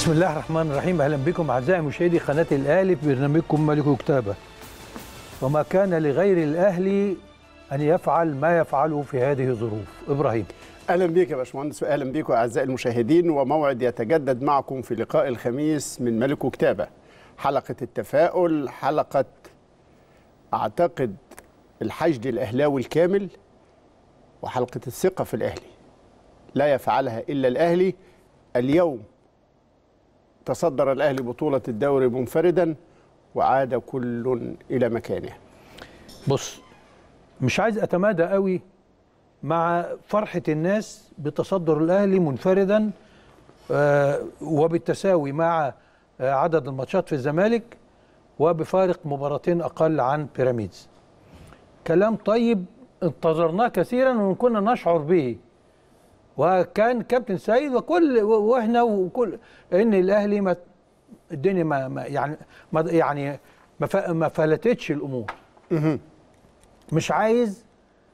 بسم الله الرحمن الرحيم اهلا بكم اعزائي مشاهدي قناه الاهلي في برنامجكم ملك كتابه وما كان لغير الاهلي ان يفعل ما يفعله في هذه الظروف ابراهيم اهلا بيك يا باشمهندس واهلا بيكم اعزائي المشاهدين وموعد يتجدد معكم في لقاء الخميس من ملك كتابه حلقه التفاؤل حلقه اعتقد الحشد الاهلاوي الكامل وحلقه الثقه في الاهلي لا يفعلها الا الاهلي اليوم تصدر الاهلي بطوله الدوري منفردا وعاد كل الى مكانه بص مش عايز اتمادى قوي مع فرحه الناس بتصدر الاهلي منفردا آه وبالتساوي مع آه عدد الماتشات في الزمالك وبفارق مباراتين اقل عن بيراميدز كلام طيب انتظرناه كثيرا وكنا نشعر به وكان كابتن سيد وكل واحنا وكل ان الاهلي ما الدنيا ما, ما يعني ما يعني ما, ما فلتتش الامور مش عايز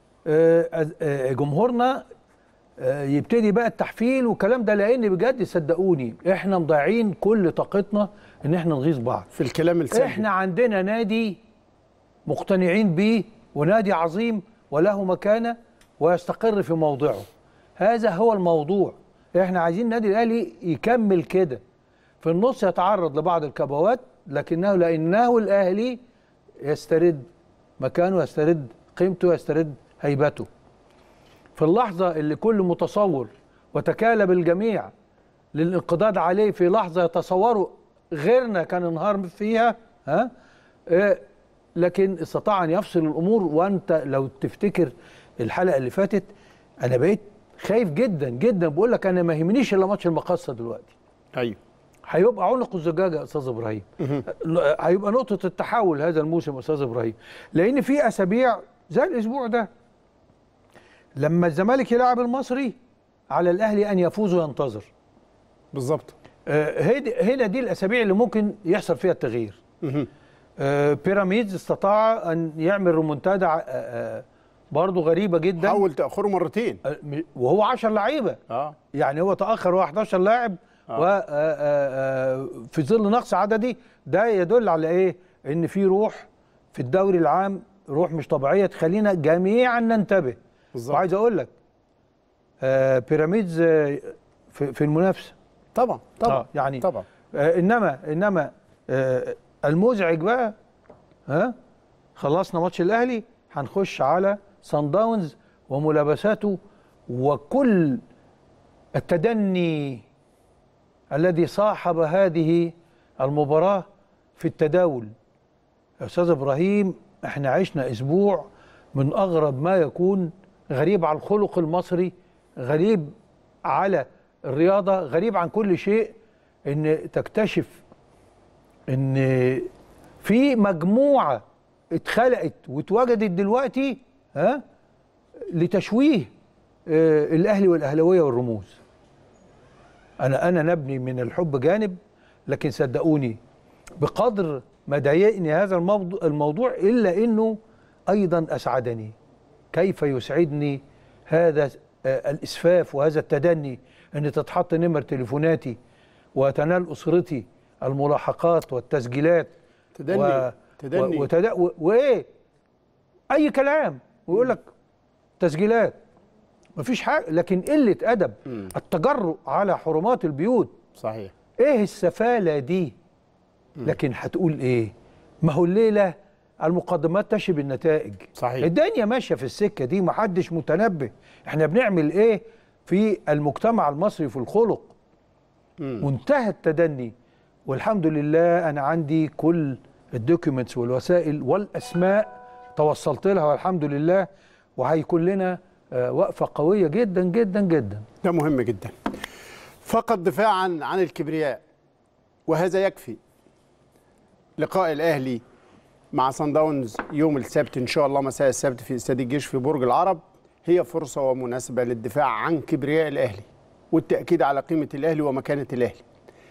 جمهورنا يبتدي بقى التحفيل والكلام ده لان بجد صدقوني احنا مضيعين كل طاقتنا ان احنا نغيظ بعض في الكلام السلبي احنا عندنا نادي مقتنعين بيه ونادي عظيم وله مكانه ويستقر في موضعه هذا هو الموضوع احنا عايزين النادي الاهلي يكمل كده في النص يتعرض لبعض الكبوات لكنه لانه الاهلي يسترد مكانه يسترد قيمته يسترد هيبته في اللحظه اللي كل متصور وتكالب الجميع للانقضاض عليه في لحظه يتصوروا غيرنا كان انهار فيها ها إيه لكن استطاع ان يفصل الامور وانت لو تفتكر الحلقه اللي فاتت انا بقيت خايف جدا جدا بقول لك انا ما يهمنيش الا ماتش المقصه دلوقتي ايوه هيبقى عنق الزجاجه يا استاذ ابراهيم هيبقى نقطه التحول هذا الموسم يا استاذ ابراهيم لان في اسابيع زي الاسبوع ده لما الزمالك يلعب المصري على الاهلي ان يفوز وينتظر بالظبط آه هنا دي الاسابيع اللي ممكن يحصل فيها التغيير آه بيراميدز استطاع ان يعمل ريمونتادا آه برضه غريبه جدا حاول تاخره مرتين وهو 10 لعيبه اه يعني هو تاخر هو 11 لاعب آه. وفي ظل نقص عددي ده يدل على ايه ان في روح في الدوري العام روح مش طبيعيه تخلينا جميعا ننتبه بالظبط وعايز اقول لك آه بيراميدز آه في, في المنافسه طبعا طبعا آه يعني طبعا آه انما انما آه المزعج بقى ها خلصنا ماتش الاهلي هنخش على صن داونز وملابساته وكل التدني الذي صاحب هذه المباراة في التداول يا أستاذ إبراهيم احنا عشنا أسبوع من أغرب ما يكون غريب على الخلق المصري غريب على الرياضة غريب عن كل شيء ان تكتشف ان في مجموعة اتخلقت واتوجدت دلوقتي ها لتشويه آه الاهلي والاهلاويه والرموز انا انا نبني من الحب جانب لكن صدقوني بقدر ما ضايقني هذا الموضوع, الموضوع الا انه ايضا اسعدني كيف يسعدني هذا آه الاسفاف وهذا التدني ان تتحط نمر تليفوناتي وتنال اسرتي الملاحقات والتسجيلات تدني و... تدني و... وتد... و... وايه اي كلام ويقول لك تسجيلات مفيش حاجه لكن قله ادب مم. التجرؤ على حرمات البيوت صحيح ايه السفاله دي لكن هتقول ايه ما هو الليله المقدمات تشي بالنتائج صحيح. الدنيا ماشيه في السكه دي محدش متنبه احنا بنعمل ايه في المجتمع المصري في الخلق مم. منتهى التدني والحمد لله انا عندي كل الدوكيومنتس والوسائل والاسماء توصلت لها والحمد لله وهيكون لنا آه، وقفه قويه جدا جدا جدا ده مهم جدا فقط دفاعا عن الكبرياء وهذا يكفي لقاء الاهلي مع صن داونز يوم السبت ان شاء الله مساء السبت في استاد الجيش في برج العرب هي فرصه ومناسبه للدفاع عن كبرياء الاهلي والتاكيد على قيمه الاهلي ومكانه الاهلي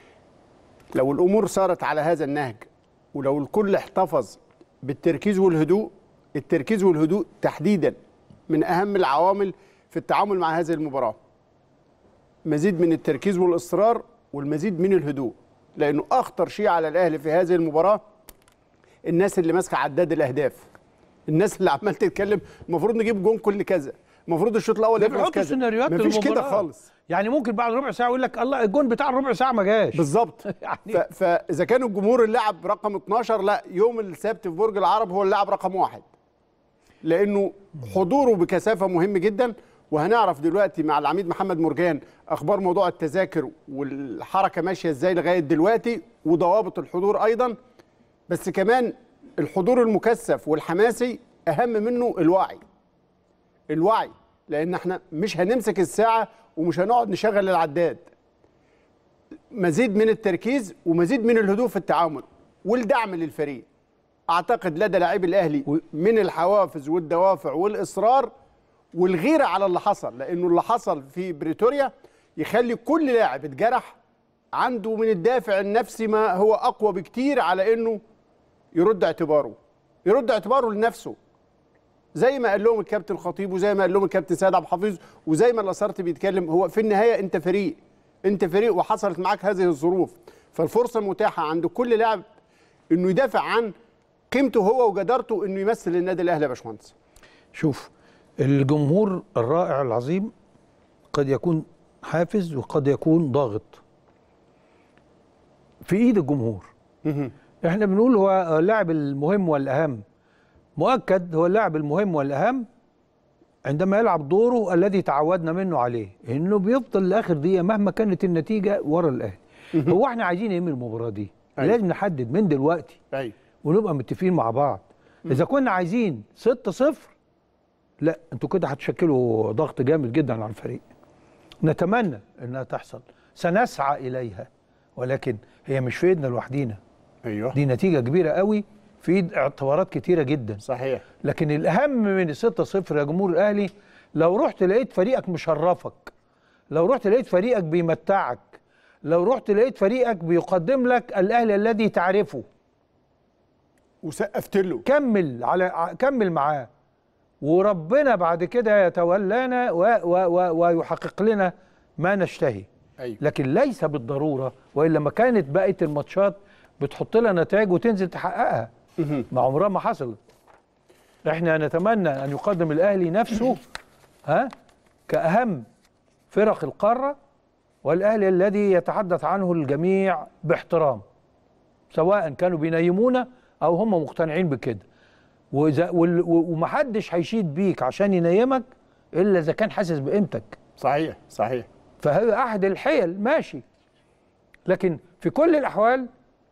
لو الامور سارت على هذا النهج ولو الكل احتفظ بالتركيز والهدوء التركيز والهدوء تحديدا من اهم العوامل في التعامل مع هذه المباراه مزيد من التركيز والاصرار والمزيد من الهدوء لانه اخطر شيء على الاهلي في هذه المباراه الناس اللي ماسكه عداد الاهداف الناس اللي عمال تتكلم المفروض نجيب جون كل كذا المفروض الشوط الاول ده يخلص بيحطوا كذا سيناريوهات مفيش كده للمباراة. خالص يعني ممكن بعد ربع ساعه يقول لك الله الجون بتاع الربع ساعه ما جاش بالظبط يعني ف- فاذا كان الجمهور اللاعب رقم 12 لا يوم السبت في برج العرب هو اللاعب رقم واحد لانه حضوره بكثافه مهم جدا وهنعرف دلوقتي مع العميد محمد مرجان اخبار موضوع التذاكر والحركه ماشيه ازاي لغايه دلوقتي وضوابط الحضور ايضا بس كمان الحضور المكثف والحماسي اهم منه الوعي الوعي لان احنا مش هنمسك الساعه ومش هنقعد نشغل العداد مزيد من التركيز ومزيد من الهدوء في التعامل والدعم للفريق اعتقد لدى لاعبي الاهلي من الحوافز والدوافع والاصرار والغيره على اللي حصل لانه اللي حصل في بريتوريا يخلي كل لاعب اتجرح عنده من الدافع النفسي ما هو اقوى بكتير على انه يرد اعتباره يرد اعتباره لنفسه زي ما قال لهم الكابتن الخطيب وزي ما قال لهم الكابتن سيد عبد الحفيظ وزي ما الاسارتي بيتكلم هو في النهايه انت فريق انت فريق وحصلت معاك هذه الظروف فالفرصه متاحه عند كل لاعب انه يدافع عن قيمته هو وجدارته انه يمثل النادي الاهلي يا باشمهندس شوف الجمهور الرائع العظيم قد يكون حافز وقد يكون ضاغط في ايد الجمهور احنا بنقول هو اللاعب المهم والاهم مؤكد هو اللاعب المهم والاهم عندما يلعب دوره الذي تعودنا منه عليه انه بيفضل لاخر دقيقه مهما كانت النتيجه ورا الاهلي هو احنا عايزين ايه من المباراه دي أيوة. لازم نحدد من دلوقتي ايوه ونبقى متفقين مع بعض اذا كنا عايزين 6 0 لا انتوا كده هتشكلوا ضغط جامد جدا على الفريق نتمنى انها تحصل سنسعى اليها ولكن هي مش في ايدنا لوحدينا ايوه دي نتيجه كبيره قوي في ايد اعتبارات كتيره جدا صحيح لكن الاهم من 6 0 يا جمهور الاهلي لو رحت لقيت فريقك مشرفك لو رحت لقيت فريقك بيمتعك لو رحت لقيت فريقك بيقدم لك الاهلي الذي تعرفه وسقفت له كمل على ع- كمل معاه وربنا بعد كده يتولانا و و و ويحقق لنا ما نشتهي ايوه لكن ليس بالضروره والا ما كانت بقيه الماتشات بتحط لها نتائج وتنزل تحققها مهم. ما عمرها ما حصلت احنا نتمنى ان يقدم الاهلي نفسه ها كاهم فرق القاره والاهلي الذي يتحدث عنه الجميع باحترام سواء كانوا بينيمونا او هم مقتنعين بكده وإذا وال- و- ومحدش هيشيد بيك عشان ينيمك الا اذا كان حاسس بقيمتك صحيح صحيح فهي احد الحيل ماشي لكن في كل الاحوال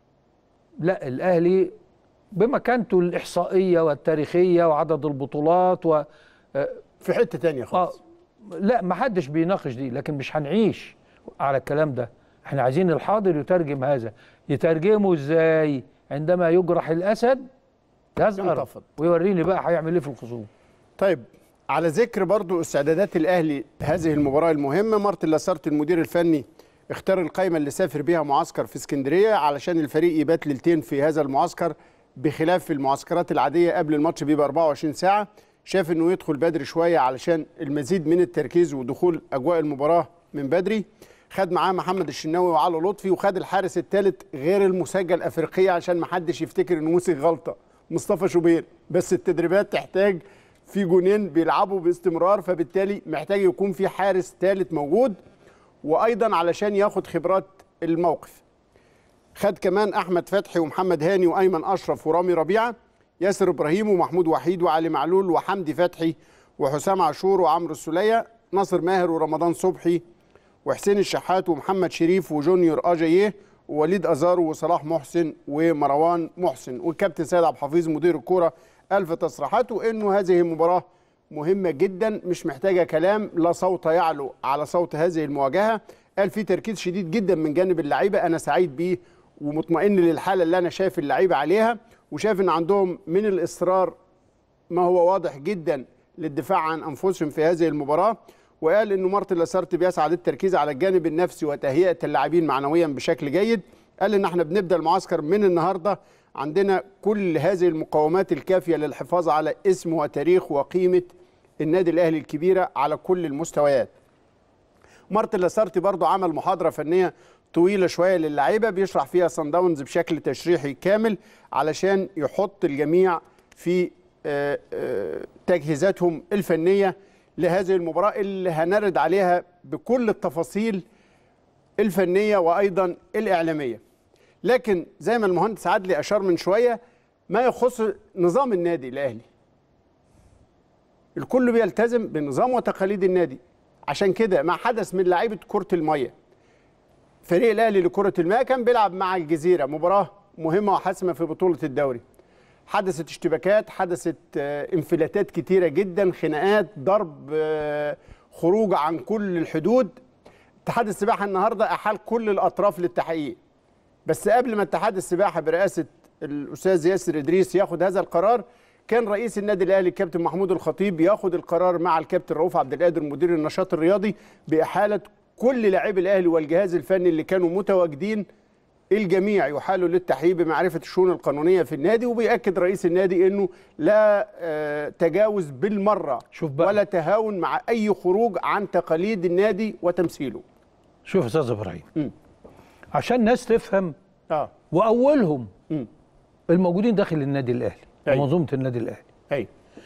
لا الاهلي بمكانته الاحصائيه والتاريخيه وعدد البطولات و في حته تانية آه خالص لا ما حدش بيناقش دي لكن مش هنعيش على الكلام ده احنا عايزين الحاضر يترجم هذا يترجمه ازاي عندما يجرح الاسد يزهر ينتفض. ويوريني بقى هيعمل ايه في الخصوم طيب على ذكر برضو استعدادات الاهلي هذه المباراه المهمه مارتن لاسارت المدير الفني اختار القائمه اللي سافر بيها معسكر في اسكندريه علشان الفريق يبات ليلتين في هذا المعسكر بخلاف المعسكرات العاديه قبل الماتش بيبقى 24 ساعه شاف انه يدخل بدري شويه علشان المزيد من التركيز ودخول اجواء المباراه من بدري خد معاه محمد الشناوي وعلي لطفي وخد الحارس الثالث غير المسجل افريقيا عشان ما حدش يفتكر انه مسك غلطه مصطفى شوبير بس التدريبات تحتاج في جونين بيلعبوا باستمرار فبالتالي محتاج يكون في حارس ثالث موجود وايضا علشان ياخد خبرات الموقف خد كمان احمد فتحي ومحمد هاني وايمن اشرف ورامي ربيعه ياسر ابراهيم ومحمود وحيد وعلي معلول وحمدي فتحي وحسام عاشور وعمرو السوليه ناصر ماهر ورمضان صبحي وحسين الشحات ومحمد شريف وجونيور اجاييه ووليد ازارو وصلاح محسن ومروان محسن والكابتن سيد عبد الحفيظ مدير الكوره الف تصريحاته انه هذه المباراه مهمه جدا مش محتاجه كلام لا صوت يعلو على صوت هذه المواجهه قال في تركيز شديد جدا من جانب اللعيبه انا سعيد بيه ومطمئن للحاله اللي انا شايف اللعيبه عليها وشايف ان عندهم من الاصرار ما هو واضح جدا للدفاع عن انفسهم في هذه المباراه وقال انه مارتن لاسارت بيسعى للتركيز على الجانب النفسي وتهيئه اللاعبين معنويا بشكل جيد قال ان احنا بنبدا المعسكر من النهارده عندنا كل هذه المقومات الكافيه للحفاظ على اسم وتاريخ وقيمه النادي الاهلي الكبيره على كل المستويات مارتن لاسارتي برضو عمل محاضره فنيه طويله شويه للعيبه بيشرح فيها صن داونز بشكل تشريحي كامل علشان يحط الجميع في آه، آه، تجهيزاتهم الفنيه لهذه المباراه اللي هنرد عليها بكل التفاصيل الفنيه وايضا الاعلاميه. لكن زي ما المهندس عدلي اشار من شويه ما يخص نظام النادي الاهلي. الكل بيلتزم بنظام وتقاليد النادي عشان كده ما حدث من لعيبه كره الميه فريق الاهلي لكره الماء كان بيلعب مع الجزيره مباراه مهمه وحاسمه في بطوله الدوري حدثت اشتباكات حدثت آه، انفلاتات كتيره جدا خناقات ضرب آه، خروج عن كل الحدود اتحاد السباحه النهارده احال كل الاطراف للتحقيق بس قبل ما اتحاد السباحه برئاسه الاستاذ ياسر ادريس ياخد هذا القرار كان رئيس النادي الاهلي الكابتن محمود الخطيب ياخد القرار مع الكابتن رؤوف عبد القادر مدير النشاط الرياضي باحاله كل لاعبي الاهلي والجهاز الفني اللي كانوا متواجدين الجميع يحال للتحقيق بمعرفه الشؤون القانونيه في النادي وبياكد رئيس النادي انه لا آه، تجاوز بالمره شوف بقى. ولا تهاون مع اي خروج عن تقاليد النادي وتمثيله شوف يا استاذ ابراهيم مم. عشان الناس تفهم اه واولهم مم. الموجودين داخل النادي الاهلي أيوة. ومنظومه النادي الاهلي ايوه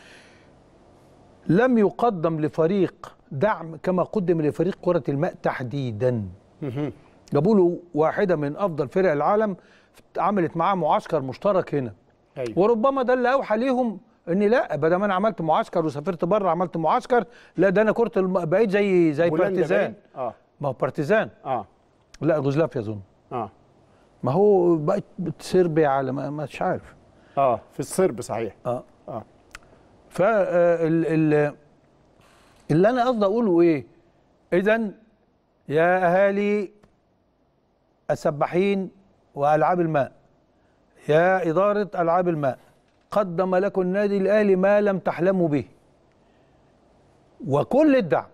لم يقدم لفريق دعم كما قدم لفريق كره الماء تحديدا مهم. جابوا له واحده من افضل فرق العالم عملت معاه معسكر مشترك هنا ايوه وربما ده اللي اوحى ليهم ان لا بدل ما انا عملت معسكر وسافرت بره عملت معسكر لا ده انا كره الم... بقيت زي زي بولندا بارتيزان باين؟ اه ما هو بارتيزان اه لا يوغوسلافيا اظن اه ما هو بقت صربيا على ما مش عارف اه في الصرب صحيح اه اه ف ال- ال- اللي انا قصدي اقوله ايه اذا يا اهالي السباحين والعاب الماء يا اداره العاب الماء قدم لكم النادي الاهلي ما لم تحلموا به وكل الدعم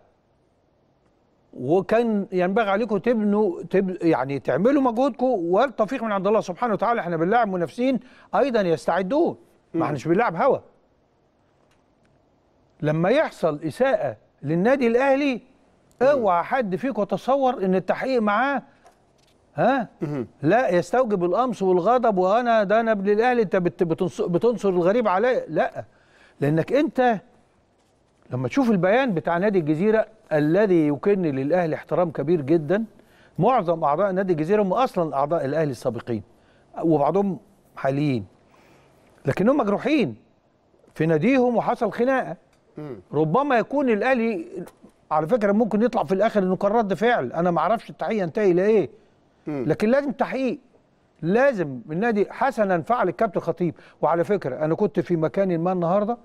وكان ينبغي عليكم تبنوا تب يعني تعملوا مجهودكم والتوفيق من عند الله سبحانه وتعالى احنا بنلاعب منافسين ايضا يستعدون ما احناش بنلعب هوا لما يحصل اساءه للنادي الاهلي اوعى حد فيكم يتصور ان التحقيق معاه ها لا يستوجب القمص والغضب وانا ده انا ابن الاهلي انت بت- بتنص- بتنصر الغريب عليا لا لانك انت لما تشوف البيان بتاع نادي الجزيره الذي يكن للاهلي احترام كبير جدا معظم اعضاء نادي الجزيره هم اصلا اعضاء الاهلي السابقين وبعضهم حاليين لكنهم مجروحين في ناديهم وحصل خناقه ربما يكون الاهلي على فكره ممكن يطلع في الاخر انه كان رد فعل انا ما اعرفش التحقيق ينتهي الى ايه لكن لازم تحقيق لازم النادي حسنا فعل الكابتن خطيب وعلى فكره انا كنت في مكان ما النهارده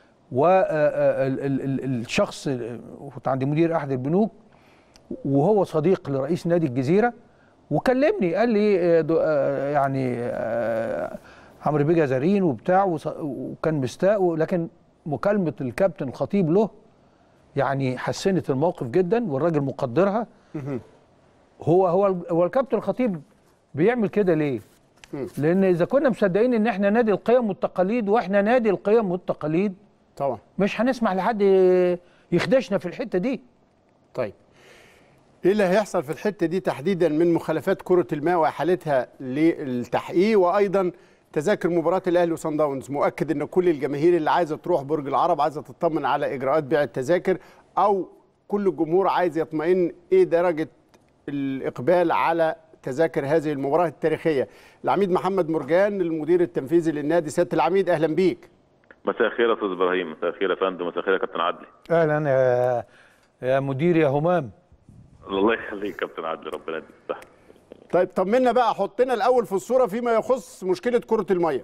والشخص كنت عندي مدير احد البنوك وهو صديق لرئيس نادي الجزيره وكلمني قال لي آه، دو- آه، يعني آه، عمرو بيه جزارين وبتاع وص- وكان مستاء لكن مكالمه الكابتن الخطيب له يعني حسنت الموقف جدا والراجل مقدرها هو هو هو الكابتن الخطيب بيعمل كده ليه؟ لان اذا كنا مصدقين ان احنا نادي القيم والتقاليد واحنا نادي القيم والتقاليد طبعا مش هنسمح لحد يخدشنا في الحته دي طيب ايه اللي هيحصل في الحته دي تحديدا من مخالفات كره الماء واحالتها للتحقيق وايضا تذاكر مباراه الاهلي وصن داونز مؤكد ان كل الجماهير اللي عايزه تروح برج العرب عايزه تطمن على اجراءات بيع التذاكر او كل الجمهور عايز يطمئن ايه درجه الاقبال على تذاكر هذه المباراه التاريخيه العميد محمد مرجان المدير التنفيذي للنادي سياده العميد اهلا بيك مساء الخير يا استاذ ابراهيم مساء الخير يا فندم مساء الخير يا كابتن عدلي اهلا يا يا مدير يا همام الله يخليك كابتن عدلي ربنا يديك الصحه طيب طمنا بقى حطنا الاول في الصوره فيما يخص مشكله كره الميه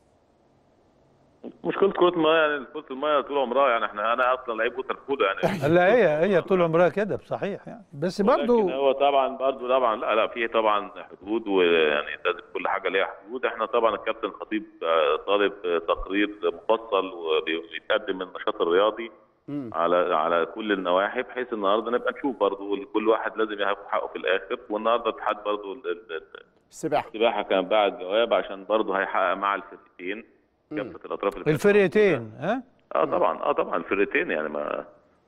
مشكله كره المايه يعني كره المايه طول عمرها يعني احنا انا اصلا لعيب ووتر بولو يعني لا هي هي طول عمرها كده بصحيح يعني بس برضو لكن هو طبعا برضه طبعا لا لا في طبعا حدود ويعني لازم كل حاجه ليها حدود احنا طبعا الكابتن الخطيب آه، طالب آه، تقرير مفصل وبيتقدم من النشاط الرياضي على على كل النواحي بحيث النهارده نبقى نشوف برضه كل واحد لازم ياخد حقه في الاخر والنهارده الاتحاد برضه ال- ال- ال- السباحه السباحه كان بعت جواب عشان برضه هيحقق مع الفرقتين كافه الاطراف اللي كانت الفرقتين ها اه طبعا اه طبعا الفرقتين يعني ما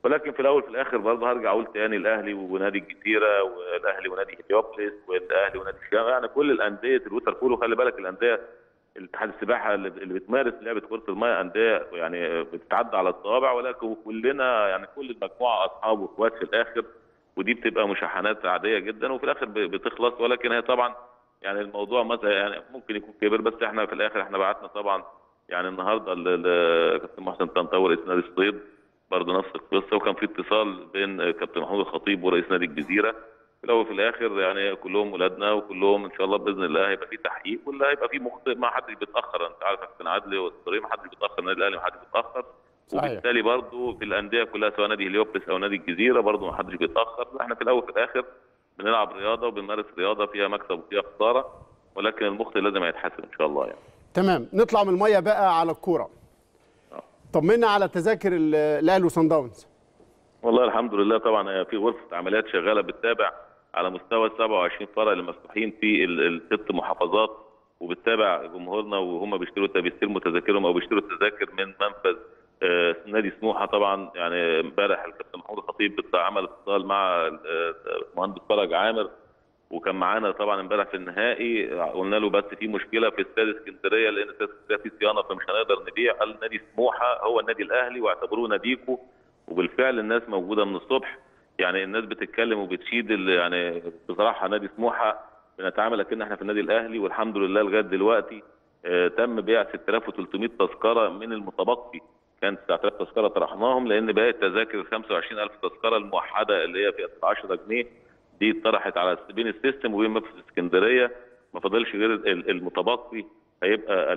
ولكن في الاول في الاخر برضه هرجع اقول تاني الاهلي ونادي الجزيره والاهلي ونادي هليوبلس والاهلي ونادي الشام يعني كل الانديه الوتر بولو خلي بالك الانديه الاتحاد السباحه اللي اللي بتمارس لعبه كره الماء انديه يعني بتتعدى على الصوابع ولكن كلنا يعني كل المجموعه اصحاب واخوات في الاخر ودي بتبقى مشاحنات عاديه جدا وفي الاخر ب- بتخلص ولكن هي طبعا يعني الموضوع مثلا يعني ممكن يكون كبير بس احنا في الاخر احنا بعتنا طبعا يعني النهارده ل- ل- كابتن محسن طنطاوي رئيس نادي الصيد برضه نفس القصه وكان في اتصال بين كابتن محمود الخطيب ورئيس نادي الجزيره في الاول وفي الاخر يعني كلهم ولادنا وكلهم ان شاء الله باذن الله هيبقى في تحقيق واللي هيبقى في مخطئ ما حدش بيتاخر انت عارف يا كابتن عدلي والطريق ما حدش بيتاخر النادي الاهلي ما حدش بيتاخر صحيح. وبالتالي برضه في الانديه كلها سواء نادي هليوبلس او نادي الجزيره برضه ما حدش بيتاخر احنا في الاول وفي الاخر بنلعب رياضه وبنمارس رياضه فيها مكسب وفيها خساره ولكن المخطئ لازم يتحاسب ان شاء الله يعني تمام نطلع من الميه بقى على الكوره طمنا على تذاكر ال- الاهلي وصن داونز والله الحمد لله طبعا هي في غرفه عمليات شغاله بتتابع على مستوى ال 27 فرع اللي مفتوحين في ال- الست محافظات وبتتابع جمهورنا وهم بيشتروا بيستلموا تذاكرهم او بيشتروا التذاكر من منفذ آه، نادي سموحه طبعا يعني امبارح الكابتن محمود الخطيب بت- عمل اتصال مع آه، المهندس فرج عامر وكان معانا طبعا امبارح في النهائي قلنا له بس في مشكله في استاد اسكندريه لان استاد اسكندريه فيه صيانه فمش هنقدر نبيع قال نادي سموحه هو النادي الاهلي واعتبروه ناديكم وبالفعل الناس موجوده من الصبح يعني الناس بتتكلم وبتشيد ال- يعني بصراحه نادي سموحه بنتعامل اكن احنا في النادي الاهلي والحمد لله لغايه دلوقتي آه، تم بيع 6300 تذكره من المتبقي كان 9000 تذكره طرحناهم لان باقي التذاكر 25000 تذكره الموحده اللي هي فئه 10 جنيه دي اتطرحت على بين السيستم وبين منفذ اسكندريه ما فاضلش غير ال- المتبقي هيبقى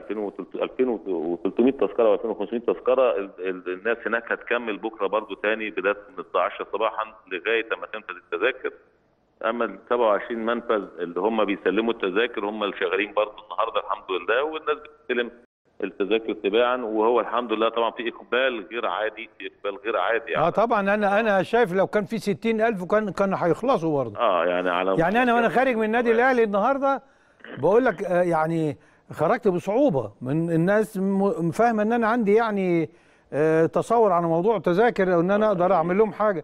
2300 تذكره و2500 تذكره ال- ال- الناس هناك هتكمل بكره برضو تاني بدايه من الساعه 10 صباحا لغايه اما تنفذ التذاكر اما ال 27 منفذ اللي هم بيسلموا التذاكر هم اللي شغالين برضو النهارده الحمد لله والناس بتستلم التذاكر تباعا وهو الحمد لله طبعا في اقبال غير عادي في اقبال غير عادي اه طبعا انا انا شايف لو كان في 60000 وكان كان هيخلصوا برضه اه يعني على يعني انا وانا خارج من النادي الاهلي النهارده بقول لك آه، يعني خرجت بصعوبه من الناس م- فاهمه ان انا عندي يعني آه، تصور على موضوع تذاكر او ان انا اقدر اعمل لهم حاجه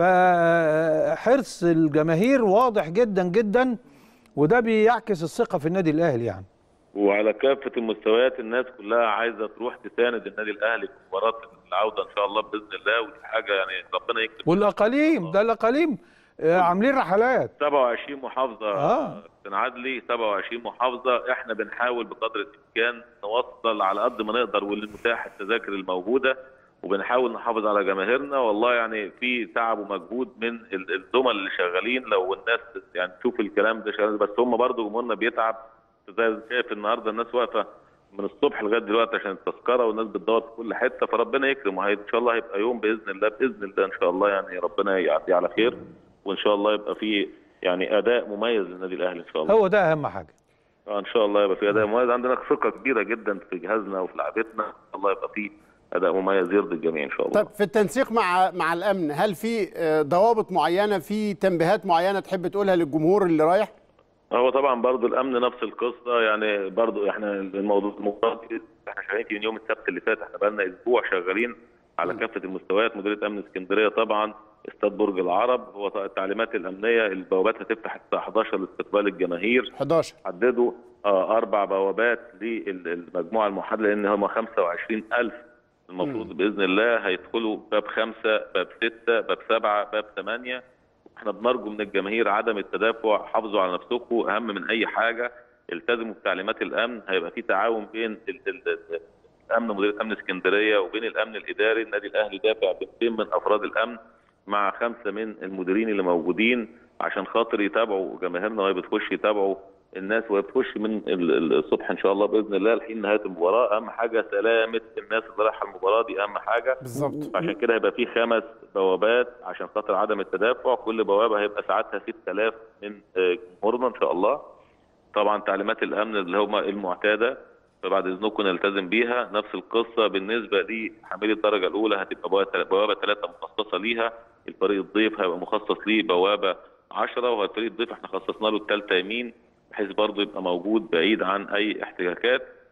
فحرص الجماهير واضح جدا جدا وده بيعكس الثقه في النادي الاهلي يعني وعلى كافه المستويات الناس كلها عايزه تروح تساند النادي الاهلي في مباراه العوده ان شاء الله باذن الله ودي حاجه يعني ربنا يكتب والاقاليم ده الاقاليم آه، عاملين رحلات 27 محافظه آه. كابتن عدلي 27 محافظه احنا بنحاول بقدر الامكان نوصل على قد ما نقدر والمتاح التذاكر الموجوده وبنحاول نحافظ على جماهيرنا والله يعني في تعب ومجهود من ال- الزملاء اللي شغالين لو الناس يعني تشوف الكلام ده شغال بس هم برضو جمهورنا بيتعب زي ما شايف النهارده الناس واقفه من الصبح لغايه دلوقتي عشان التذكره والناس بتدور في كل حته فربنا يكرم وهي ان شاء الله هيبقى يوم باذن الله باذن الله ان شاء الله يعني ربنا يعدي على خير وان شاء الله يبقى في يعني اداء مميز للنادي الاهلي ان شاء الله هو ده اهم حاجه آه ان شاء الله يبقى في اداء مميز عندنا ثقه كبيره جدا في جهازنا وفي لعبتنا ان شاء الله يبقى في اداء مميز يرضي الجميع ان شاء الله طيب في التنسيق مع مع الامن هل في آه، ضوابط معينه في تنبيهات معينه تحب تقولها للجمهور اللي رايح هو طبعا برضو الامن نفس القصه يعني برضو احنا الموضوع الموضوع دي احنا شغالين فيه من يوم السبت اللي فات احنا بقالنا اسبوع شغالين على كافه المستويات مديريه امن اسكندريه طبعا استاد برج العرب هو التعليمات الامنيه البوابات هتفتح الساعه 11 لاستقبال الجماهير 11 حددوا آه اربع بوابات للمجموعه المحدده لان هم 25000 المفروض باذن الله هيدخلوا باب خمسه باب سته باب سبعه باب ثمانيه احنا بنرجو من الجماهير عدم التدافع حافظوا على نفسكم اهم من اي حاجه التزموا بتعليمات الامن هيبقى في تعاون بين ال ال ال الامن مديريه امن اسكندريه وبين الامن الاداري النادي الاهلي دافع ب 200 من افراد الامن مع خمسه من المديرين اللي موجودين عشان خاطر يتابعوا جماهيرنا وهي بتخش يتابعوا الناس وهي بتخش من ال- ال- الصبح ان شاء الله باذن الله لحين نهايه المباراه اهم حاجه سلامه الناس اللي رايحه المباراه دي اهم حاجه بالظبط عشان كده هيبقى في خمس بوابات عشان خاطر عدم التدافع كل بوابه هيبقى ساعتها 6000 من آه، جمهورنا ان شاء الله طبعا تعليمات الامن اللي هم المعتاده فبعد اذنكم نلتزم بيها نفس القصه بالنسبه لحاملي الدرجه الاولى هتبقى بوابه بوابة ثلاثه مخصصه ليها الفريق الضيف هيبقى مخصص ليه بوابه 10 والفريق الضيف احنا خصصنا له الثالثه يمين بحيث برضه يبقى موجود بعيد عن اي احتكاكات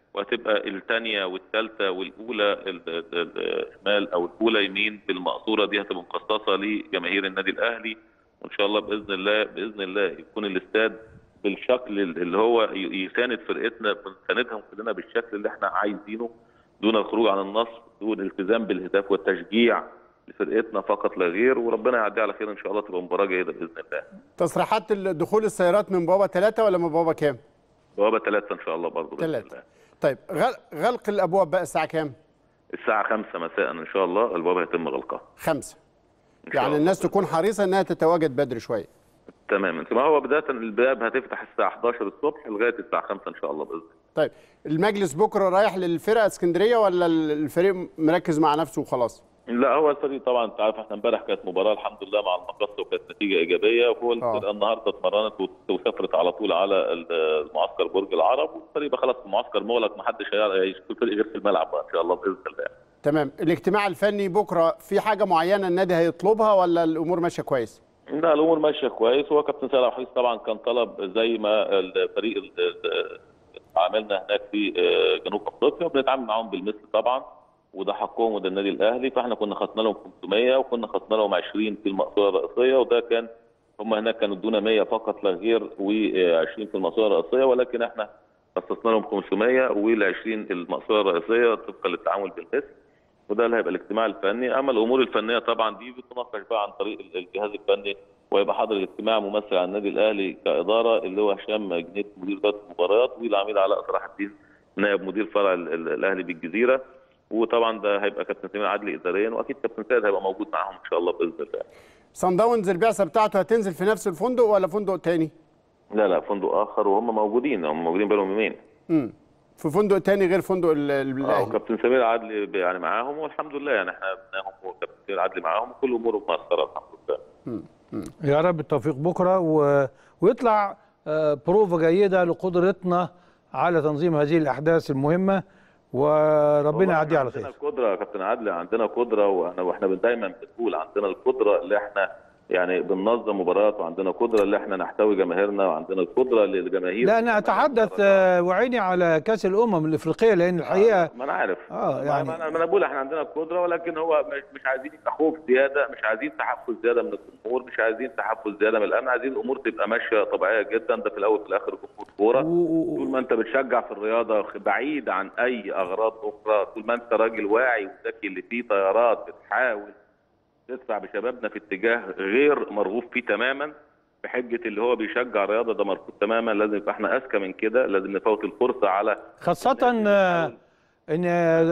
وهتبقى الثانيه والثالثه والاولى ال- ال- ال- شمال او الاولى يمين بالمقصوره دي هتبقى مخصصه لجماهير النادي الاهلي وان شاء الله باذن الله باذن الله يكون الاستاد بالشكل اللي هو ي- يساند فرقتنا بنساندهم كلنا بالشكل اللي احنا عايزينه دون الخروج عن النص دون الالتزام بالهداف والتشجيع لفرقتنا فقط لا غير وربنا يعدي على خير ان شاء الله تبقى مباراه جيده باذن الله تصريحات دخول السيارات من بابا ثلاثة ولا من بابا كام؟ بوابه ثلاثه ان شاء الله برضه باذن ثلاثة الله طيب غل- غلق الابواب بقى الساعة كام؟ الساعه 5 مساء ان شاء الله البوابه هيتم غلقها خمسة إن شاء يعني الله. الناس تكون حريصة انها تتواجد بدري شوية تماما ما هو بدايه الباب هتفتح الساعه 11 الصبح لغايه الساعه 5 ان شاء الله باذن الله طيب المجلس بكرة رايح للفرقة اسكندرية ولا الفريق مركز مع نفسه وخلاص؟ لا هو الفريق طبعا انت عارف احنا امبارح كانت مباراه الحمد لله مع المقصه وكانت نتيجه ايجابيه وهو الفرقه النهارده اتمرنت وت- وسافرت على طول على ال- المعسكر برج العرب والفريق بقى خلاص في المعسكر مغلق ما حدش هيشوف الفريق غير في الملعب بقى ان شاء الله باذن الله تمام الاجتماع الفني بكرة في حاجة معينة النادي هيطلبها ولا الأمور ماشية كويس؟ لا الامور ماشيه كويس هو كابتن سيد عبد الحفيظ طبعا كان طلب زي ما الفريق ال- ال- عملنا هناك في آه، جنوب افريقيا بنتعامل معاهم بالمثل طبعا وده حقهم وده النادي الاهلي فاحنا كنا خصنا لهم 500 وكنا خصنا لهم 20 في المقصوره الرئيسيه وده كان هم هناك كانوا ادونا 100 فقط لا غير و20 في المقصوره الرئيسيه ولكن احنا خصصنا لهم 500 وال20 المقصوره الرئيسيه طبقا للتعامل بالمثل وده اللي هيبقى الاجتماع الفني اما الامور الفنيه طبعا دي بتناقش بقى عن طريق ال- الجهاز الفني ويبقى حاضر الاجتماع ممثل عن النادي الاهلي كاداره اللي هو هشام جنيد مدير اداره المباريات والعميد علاء صلاح الدين نائب مدير فرع ال- ال- الاهلي بالجزيره وطبعا ده هيبقى كابتن سمير عدلي اداريا واكيد كابتن سيد هيبقى موجود معاهم ان شاء الله باذن الله صن داونز البعثة بتاعته هتنزل في نفس الفندق ولا فندق تاني؟ لا لا فندق اخر وهم موجودين هم موجودين بقالهم يومين امم في فندق تاني غير فندق ال- ال- اه الاهلي وكابتن سمير عدلي يعني معاهم والحمد لله يعني احنا بناهم وكابتن سمير عدلي معاهم وكل اموره ميسره الحمد لله يا رب التوفيق بكره و... ويطلع آه، بروفا جيده لقدرتنا على تنظيم هذه الاحداث المهمه وربنا والله يعدي إحنا على عندنا خير القدره يا كابتن عادل عندنا قدره واحنا واحنا دايما بنقول عندنا القدره اللي احنا يعني بننظم مباريات وعندنا قدره اللي احنا نحتوي جماهيرنا وعندنا القدره للجماهير لا انا اتحدث آه، وعيني على كاس الامم الافريقيه لان الحقيقه ما انا عارف آه، ما- يعني- ما انا ما أنا بقول احنا عندنا القدره ولكن هو مش مش عايزين يبقى خوف زياده مش عايزين تحفز زياده من الجمهور مش عايزين تحفز زياده من الامن عايزين الامور تبقى ماشيه طبيعيه جدا ده في الاول وفي الاخر جمهور كوره و- و- طول ما انت بتشجع في الرياضه بعيد عن اي اغراض اخرى طول ما انت راجل واعي وذكي اللي فيه طيارات بتحاول تدفع بشبابنا في اتجاه غير مرغوب فيه تماما بحجه اللي هو بيشجع الرياضه ده مرفوض تماما لازم يبقى احنا اذكى من كده لازم نفوت الفرصه على خاصه آه، ان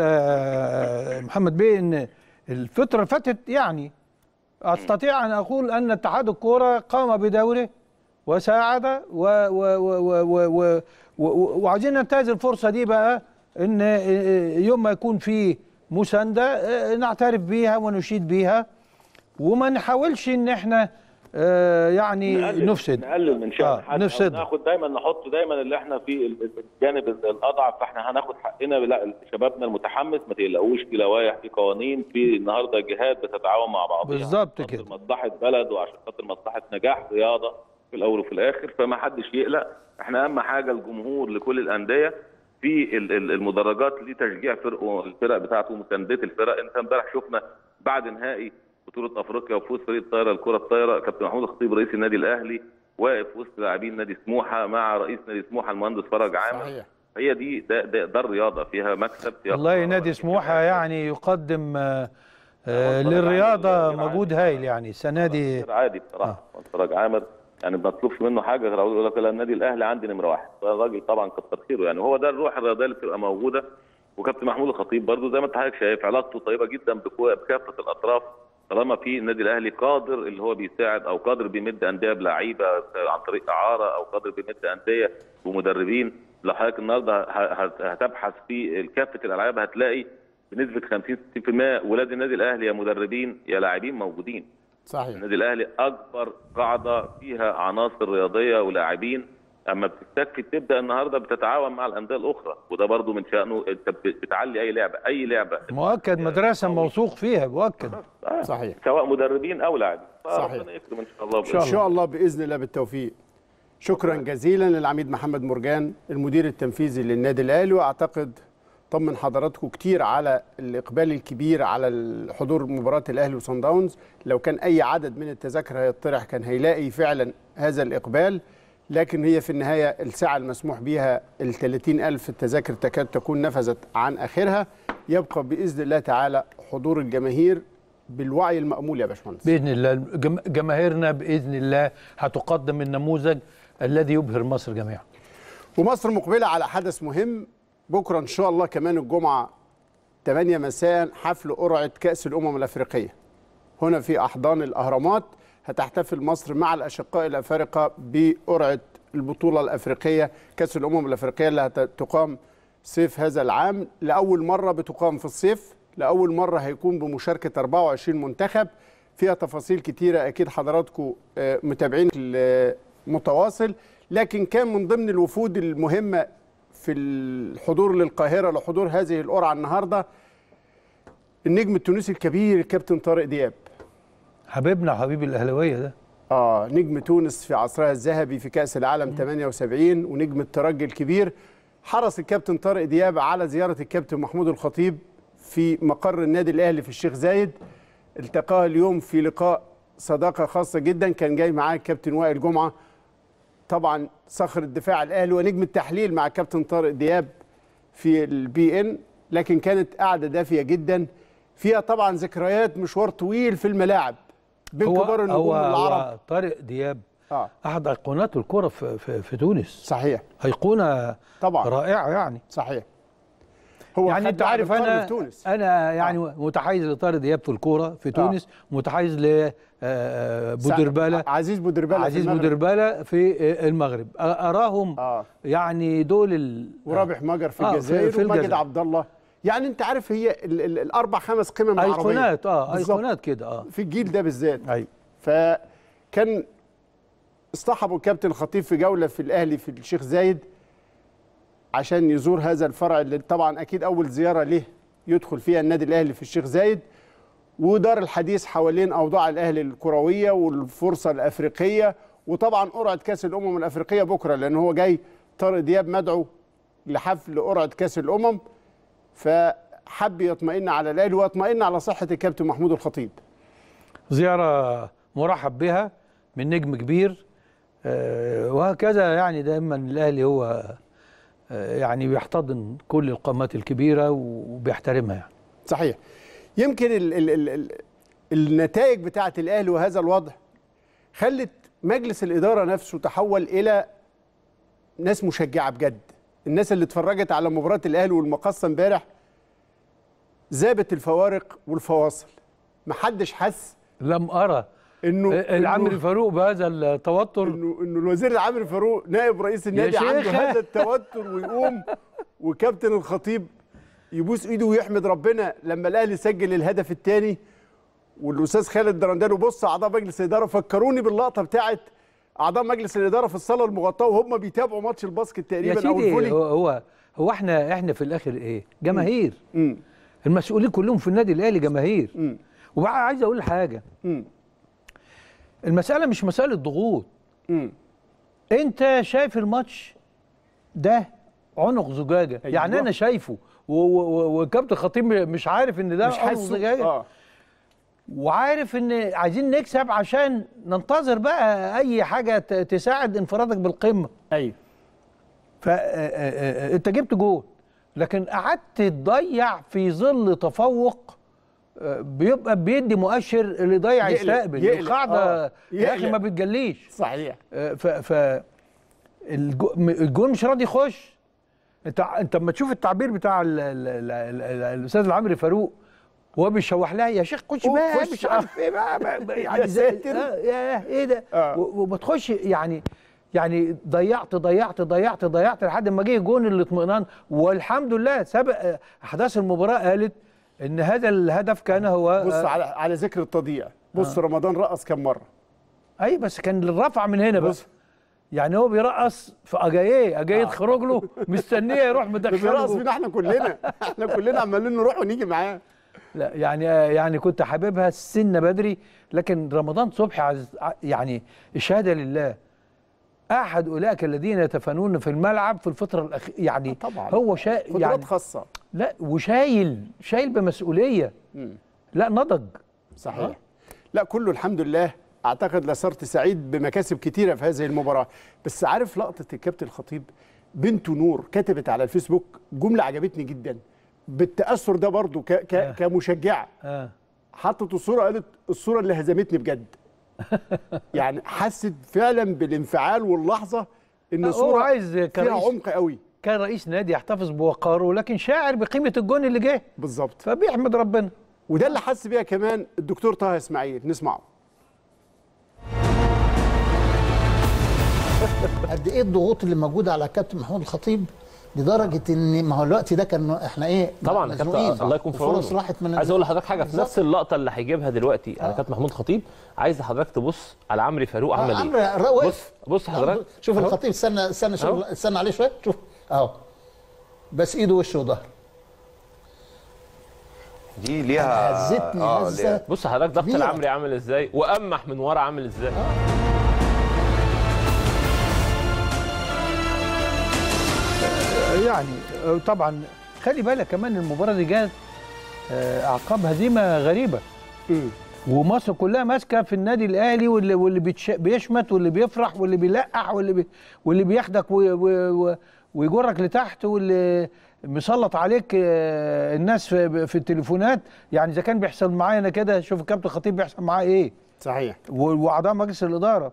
آه، محمد بيه ان الفتره اللي فاتت يعني استطيع ان اقول ان اتحاد الكوره قام بدوره وساعد و و و و و و و وعايزين ننتهز الفرصه دي بقى ان آه، يوم ما يكون في مسانده آه، نعترف بيها ونشيد بيها وما نحاولش ان احنا آه، يعني نقلل- نفسد نقلل من شأن آه، حد نفسد. أو ناخد دايما نحط دايما اللي احنا في ال- ال- الجانب ال- الاضعف فاحنا هناخد حقنا لا شبابنا المتحمس ما تقلقوش في لوائح في قوانين في النهارده جهات بتتعاون مع بعضها بالظبط عشان كده. خاطر مصلحه بلد وعشان خاطر مصلحه نجاح رياضه في الاول وفي الاخر فما حدش يقلق احنا اهم حاجه الجمهور لكل الانديه في ال- ال- المدرجات لتشجيع فرق الفرق بتاعته ومسانده الفرق انت امبارح شفنا بعد نهائي بطوله افريقيا وفوز فريق الطايره الكره الطايره كابتن محمود الخطيب رئيس النادي الاهلي واقف وسط لاعبين نادي سموحه مع رئيس نادي سموحه المهندس فرج عامر صحيح هي دي ده, ده, ده الرياضه فيها مكسب فيها والله خسارة، نادي ولكن سموحه كمان يعني يقدم آه، آه، فرج للرياضه عامر غير مجهود عادي. هايل يعني السنه دي غير عادي بصراحه فرج عامر يعني ما بنطلبش منه حاجه غير اقول لك لا النادي الاهلي عندي نمره واحد الراجل طبعا كتر خيره يعني هو ده الروح الرياضيه اللي بتبقى موجوده وكابتن محمود الخطيب برضو زي ما انت حضرتك شايف علاقته طيبه جدا بكو- بكافه الاطراف طالما في النادي الاهلي قادر اللي هو بيساعد او قادر بيمد انديه بلعيبه عن طريق اعاره او قادر بيمد انديه ومدربين لو حضرتك النهارده ه- ه- هتبحث في كافه الالعاب هتلاقي بنسبه 50 60% ولاد النادي الاهلي يا مدربين يا لاعبين موجودين صحيح النادي الاهلي اكبر قاعده فيها عناصر رياضيه ولاعبين اما بتستكفي تبدا النهارده بتتعاون مع الانديه الاخرى وده برضو من شانه انت بت- بتعلي اي لعبه اي لعبه مؤكد مدرسه موثوق فيها مؤكد آه، صحيح. سواء مدربين او لاعبين صحيح. فربنا يكرم ان شاء الله شاء ان شاء الله باذن الله بالتوفيق شكرا جزيلا للعميد محمد مرجان المدير التنفيذي للنادي الاهلي واعتقد طمن حضراتكم كتير على الاقبال الكبير على حضور مباراه الاهلي وصن داونز لو كان اي عدد من التذاكر هيطرح كان هيلاقي فعلا هذا الاقبال لكن هي في النهايه الساعه المسموح بها ال 30 الف التذاكر تكاد تكون نفذت عن اخرها يبقى باذن الله تعالى حضور الجماهير بالوعي المامول يا باشمهندس باذن الله جم- جماهيرنا باذن الله هتقدم النموذج الذي يبهر مصر جميعا ومصر مقبلة على حدث مهم بكرة إن شاء الله كمان الجمعة 8 مساء حفل قرعة كأس الأمم الأفريقية هنا في أحضان الأهرامات هتحتفل مصر مع الأشقاء الأفارقة بقرعة البطولة الأفريقية كأس الأمم الأفريقية اللي هتقام صيف هذا العام لأول مرة بتقام في الصيف لأول مرة هيكون بمشاركة 24 منتخب فيها تفاصيل كتيرة أكيد حضراتكم آه، متابعين متواصل لكن كان من ضمن الوفود المهمة في الحضور للقاهرة لحضور هذه القرعة النهاردة النجم التونسي الكبير الكابتن طارق دياب حبيبنا وحبيب الاهلاويه ده اه نجم تونس في عصرها الذهبي في كأس العالم 78 ونجم الترجي الكبير حرص الكابتن طارق دياب على زيارة الكابتن محمود الخطيب في مقر النادي الأهلي في الشيخ زايد التقاه اليوم في لقاء صداقة خاصة جدا كان جاي معاه الكابتن وائل جمعة طبعا صخر الدفاع الأهلي ونجم التحليل مع الكابتن طارق دياب في البي ان لكن كانت قعدة دافية جدا فيها طبعا ذكريات مشوار طويل في الملاعب بين هو كبار النجوم هو, العرب هو طارق دياب اه احد ايقونات الكره في, في, في تونس صحيح ايقونه طبعا رائعه يعني صحيح هو يعني خد انت لاعب عارف القرن انا في تونس انا يعني متحيز لطارق دياب في الكوره في تونس متحيز ل آه، بودرباله عزيز بودرباله في عزيز المغرب. بودرباله في آه، المغرب أ- اراهم اه يعني دول ال... ورابح مجر في آه، في- الجزائر في وماجد الجزائر. عبد الله يعني انت عارف هي ال ال الاربع خمس قمم عربيه ايقونات اه بالظبط. ايقونات كده اه في الجيل ده بالذات ايوه فكان اصطحبوا الكابتن الخطيب في جوله في الاهلي في الشيخ زايد عشان يزور هذا الفرع اللي طبعا اكيد اول زياره له يدخل فيها النادي الاهلي في الشيخ زايد ودار الحديث حوالين اوضاع الاهلي الكرويه والفرصه الافريقيه وطبعا قرعه كاس الامم الافريقيه بكره لان هو جاي طارق دياب مدعو لحفل قرعه كاس الامم فحب يطمئن على الاهلي ويطمئن على صحه الكابتن محمود الخطيب زياره مرحب بها من نجم كبير آه، وهكذا يعني دايما الاهلي هو آه، يعني بيحتضن كل القامات الكبيره وبيحترمها يعني صحيح يمكن ال ال ال ال النتائج بتاعه الاهلي وهذا الوضع خلت مجلس الاداره نفسه تحول الى ناس مشجعه بجد الناس اللي اتفرجت على مباراه الاهلي والمقصه امبارح ذابت الفوارق والفواصل محدش حس لم ارى انه العمرو إنه- فاروق بهذا التوتر انه انه الوزير العامر فاروق نائب رئيس النادي عنده شيخ. هذا التوتر ويقوم وكابتن الخطيب يبوس ايده ويحمد ربنا لما الاهلي سجل الهدف الثاني والاستاذ خالد درندال وبص اعضاء مجلس الاداره فكروني باللقطه بتاعت اعضاء مجلس الاداره في الصاله المغطاه وهم بيتابعوا ماتش الباسكت يا تقريبا او سيدي الفولي هو هو, هو احنا احنا في الاخر ايه جماهير مم. المسؤولين كلهم في النادي الاهلي جماهير مم. وبقى عايز اقول حاجه مم. المساله مش مساله ضغوط مم. انت شايف الماتش ده عنق زجاجه أيوة. يعني انا شايفه و- و- و- وكابتن خطيب مش عارف ان ده مش عنق حاسه زجاجه اه وعارف ان عايزين نكسب عشان ننتظر بقى اي حاجه ت- تساعد انفرادك بالقمه ايوه فانت جبت جول لكن قعدت تضيع في ظل تفوق آه، بيبقى بيدي مؤشر اللي يضيع يقلق- يستقبل يقلق، القاعده آه، يا اخي يقلق. ما بتجليش صحيح آه، ف ف الجو- م- الجول مش راضي يخش انت انت لما تشوف التعبير بتاع ال- ال- ال- ال- الاستاذ العمري فاروق وهو بيشوح لها يا شيخ خش أوه، بقى خش. مش عارف ايه بقى بقى- بقى يا يعني زي- ساتر. آه، يا ايه ده آه. و- وبتخش يعني يعني ضيعت ضيعت ضيعت ضيعت لحد ما جه جون الاطمئنان والحمد لله سبق آه، احداث المباراه قالت ان هذا الهدف كان هو بص آه، على على ذكر التضييع بص رمضان رقص كم مره اي بس كان الرفع من هنا بقى بص يعني هو بيرقص في اجاييه اجايه تخرج له مستنيه يروح ده مدخله بيرقص جوه. فينا احنا كلنا احنا كلنا عمالين نروح ونيجي معاه لا يعني يعني كنت حاببها السنه بدري لكن رمضان صبحي عز يعني الشهاده لله احد اولئك الذين يتفانون في الملعب في الفتره الاخيره يعني طبعا هو شا قدرات يعني خاصه لا وشايل شايل بمسؤوليه لا نضج صحيح لا كله الحمد لله اعتقد لصرت سعيد بمكاسب كتيره في هذه المباراه بس عارف لقطه الكابتن الخطيب بنته نور كتبت على الفيسبوك جمله عجبتني جدا بالتاثر ده برضو ك ك كمشجعه اه حطت الصوره قالت الصوره اللي هزمتني بجد يعني حست فعلا بالانفعال واللحظه ان هو الصوره عايز فيها كرئيس عمق قوي كان رئيس نادي يحتفظ بوقاره لكن شاعر بقيمه الجون اللي جه بالظبط فبيحمد ربنا وده اللي حس بيها كمان الدكتور طه اسماعيل نسمعه قد ايه الضغوط اللي موجوده على كابتن محمود الخطيب لدرجه ان ما هو الوقت ده كان احنا ايه طبعا يا مزنوقين. كابتن الله يكون في عونه الفرص راحت من عايز اقول لحضرتك حاجه في بالظبط. نفس اللقطه اللي هيجيبها دلوقتي على كابتن محمود خطيب عايز حضرتك تبص على عمرو فاروق عمل آه، ايه عمرو بص وقف بص حضرتك شوف أهو. الخطيب استنى استنى شوف أهو. استنى عليه شويه شوف اهو بس ايده وشه وظهر دي ليها هزتني آه، هزه ليها- بص حضرتك ضغط كبيرة. العمري عامل ازاي وامح من ورا عامل ازاي يعني آه، طبعا خلي بالك كمان المباراه دي جت آه، اعقاب هزيمه غريبه ومصر كلها ماسكه في النادي الاهلي واللي واللي بيتش- بيشمت واللي بيفرح واللي بيلقح واللي بي واللي بياخدك و- و- و- ويجرك لتحت واللي مسلط عليك آه، الناس في, في التليفونات يعني اذا كان بيحصل معايا انا كده شوف الكابتن خطيب بيحصل معاه ايه صحيح و- واعضاء مجلس الاداره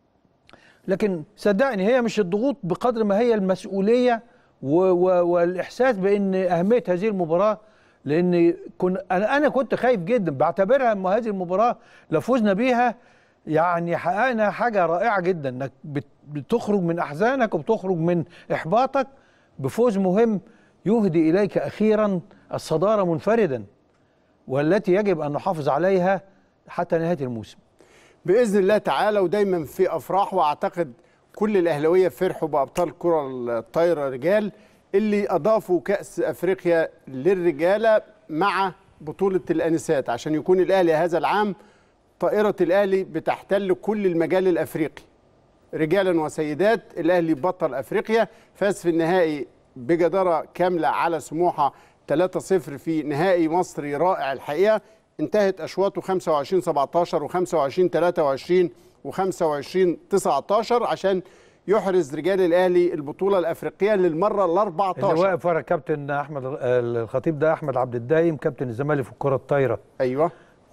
لكن صدقني هي مش الضغوط بقدر ما هي المسؤوليه و و والاحساس بان اهميه هذه المباراه لان كن انا انا كنت خايف جدا بعتبرها ان هذه المباراه لو فزنا بيها يعني حققنا حاجه رائعه جدا انك بت- بتخرج من احزانك وبتخرج من احباطك بفوز مهم يهدي اليك اخيرا الصداره منفردا والتي يجب ان نحافظ عليها حتى نهايه الموسم باذن الله تعالى ودايما في افراح واعتقد كل الاهلاويه فرحوا بابطال كره الطايره رجال اللي اضافوا كاس افريقيا للرجاله مع بطوله الانسات عشان يكون الاهلي هذا العام طائره الاهلي بتحتل كل المجال الافريقي رجالا وسيدات الاهلي بطل افريقيا فاز في النهائي بجداره كامله على سموحه 3-0 في نهائي مصري رائع الحقيقه انتهت اشواطه 25 17 و25 23 و25 19 عشان يحرز رجال الاهلي البطوله الافريقيه للمره ال اللي 14 واقف ورا كابتن احمد آه، الخطيب ده احمد عبد الدايم كابتن الزمالك في الكره الطايره ايوه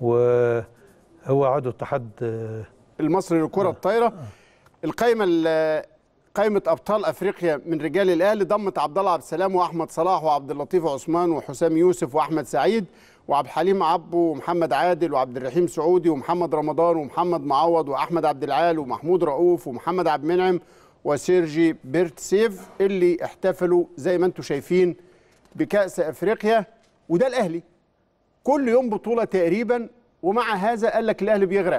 وهو عضو اتحاد آه، المصري للكره الطايره القائمه ال- قائمه ابطال افريقيا من رجال الاهلي ضمت عبد الله عبد السلام واحمد صلاح وعبد اللطيف عثمان وحسام يوسف واحمد سعيد وعبد الحليم عبو ومحمد عادل وعبد الرحيم سعودي ومحمد رمضان ومحمد معوض واحمد عبد العال ومحمود رؤوف ومحمد عبد المنعم وسيرجي بيرتسيف اللي احتفلوا زي ما انتم شايفين بكاس افريقيا وده الاهلي كل يوم بطوله تقريبا ومع هذا قال لك الاهلي بيغرق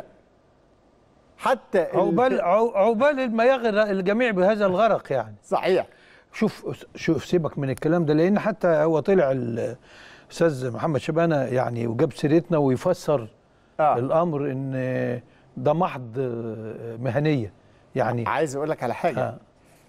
حتى ال- عقبال عو- عقبال ما يغرق الجميع بهذا الغرق يعني صحيح شوف شوف سيبك من الكلام ده لان حتى هو طلع الاستاذ محمد شبانه يعني وجاب سيرتنا ويفسر آه. الامر ان ده محض آه، مهنيه يعني عايز اقول لك على حاجه آه.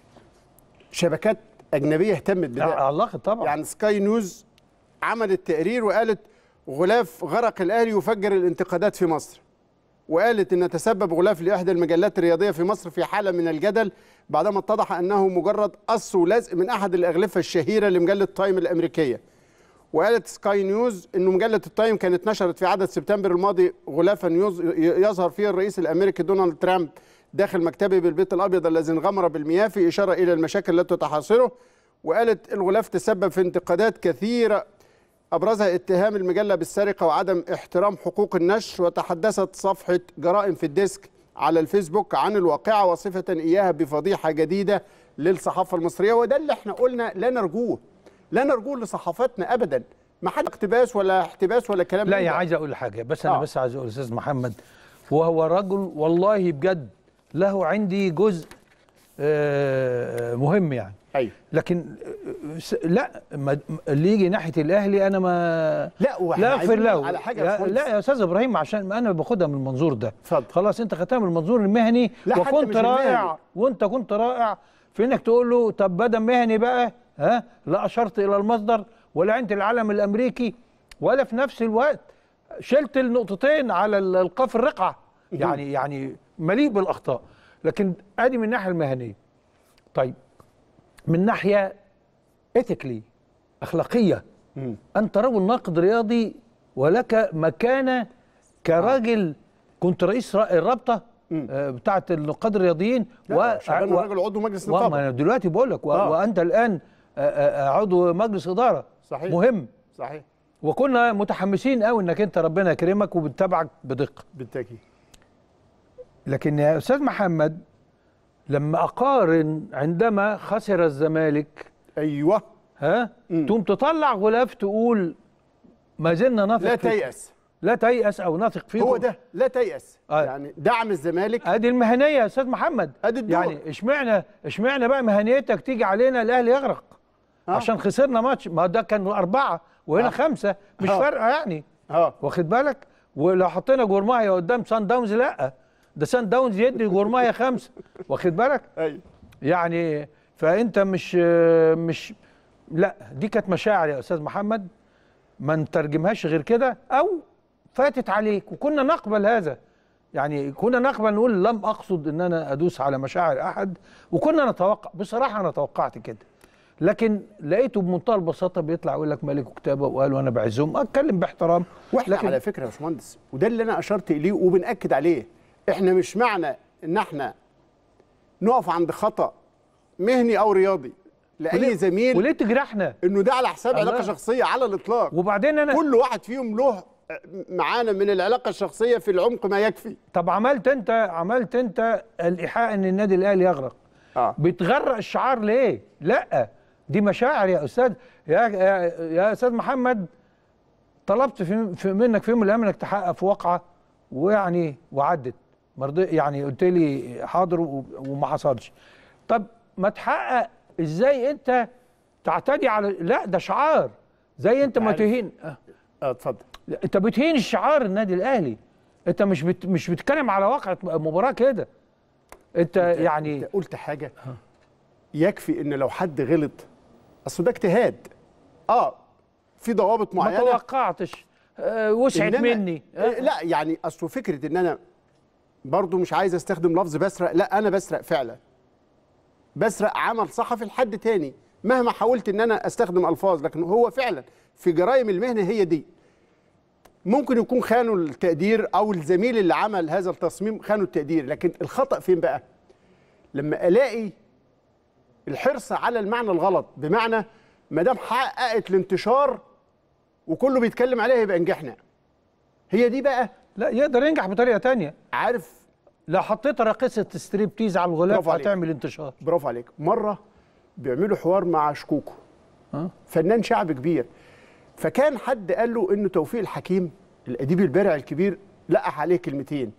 شبكات اجنبيه اهتمت بده علق طبعا يعني سكاي نيوز عملت تقرير وقالت غلاف غرق الاهلي يفجر الانتقادات في مصر وقالت ان تسبب غلاف لاحدى المجلات الرياضيه في مصر في حاله من الجدل بعدما اتضح انه مجرد قص ولزق من احد الاغلفه الشهيره لمجله تايم الامريكيه وقالت سكاي نيوز انه مجله التايم كانت نشرت في عدد سبتمبر الماضي غلافا يظ- يظهر فيه الرئيس الامريكي دونالد ترامب داخل مكتبه بالبيت الابيض الذي انغمر بالمياه في اشاره الى المشاكل التي تحاصره وقالت الغلاف تسبب في انتقادات كثيره ابرزها اتهام المجله بالسرقه وعدم احترام حقوق النشر وتحدثت صفحه جرائم في الديسك على الفيسبوك عن الواقعه وصفه اياها بفضيحه جديده للصحافه المصريه وده اللي احنا قلنا لا نرجوه لا نرجوه لصحافتنا ابدا ما حد اقتباس ولا احتباس ولا كلام لا من يا ده. عايز اقول حاجه بس انا آه. بس عايز اقول استاذ محمد وهو رجل والله بجد له عندي جزء آه، مهم يعني ايوه لكن آه، س- لا ما- اللي يجي ناحيه الاهلي انا ما لا واحنا لا اغفر عايزين له على حاجه يا لا, باشمهندس. لا يا استاذ ابراهيم عشان انا باخدها من المنظور ده اتفضل. خلاص انت خدتها من المنظور المهني لا، حتى وكنت مش المهني. رائع وانت كنت رائع في انك تقول له طب بدل مهني بقى ها لا اشرت الى المصدر ولا عند العلم الامريكي ولا في نفس الوقت شلت النقطتين على ال- القاف الرقعه يعني يعني مليء بالاخطاء لكن ادي من الناحيه المهنيه طيب من ناحيه ايثيكلي اخلاقيه مم. انت رجل ناقد رياضي ولك مكانه كراجل كنت رئيس را- الرابطه آه، بتاعه النقاد الرياضيين لا شعبان و... راجل عضو مجلس وما النقابه انا دلوقتي بقول لك و... آه. وانت الان آه، آه، عضو مجلس اداره صحيح. مهم صحيح وكنا متحمسين قوي انك انت ربنا يكرمك وبنتابعك بدقه بالتاكيد لكن يا استاذ محمد لما اقارن عندما خسر الزمالك ايوه ها مم. تقوم تطلع غلاف تقول ما زلنا نثق لا فيكم. تيأس لا تيأس او نثق فيكم هو ده لا تيأس آه. يعني دعم الزمالك ادي المهنيه يا استاذ محمد أدي الدور. يعني اشمعنى اشمعنى بقى مهنيتك تيجي علينا الاهلي يغرق آه. عشان خسرنا ماتش ما ده كان اربعه وهنا آه. خمسه مش آه. فارقه يعني اه واخد بالك ولو حطينا جورمايا قدام سان داونز لا ده سان داونز يدي جورمايا خمسه واخد بالك ايوه يعني فانت مش مش لا دي كانت مشاعر يا استاذ محمد ما نترجمهاش غير كده او فاتت عليك وكنا نقبل هذا يعني كنا نقبل نقول لم اقصد ان انا ادوس على مشاعر احد وكنا نتوقع بصراحه انا توقعت كده لكن لقيته بمنتهى البساطه بيطلع يقول لك ملك كتابه وقال وانا بعزهم اتكلم باحترام واحنا لكن- على فكره يا باشمهندس وده اللي انا اشرت اليه وبناكد عليه احنا مش معنى ان احنا نقف عند خطا مهني او رياضي لاي وليه- زميل وليه تجرحنا انه ده على حساب الله. علاقه شخصيه على الاطلاق وبعدين انا كل واحد فيهم له معانا من العلاقه الشخصيه في العمق ما يكفي طب عملت انت عملت انت الايحاء ان النادي الاهلي يغرق اه بتغرق الشعار ليه؟ لا دي مشاعر يا استاذ يا يا, يا استاذ محمد طلبت في في منك في يوم من الايام انك تحقق في واقعه ويعني وعدت مرضي يعني قلت لي حاضر و- وما حصلش طب ما تحقق ازاي انت تعتدي على لا ده شعار زي انت ما عارف. تهين آه. اه اتفضل لا، انت بتهين الشعار النادي الاهلي انت مش بت مش بتتكلم على واقعة مباراة كده انت يعني انت قلت حاجه يكفي ان لو حد غلط اصل ده اجتهاد اه في ضوابط ما معينه توقعتش آه، وسعت إنما- مني آه، لا يعني اصل فكره ان انا برضو مش عايز استخدم لفظ بسرق لا انا بسرق فعلا بسرق عمل صحفي لحد تاني مهما حاولت ان انا استخدم الفاظ لكن هو فعلا في جرائم المهنه هي دي ممكن يكون خانوا التقدير او الزميل اللي عمل هذا التصميم خانوا التقدير لكن الخطا فين بقى لما الاقي الحرص على المعنى الغلط بمعنى ما دام حققت الانتشار وكله بيتكلم عليها يبقى نجحنا هي دي بقى لا يقدر ينجح بطريقة تانية عارف لو حطيت راقصة ستريبتيز على الغلاف برافو عليك. هتعمل انتشار برافو عليك مره بيعملوا حوار مع شكوكو ها؟ فنان شعب كبير فكان حد قال له انه توفيق الحكيم الاديب البارع الكبير لقح عليه كلمتين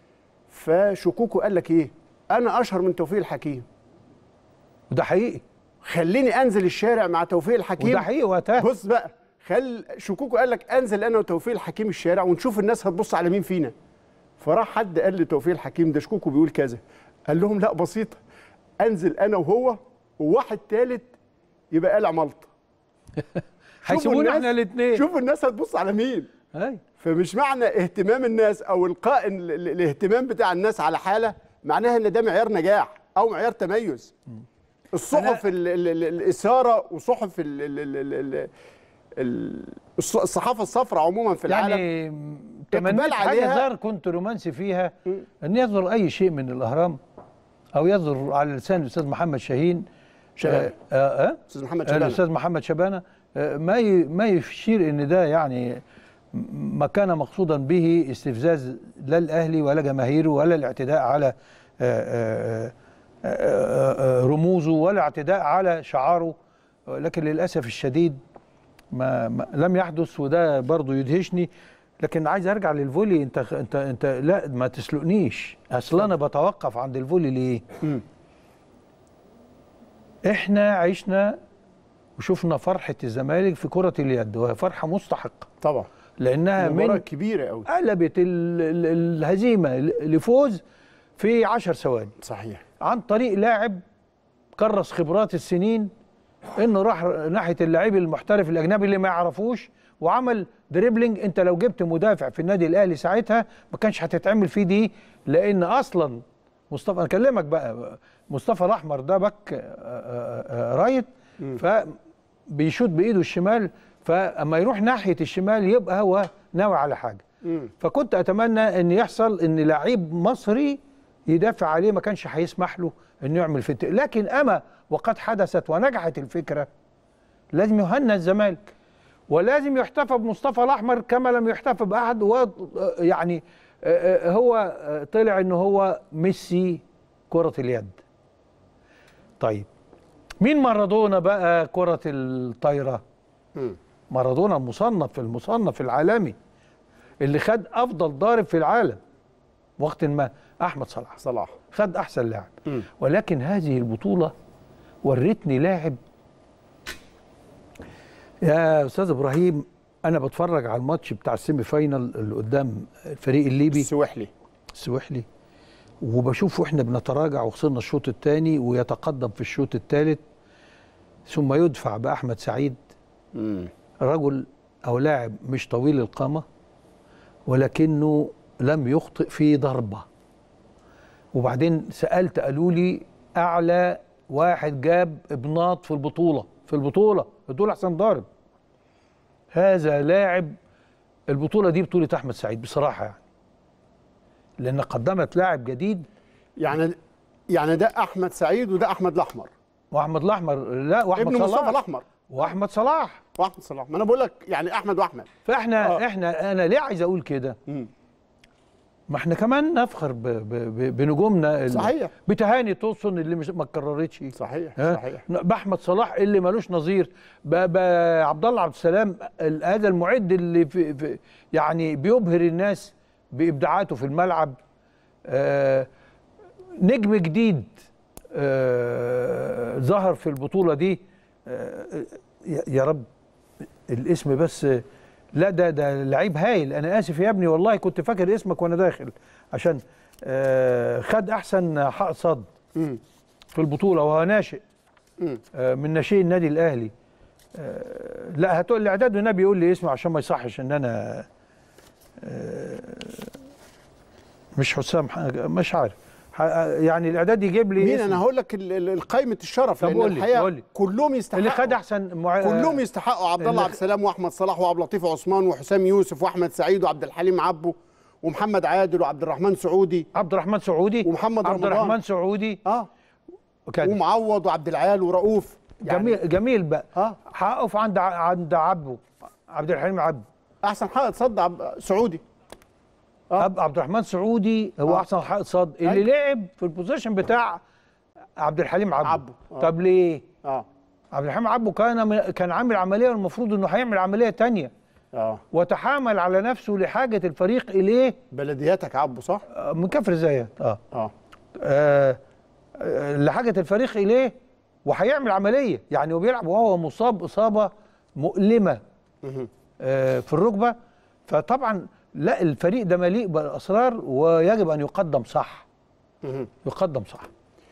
فشكوكو قال لك ايه انا اشهر من توفيق الحكيم وده حقيقي خليني انزل الشارع مع توفيق الحكيم وده حقيقي وقتها بص بقى خل شكوكو قال لك انزل انا وتوفيق الحكيم الشارع ونشوف الناس هتبص على مين فينا فراح حد قال لتوفيق الحكيم ده شكوكو بيقول كذا قال لهم لا بسيطه انزل انا وهو وواحد ثالث يبقى قلع ملط شوفوا هيسيبونا الناس- احنا الاثنين شوفوا الناس هتبص على مين اي فمش معنى اهتمام الناس او القاء ال- ال- الاهتمام بتاع الناس على حاله معناها ان ده معيار نجاح او معيار تميز الصحف ال- ال- ال- الاثاره وصحف ال- ال- ال- ال- ال- ال- الص- الصحافه الصفراء عموما في العالم يعني تمنيت حاجة عليها- زار كنت رومانسي فيها ان يصدر اي شيء من الاهرام او يصدر على لسان الاستاذ محمد شاهين شبانة. آه آه آه استاذ محمد شبانه الاستاذ محمد شبانه آه، ما ي- ما يشير ان ده يعني م- ما كان مقصودا به استفزاز لا الاهلي ولا جماهيره ولا الاعتداء على آه، آه، آه، آه، آه، رموزه ولا اعتداء على شعاره لكن للاسف الشديد ما, ما لم يحدث وده برضو يدهشني لكن عايز ارجع للفولي انت انت انت لا ما تسلقنيش اصل انا بتوقف عند الفولي ليه؟ احنا عشنا وشفنا فرحه الزمالك في كره اليد وهي فرحه مستحقه طبعا لانها مباراه من كبيره قوي قلبت ال- ال- الهزيمه لفوز في عشر ثواني صحيح عن طريق لاعب كرس خبرات السنين انه راح ناحيه اللعيب المحترف الاجنبي اللي ما يعرفوش وعمل دريبلينج انت لو جبت مدافع في النادي الاهلي ساعتها ما كانش هتتعمل فيه دي لان اصلا مصطفى انا اكلمك بقى مصطفى الاحمر ده باك آه، آه، آه، رايت فبيشوط بايده الشمال فاما يروح ناحيه الشمال يبقى هو ناوي على حاجه مم. فكنت اتمنى ان يحصل ان لعيب مصري يدافع عليه ما كانش هيسمح له انه يعمل فت لكن اما وقد حدثت ونجحت الفكره لازم يهنى الزمالك ولازم يحتفى بمصطفى الاحمر كما لم يحتفى باحد و يعني آه، آه، هو آه، طلع ان هو ميسي كره اليد طيب مين مارادونا بقى كره الطايره مم. مارادونا المصنف في المصنف العالمي اللي خد افضل ضارب في العالم وقت ما احمد صلاح صلاح خد احسن لاعب مم. ولكن هذه البطوله ورتني لاعب يا استاذ ابراهيم انا بتفرج على الماتش بتاع السيمي فاينال اللي قدام الفريق الليبي السويحلي السويحلي وبشوف واحنا بنتراجع وخسرنا الشوط الثاني ويتقدم في الشوط الثالث ثم يدفع باحمد سعيد مم. رجل او لاعب مش طويل القامه ولكنه لم يخطئ في ضربه وبعدين سالت قالوا لي اعلى واحد جاب ابناط في البطوله في البطوله دول احسن ضارب هذا لاعب البطوله دي بطوله احمد سعيد بصراحه يعني لان قدمت لاعب جديد يعني يعني ده احمد سعيد وده احمد الاحمر واحمد الاحمر لا واحمد ابن مصطفى صلاح الاحمر واحمد صلاح واحمد صلاح ما انا بقول لك يعني احمد واحمد فاحنا آه. آه. احنا انا ليه عايز اقول كده مم. ما احنا كمان نفخر ب ب ب بنجومنا ال- صحيح. بتهاني توسن اللي مش ما اتكررتش صحيح ها؟ صحيح باحمد صلاح اللي ملوش نظير ب- بعبد الله عبد السلام ال- هذا المعد اللي في في يعني بيبهر الناس بابداعاته في الملعب آه نجم جديد آه ظهر في البطوله دي آه يا يا رب الاسم بس لا ده ده لعيب هايل انا اسف يا ابني والله كنت فاكر اسمك وانا داخل عشان آه خد احسن حق صد مم. في البطوله وهو ناشئ مم. آه، من ناشئي النادي الاهلي آه، لا هتقول لي اعداد والنبي يقول لي اسمه عشان ما يصحش ان انا آه، مش حسام ح- مش عارف ح- يعني الاعداد يجيب لي مين اسم انا هقول لك ال- ال- قائمه الشرف طب لان قول لي، الحقيقه قول لي. كلهم يستحقوا اللي خد احسن مع... كلهم يستحقوا عبد الله اللي عبد السلام واحمد صلاح وعبد اللطيف عثمان وحسام يوسف واحمد سعيد وعبد الحليم عبو ومحمد عادل وعبد الرحمن سعودي عبد الرحمن سعودي ومحمد عبد رمضان. الرحمن سعودي اه كان ومعوض وعبد العال ورؤوف جميل جميل بقى اه هقف عند ع- عند عبده عبد الحليم عبده احسن حائط صد عب- سعودي آه. أب عبد الرحمن سعودي هو آه. احسن حائط صد اللي أيوة. لعب في البوزيشن بتاع عبد الحليم عبده عبده. آه. طب ليه اه عبد الحليم عبده كان من- كان عامل عمليه والمفروض انه هيعمل عمليه تانية اه وتحامل على نفسه لحاجه الفريق اليه بلدياتك عبو صح آه، من كفر زايد اه اه آه، آه، لحاجه الفريق اليه وهيعمل عمليه يعني هو بيلعب وهو مصاب اصابه مؤلمه مهم. آه، في الركبه فطبعا لا الفريق ده مليء بالاسرار ويجب ان يقدم صح مهم. يقدم صح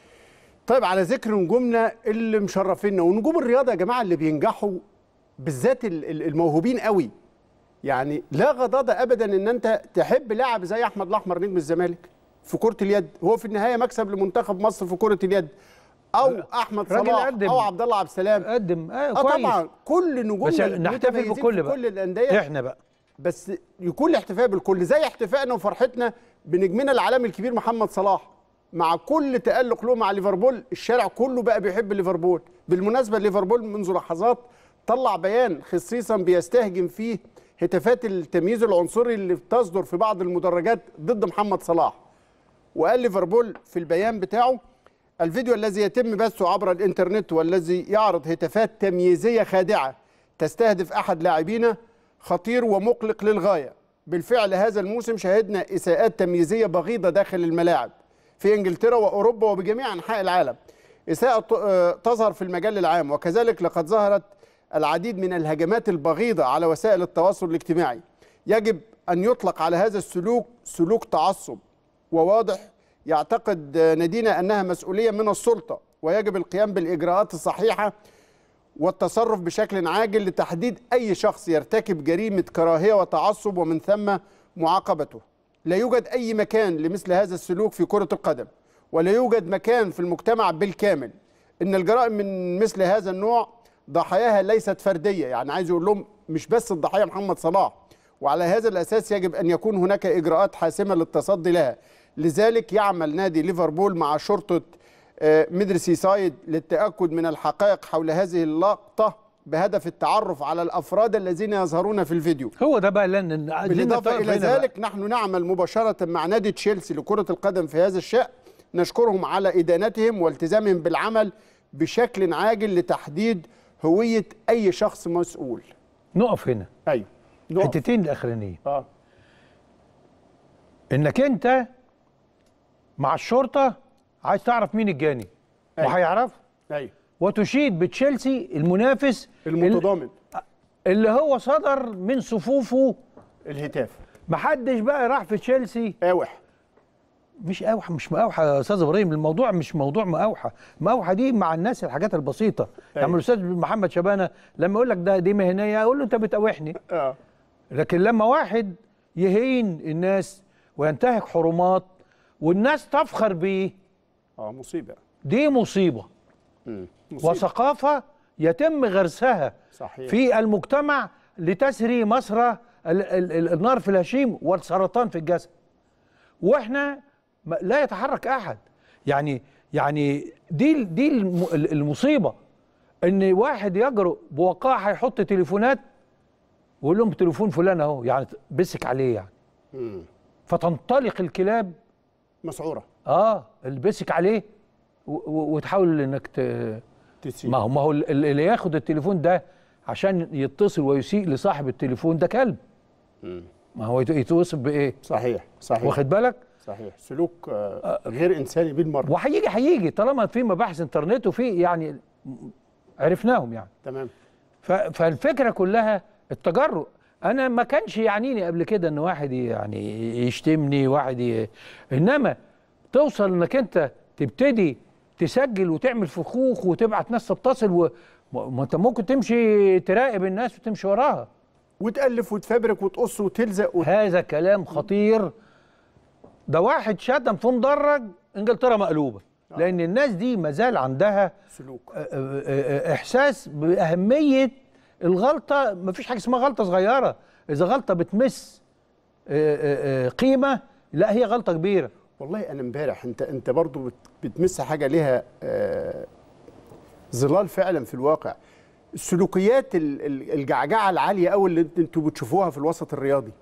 طيب على ذكر نجومنا اللي مشرفينا ونجوم الرياضه يا جماعه اللي بينجحوا بالذات ال- ال- الموهوبين قوي يعني لا غضاضه ابدا ان انت تحب لاعب زي احمد الاحمر نجم الزمالك في كره اليد هو في النهايه مكسب لمنتخب مصر في كره اليد او احمد راجل صلاح قدم. او عبد الله عبد السلام قدم آه اه كويس طبعا كل نجومنا بس نحتفل المتميزين بكل في بقى كل الانديه احنا بقى بس يكون الاحتفاء بالكل زي احتفائنا وفرحتنا بنجمنا العالمي الكبير محمد صلاح مع كل تألق له مع ليفربول الشارع كله بقى بيحب ليفربول بالمناسبة ليفربول منذ لحظات طلع بيان خصيصا بيستهجن فيه هتافات التمييز العنصري اللي تصدر في بعض المدرجات ضد محمد صلاح وقال ليفربول في البيان بتاعه الفيديو الذي يتم بثه عبر الانترنت والذي يعرض هتافات تمييزيه خادعه تستهدف احد لاعبينا خطير ومقلق للغايه بالفعل هذا الموسم شهدنا اساءات تمييزيه بغيضه داخل الملاعب في انجلترا واوروبا وبجميع انحاء العالم إساءة ت- آه، تظهر في المجال العام وكذلك لقد ظهرت العديد من الهجمات البغيضة على وسائل التواصل الاجتماعي يجب أن يطلق على هذا السلوك سلوك تعصب وواضح يعتقد آه، نادينا أنها مسؤولية من السلطة ويجب القيام بالإجراءات الصحيحة والتصرف بشكل عاجل لتحديد أي شخص يرتكب جريمة كراهية وتعصب ومن ثم معاقبته لا يوجد أي مكان لمثل هذا السلوك في كرة القدم ولا يوجد مكان في المجتمع بالكامل إن الجرائم من مثل هذا النوع ضحاياها ليست فردية يعني عايز يقول لهم مش بس الضحية محمد صلاح وعلى هذا الأساس يجب أن يكون هناك إجراءات حاسمة للتصدي لها لذلك يعمل نادي ليفربول مع شرطة آه، ميدرسي سايد للتأكد من الحقائق حول هذه اللقطة بهدف التعرف على الأفراد الذين يظهرون في الفيديو هو ده بقى لان بالإضافة إلى ذلك نحن نعمل مباشرة مع نادي تشيلسي لكرة القدم في هذا الشأن نشكرهم على إدانتهم والتزامهم بالعمل بشكل عاجل لتحديد هوية أي شخص مسؤول نقف هنا أيوه نقف. حتتين الاخرانيين آه. انك انت مع الشرطه عايز تعرف مين الجاني أيوة. وهيعرف أيوه وتشيد بتشيلسي المنافس المتضامن اللي هو صدر من صفوفه الهتاف محدش بقى راح في تشيلسي قاوح مش اوحى مش مقاوحه يا استاذ ابراهيم الموضوع مش موضوع مقاوحه مقاوحه دي مع الناس الحاجات البسيطه يعني الاستاذ محمد شبانه لما يقول لك ده دي مهنيه اقول له انت بتقاوحني اه لكن لما واحد يهين الناس وينتهك حرمات والناس تفخر بيه اه مصيبة دي مصيبه مم. مصيبة وثقافه يتم غرسها صحيح في المجتمع لتسري مسرى ال- ال- ال- النار في الهشيم والسرطان في الجسد واحنا ما- لا يتحرك احد يعني يعني دي دي الم- ال- المصيبه ان واحد يجرؤ بوقاحه هيحط تليفونات ويقول لهم تليفون فلان اهو يعني بسك عليه يعني مم. فتنطلق الكلاب مسعورة اه اللي بسك عليه و- و- وتحاول انك ت... تسيب ما هو ما هو ال- ال- اللي ياخد التليفون ده عشان يتصل ويسيء لصاحب التليفون ده كلب ما هو يت- يتوصف بايه صحيح صحيح واخد بالك صحيح سلوك آه غير إنساني بالمرة وهيجي هيجي طالما في مباحث انترنت وفي يعني عرفناهم يعني تمام ف- فالفكره كلها التجرؤ انا ما كانش يعنيني قبل كده ان واحد يعني يشتمني واحد ي... انما توصل انك انت تبتدي تسجل وتعمل فخوخ وتبعت ناس تتصل و... ما ما انت ممكن تمشي تراقب الناس وتمشي وراها وتألف وتفبرك وتقص وتلزق وت... هذا كلام خطير ده واحد شتم في مدرج انجلترا مقلوبه لان الناس دي ما زال عندها سلوك آه، آه، آه، احساس باهميه الغلطه ما فيش حاجه اسمها غلطه صغيره اذا غلطه بتمس آه، آه، آه، قيمه لا هي غلطه كبيره والله انا امبارح انت انت برضو بت- بتمس حاجه ليها آه، ظلال فعلا في الواقع السلوكيات ال- ال- الجعجعه العاليه قوي اللي انت- انتوا بتشوفوها في الوسط الرياضي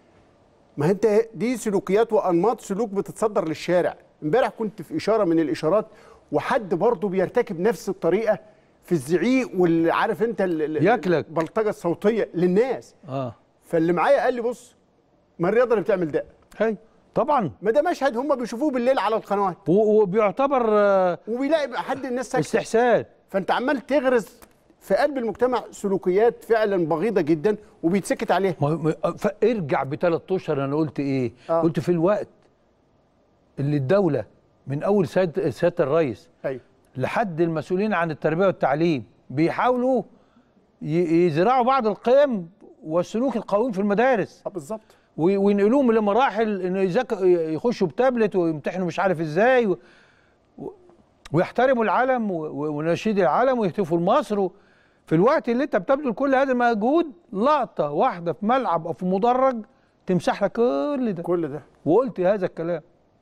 ما انت دي سلوكيات وانماط سلوك بتتصدر للشارع امبارح كنت في اشاره من الاشارات وحد برضه بيرتكب نفس الطريقه في الزعيق واللي عارف انت ال- ال- ياكلك. البلطجه الصوتيه للناس اه فاللي معايا قال لي بص ما الرياضه اللي بتعمل ده هي طبعا ما ده مشهد هم بيشوفوه بالليل على القنوات و- وبيعتبر آه، وبيلاقي بقى حد الناس ساكته استحسان فانت عمال تغرس في قلب المجتمع سلوكيات فعلا بغيضه جدا وبيتسكت عليها ما- ما- فارجع بثلاث اشهر انا قلت ايه؟ آه. قلت في الوقت اللي الدوله من اول سياده سياده الرئيس ايوه لحد المسؤولين عن التربيه والتعليم بيحاولوا ي- يزرعوا بعض القيم والسلوك القويم في المدارس اه بالظبط وي- وينقلوهم لمراحل انه يذاك- يخشوا بتابلت ويمتحنوا مش عارف ازاي و- و- ويحترموا العلم و- و- ونشيد العلم ويهتفوا لمصر و- في الوقت اللي انت بتبذل كل هذا المجهود لقطه واحده في ملعب او في مدرج تمسح لك كل ده كل ده وقلت هذا الكلام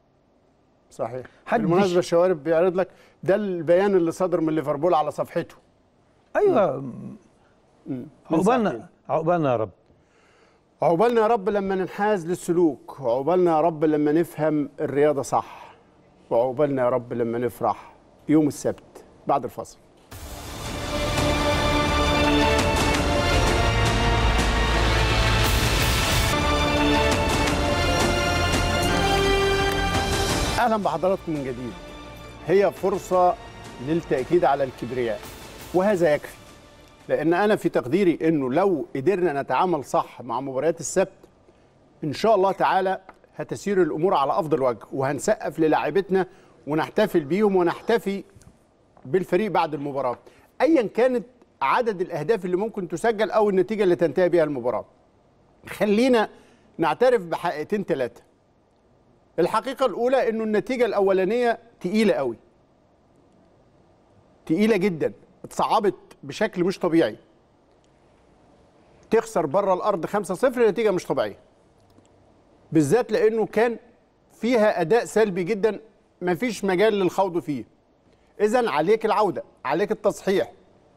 صحيح حدش- بالمناسبه الشوارب بيعرض لك ده البيان اللي صدر من ليفربول على صفحته ايوه من ساعتين. عقبالنا عقبالنا يا رب عقبالنا يا رب لما ننحاز للسلوك وعقبالنا يا رب لما نفهم الرياضه صح وعقبالنا يا رب لما نفرح يوم السبت بعد الفصل اهلا بحضراتكم من جديد هي فرصه للتاكيد على الكبرياء وهذا يكفي لان انا في تقديري انه لو قدرنا نتعامل صح مع مباريات السبت ان شاء الله تعالى هتسير الامور على افضل وجه وهنسقف للاعيبتنا ونحتفل بيهم ونحتفي بالفريق بعد المباراه ايا كانت عدد الاهداف اللي ممكن تسجل او النتيجه اللي تنتهي بها المباراه خلينا نعترف بحقيقتين ثلاثه الحقيقه الاولى انه النتيجه الاولانيه تقيله قوي تقيله جدا اتصعبت بشكل مش طبيعي تخسر بره الارض 5-0 نتيجه مش طبيعيه بالذات لانه كان فيها اداء سلبي جدا مفيش مجال للخوض فيه اذا عليك العوده عليك التصحيح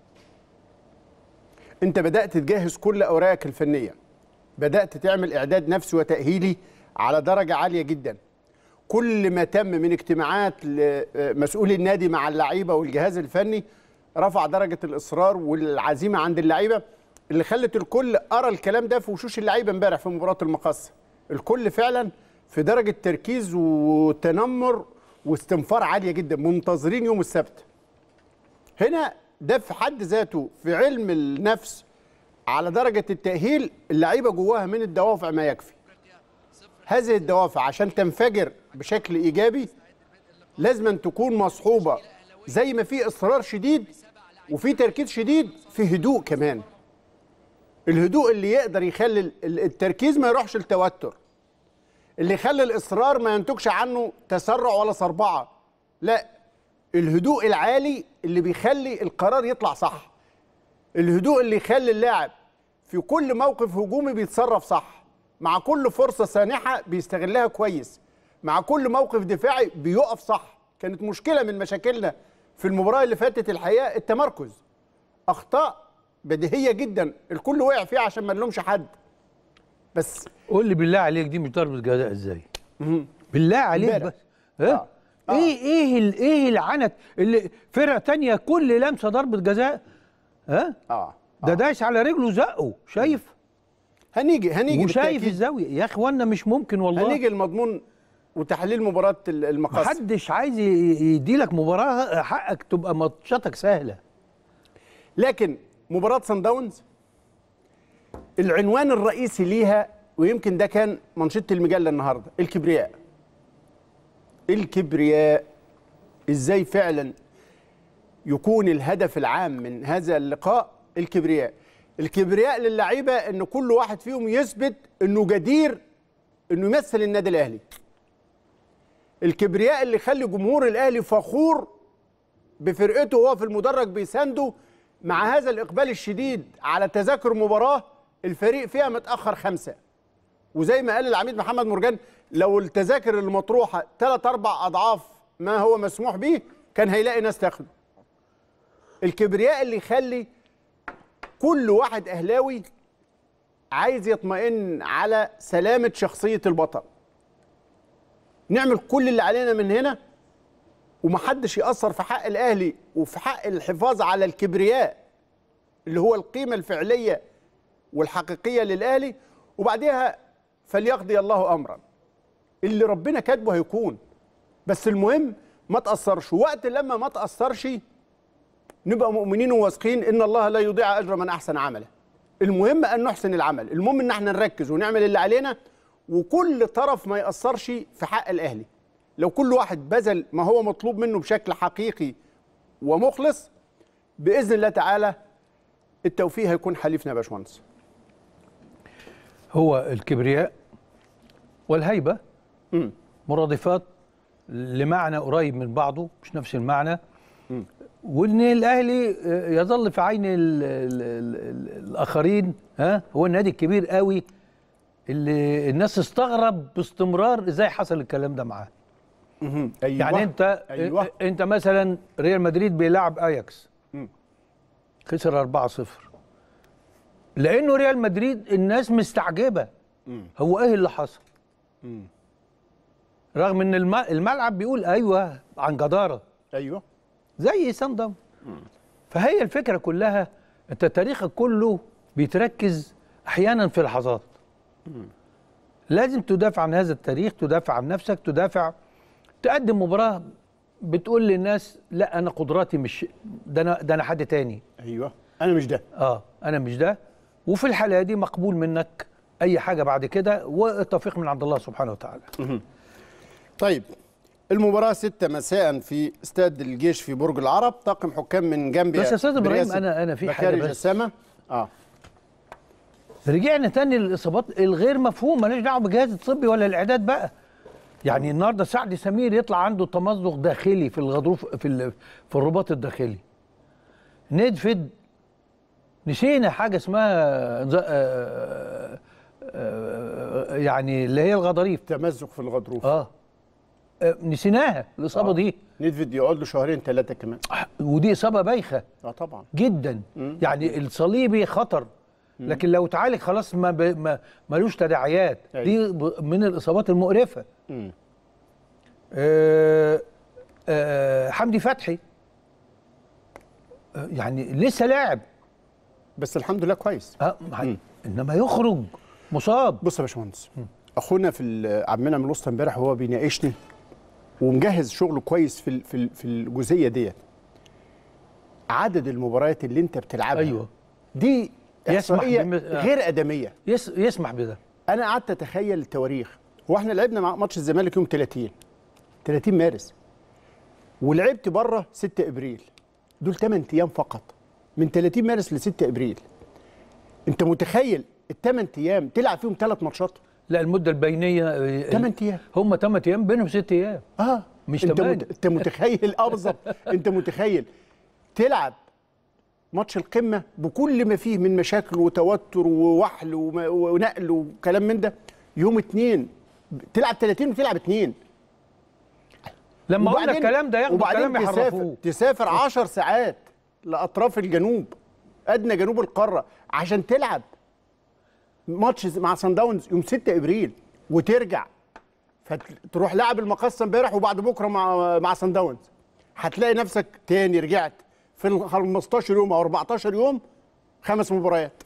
انت بدات تجهز كل اوراقك الفنيه بدات تعمل اعداد نفسي وتاهيلي على درجه عاليه جدا كل ما تم من اجتماعات لمسؤول النادي مع اللعيبه والجهاز الفني رفع درجه الاصرار والعزيمه عند اللعيبه اللي خلت الكل ارى الكلام ده في وشوش اللعيبه امبارح في مباراه المقصه الكل فعلا في درجه تركيز وتنمر واستنفار عاليه جدا منتظرين يوم السبت هنا ده في حد ذاته في علم النفس على درجه التاهيل اللعيبه جواها من الدوافع ما يكفي هذه الدوافع عشان تنفجر بشكل ايجابي لازم أن تكون مصحوبه زي ما في اصرار شديد وفي تركيز شديد في هدوء كمان الهدوء اللي يقدر يخلي ال- ال- التركيز ما يروحش التوتر اللي يخلي الاصرار ما ينتجش عنه تسرع ولا صربعه لا الهدوء العالي اللي بيخلي القرار يطلع صح الهدوء اللي يخلي اللاعب في كل موقف هجومي بيتصرف صح مع كل فرصة سانحة بيستغلها كويس مع كل موقف دفاعي بيقف صح كانت مشكلة من مشاكلنا في المباراة اللي فاتت الحقيقة التمركز أخطاء بديهية جدا الكل وقع فيها عشان ما نلومش حد بس قول لي بالله عليك دي مش ضربه جزاء ازاي بالله عليك امبارح. بس ها آه. آه. ايه ايه ال- ايه العنت اللي فرقه تانية كل لمسه ضربه جزاء ها اه ده دايس على رجله زقه شايف هنيجي هنيجي وشايف بالتأكيد. الزاويه يا اخوانا مش ممكن والله هنيجي المضمون وتحليل مباراة المقص محدش عايز يدي لك مباراه حقك تبقى ماتشاتك سهله لكن مباراة سان داونز العنوان الرئيسي ليها ويمكن ده كان منشطة المجلة النهاردة الكبرياء الكبرياء ازاي فعلا يكون الهدف العام من هذا اللقاء الكبرياء الكبرياء للعيبة ان كل واحد فيهم يثبت انه جدير انه يمثل النادي الاهلي الكبرياء اللي يخلي جمهور الاهلي فخور بفرقته وهو في المدرج بيسانده مع هذا الإقبال الشديد على تذاكر مباراة الفريق فيها متأخر خمسة وزي ما قال العميد محمد مرجان لو التذاكر المطروحة ثلاث أربع أضعاف ما هو مسموح به كان هيلاقي ناس تاخده الكبرياء اللي يخلي كل واحد أهلاوي عايز يطمئن على سلامة شخصية البطل نعمل كل اللي علينا من هنا ومحدش يأثر في حق الأهلي وفي حق الحفاظ على الكبرياء اللي هو القيمة الفعلية والحقيقية للأهلي وبعديها فليقضي الله أمرا اللي ربنا كاتبه هيكون بس المهم ما تأثرش وقت لما ما تأثرش نبقى مؤمنين وواثقين إن الله لا يضيع أجر من أحسن عمله المهم أن نحسن العمل المهم إن احنا نركز ونعمل اللي علينا وكل طرف ما يأثرش في حق الأهلي لو كل واحد بذل ما هو مطلوب منه بشكل حقيقي ومخلص باذن الله تعالى التوفيق هيكون حليفنا يا باشمهندس هو الكبرياء والهيبه مم. مرادفات لمعنى قريب من بعضه مش نفس المعنى وان الاهلي آه، يظل في عين ال ال ال ال الاخرين ها هو النادي الكبير قوي اللي الناس استغرب باستمرار ازاي حصل الكلام ده معاه أيوة. يعني انت أيوة. انت مثلا ريال مدريد بيلعب اياكس مم. خسر 4-0 لانه ريال مدريد الناس مستعجبه هو ايه اللي حصل رغم ان الم- الملعب بيقول ايوه عن جداره ايوه زي سان داون فهي الفكره كلها انت تاريخك كله بيتركز احيانا في لحظات لازم تدافع عن هذا التاريخ تدافع عن نفسك تدافع تقدم مباراه بتقول للناس لا انا قدراتي مش ده انا ده انا حد تاني ايوه انا مش ده اه انا مش ده وفي الحاله دي مقبول منك اي حاجه بعد كده والتوفيق من عند الله سبحانه وتعالى طيب المباراة 6 مساء في استاد الجيش في برج العرب طاقم حكام من جنبيا بس يا أستاذ إبراهيم، برئاسة أنا- أنا في حاجة بكاري بس. جسامة اه رجعنا تاني للاصابات الغير مفهومه مالناش دعوه بالجهاز الطبي ولا الاعداد بقى يعني النهارده سعد سمير يطلع عنده تمزق داخلي في الغضروف في ال- في الرباط الداخلي ندفد نسينا حاجه اسمها نز- آه، آه، يعني اللي هي الغضاريف تمزق في الغضروف اه آه، نسيناها الاصابه آه. دي ندفد يقعد له شهرين ثلاثة كمان ودي اصابه بايخه اه طبعا جدا يعني الصليبي خطر لكن لو اتعالج خلاص ما, ب... ما ملوش تداعيات أيوة. دي ب... من الاصابات المقرفه مم. آه آه حمدي فتحي آه يعني لسه لاعب بس الحمد لله كويس آه مع- انما يخرج مصاب بص يا باشمهندس اخونا في ال- عبد المنعم الوسطى امبارح وهو بيناقشني ومجهز شغله كويس في ال- في ال- في الجزئيه ديت عدد المباريات اللي انت بتلعبها ايوه دي يسمح احصائيه بم- آه. غير ادميه يس... يسمح بده انا قعدت اتخيل التواريخ هو احنا لعبنا مع ماتش الزمالك يوم 30 30 مارس ولعبت بره 6 ابريل دول 8 ايام فقط من 30 مارس ل 6 ابريل انت متخيل الثمان ايام تلعب فيهم ثلاث ماتشات لا المده البينيه آه، 8 ايام هم 8 ايام بينهم 6 ايام اه مش انت تمانية. مت... انت متخيل اه بالظبط انت متخيل تلعب ماتش القمه بكل ما فيه من مشاكل وتوتر ووحل وما- ونقل وكلام من ده يوم اتنين تلعب 30 وتلعب اتنين لما اقول لك وبعدين- الكلام ده ياخدوا وبعدين الكلام تسافر يحرفوه تسافر 10 ساعات لاطراف الجنوب ادنى جنوب القاره عشان تلعب ماتش مع سان داونز يوم 6 ابريل وترجع فتروح لعب المقصه امبارح وبعد بكره مع مع سان داونز هتلاقي نفسك تاني رجعت في ال 15 يوم او 14 يوم خمس مباريات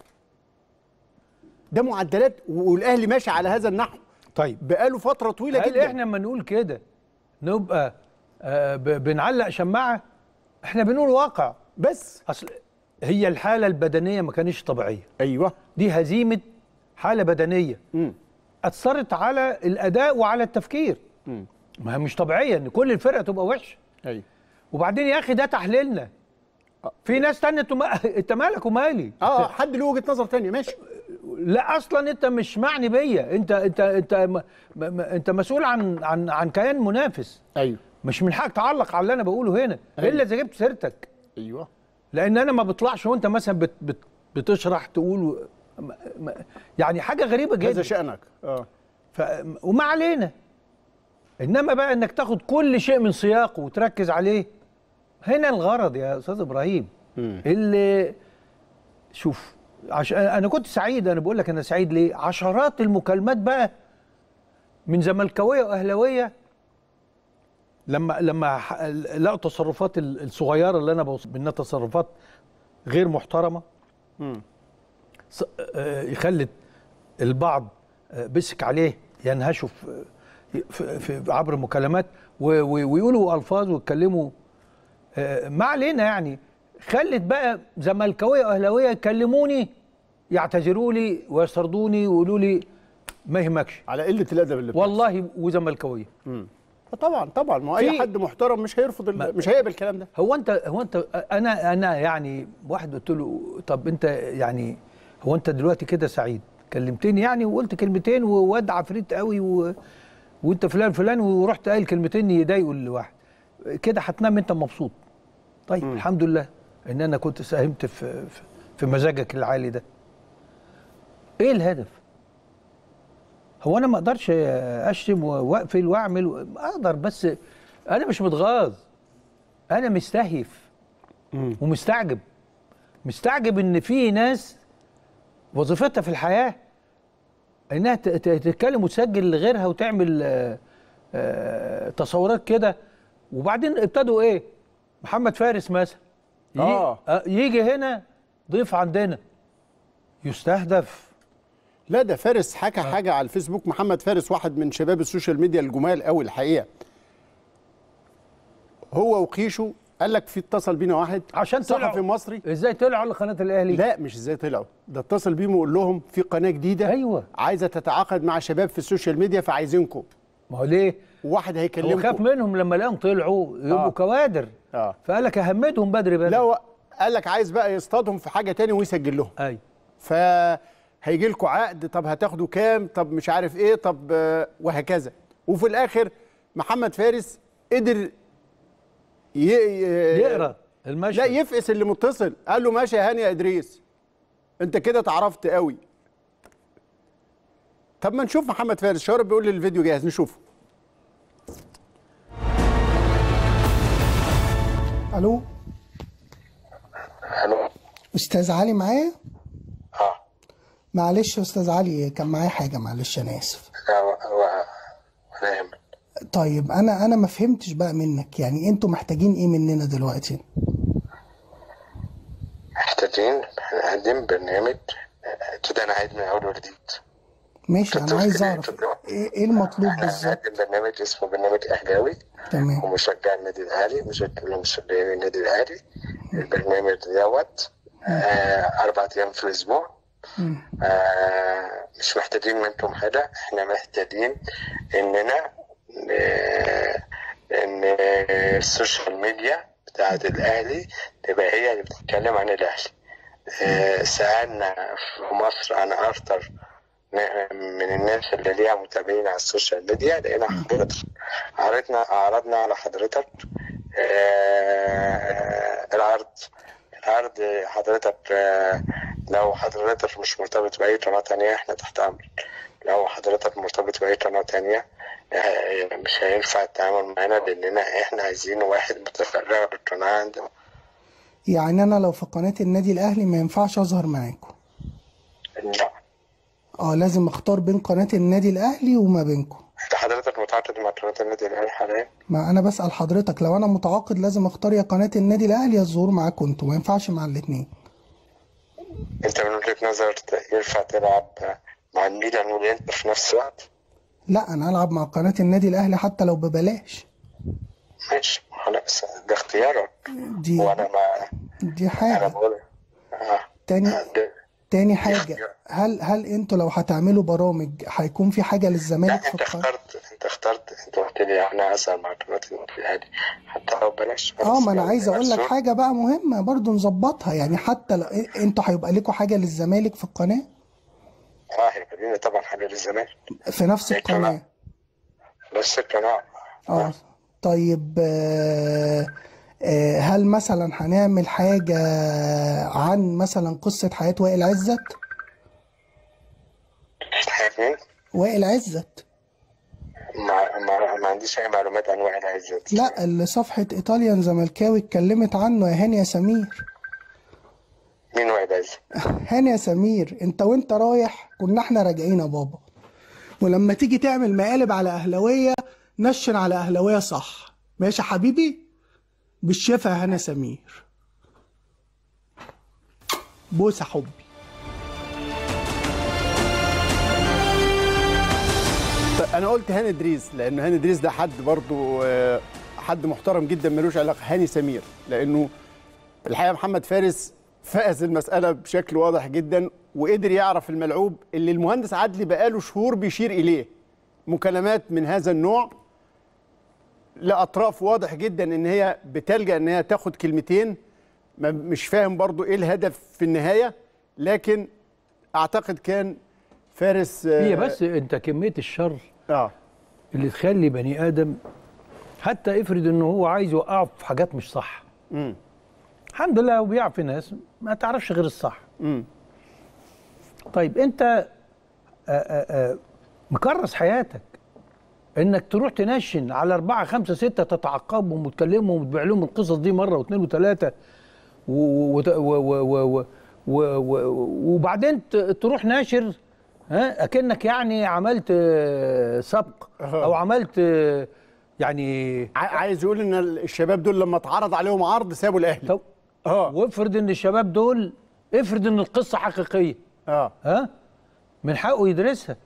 ده معدلات والاهلي ماشي على هذا النحو طيب بقاله فتره طويله هل جدا احنا لما نقول كده نبقى آه ب- بنعلق شماعه احنا بنقول واقع بس اصل هي الحاله البدنيه ما كانتش طبيعيه ايوه دي هزيمه حاله بدنيه مم. اثرت على الاداء وعلى التفكير ما هي مش طبيعيه ان كل الفرقه تبقى وحشه ايوه وبعدين يا اخي ده تحليلنا في ناس تانية تم- انت مالك ومالي اه حد له وجهه نظر تانية ماشي لا اصلا انت مش معني بيا انت انت انت م- م- انت مسؤول عن عن عن كيان منافس ايوه مش من حقك تعلق على اللي انا بقوله هنا أيوة. الا اذا جبت سيرتك ايوه لان انا ما بطلعش وانت مثلا بت بت بتشرح تقول و- م- م- يعني حاجه غريبه هذا جدا شانك اه ف وما علينا انما بقى انك تاخد كل شيء من سياقه وتركز عليه هنا الغرض يا استاذ ابراهيم اللي شوف عشان انا كنت سعيد انا بقول لك انا سعيد ليه عشرات المكالمات بقى من زملكاويه واهلاويه لما لما ح- لقوا التصرفات ال- الصغيره اللي انا بوصف انها تصرفات غير محترمه ص- آه، خلت البعض آه، بسك عليه ينهشوا في في, في عبر المكالمات و- و- ويقولوا الفاظ ويتكلموا آه، ما علينا يعني خلت بقى زملكاويه واهلاويه يكلموني يعتذروا لي ويسترضوني ويقولوا لي ما يهمكش على قله الادب اللي بتحصل. والله وزملكاويه آه طبعا طبعا ما هو اي في- حد محترم مش هيرفض ما- ال- مش هيقبل الكلام ده هو انت هو انت انا انا يعني واحد قلت له طب انت يعني هو انت دلوقتي كده سعيد كلمتني يعني وقلت كلمتين وواد عفريت قوي و... وانت فلان فلان ورحت قايل كلمتين يضايقوا الواحد كده هتنام انت مبسوط طيب م. الحمد لله ان انا كنت ساهمت في في- في مزاجك العالي ده ايه الهدف هو انا ما اقدرش اشتم واقفل واعمل و- اقدر بس انا مش متغاظ انا مستهيف ومستعجب مستعجب ان في ناس وظيفتها في الحياه انها ت- ت- تتكلم وتسجل لغيرها وتعمل آه، آه، تصورات كده وبعدين ابتدوا ايه محمد فارس مثلا ي- آه. آه، يجي هنا ضيف عندنا يستهدف لا ده فارس حكى حاجه على الفيسبوك محمد فارس واحد من شباب السوشيال ميديا الجمال قوي الحقيقه هو وقيشو قال لك في اتصل بينا واحد عشان صحفي طلعوا مصري ازاي طلعوا لقناه الاهلي لا مش ازاي طلعوا ده اتصل بيهم وقول لهم في قناه جديده أيوة. عايزه تتعاقد مع شباب في السوشيال ميديا فعايزينكم ما هو ليه وواحد هو خاف هيكلمكم منهم لما لقاهم طلعوا يبقوا آه. كوادر اه فقال لك اهمدهم بدري بدري لا هو قال لك عايز بقى يصطادهم في حاجه تاني ويسجل لهم ايوه فهيجي لكم عقد طب هتاخدوا كام طب مش عارف ايه طب آه، وهكذا وفي الاخر محمد فارس قدر ي... ي... يقرا المشهد لا يفقس اللي متصل قال له ماشي يا هاني يا ادريس انت كده اتعرفت قوي طب ما نشوف محمد فارس شارب بيقول لي الفيديو جاهز نشوفه الو الو استاذ علي معايا اه معلش يا استاذ علي كان معايا حاجه معلش انا اسف لا و- و- ولا يهمك طيب انا انا ما فهمتش بقى منك يعني انتوا محتاجين ايه مننا دلوقتي محتاجين نقدم برنامج ابتدى نعيد من اول وجديد ماشي انا عايز اعرف ايه إيه المطلوب احنا بالظبط هنقدم برنامج اسمه برنامج اهلاوي تمام ومشجع النادي الاهلي مشجع مشجعين النادي الاهلي البرنامج دوت آه اربع ايام في الاسبوع آه مش محتاجين منكم حاجه احنا محتاجين اننا آه، ان السوشيال ميديا بتاعت الاهلي تبقى هي اللي بتتكلم عن الاهلي آه، سالنا في مصر عن اكتر من الناس اللي ليها متابعين على السوشيال ميديا لقينا حضرتك عرضنا عرضنا على حضرتك آه، العرض العرض حضرتك آه، لو حضرتك مش مرتبط بأي قناة تانية احنا تحت أمر لو حضرتك مرتبط بأي قناة تانية آه، مش هينفع التعامل معانا لأننا احنا عايزين واحد متفرغ بالقناة عندنا يعني انا لو في قناه النادي الاهلي ما ينفعش اظهر معاكم لا اه لازم اختار بين قناه النادي الاهلي وما بينكم انت حضرتك متعاقد مع قناة النادي الأهلي حاليا ما انا بسال حضرتك لو انا متعاقد لازم اختار يا قناه النادي الاهلي يا الظهور معاكم انتوا ما ينفعش مع الاثنين انت من وجهة نظر ينفع تلعب مع الميلان والانتر في نفس الوقت لا انا العب مع قناه النادي الاهلي حتى لو ببلاش ماشي خلاص ده اختيارك دي وانا ما دي انا حاجه بقول اه تاني ده- تاني حاجة هل هل انتوا لو هتعملوا برامج هيكون في حاجة للزمالك لا في انت القناة؟ اخترت انت اخترت انت قلت لي انا اسال مع قناه النادي الاهلي حتى لو بلاش اه ما انا خلاص، عايز اقول لك مبسوط. حاجة بقى مهمة برضو نظبطها يعني حتى لو انتوا هيبقى لكم حاجة للزمالك في القناة اه هيبقى لينا طبعا حاجه للزمالك في نفس إيه القناة كمان؟ بس القناه اه طيب آه آه هل مثلا هنعمل حاجة عن مثلا قصة حياة وائل عزت؟ حاجه مين؟ وائل عزت ما, ما, ما عنديش اي معلومات عن وائل عزت لا اللي صفحة ايطاليان زملكاوي اتكلمت عنه يا هاني يا سمير مين وائل عزت؟ هاني يا سمير انت وانت رايح كنا احنا راجعين يا بابا ولما تيجي تعمل مقالب على اهلاويه نشن على اهلاويه صح ماشي يا حبيبي بالشفا يا هاني سمير بوسه حبي طيب انا قلت هاني ادريس لان هاني ادريس ده حد برضو آه، حد محترم جدا ملوش علاقه هاني سمير لانه الحقيقه محمد فارس فاز المساله بشكل واضح جدا وقدر يعرف الملعوب اللي المهندس عدلي بقاله شهور بيشير اليه مكالمات من هذا النوع لاطراف واضح جدا ان هي بتلجا ان هي تاخد كلمتين ما- مش فاهم برضو ايه الهدف في النهايه لكن اعتقد كان فارس آه، هي بس انت كميه الشر اه اللي تخلي بني ادم حتى افرض انه هو عايز يوقعه في حاجات مش صح مم. الحمد لله وبيعرف ناس ما تعرفش غير الصح مم. طيب انت آآ آآ مكرس حياتك انك تروح تنشن على أربعة خمسة ستة تتعقبهم وتكلمهم وتبيع لهم القصص دي مرة واثنين وثلاثة و- وت- و- و- و- و- و- وبعدين ت- تروح ناشر ها اكنك يعني عملت آه، سبق او عملت آه، يعني ع- عايز يقول ان الشباب دول لما اتعرض عليهم عرض سابوا الاهلي طب اه وافرض ان الشباب دول افرض ان القصه حقيقيه اه ها من حقه يدرسها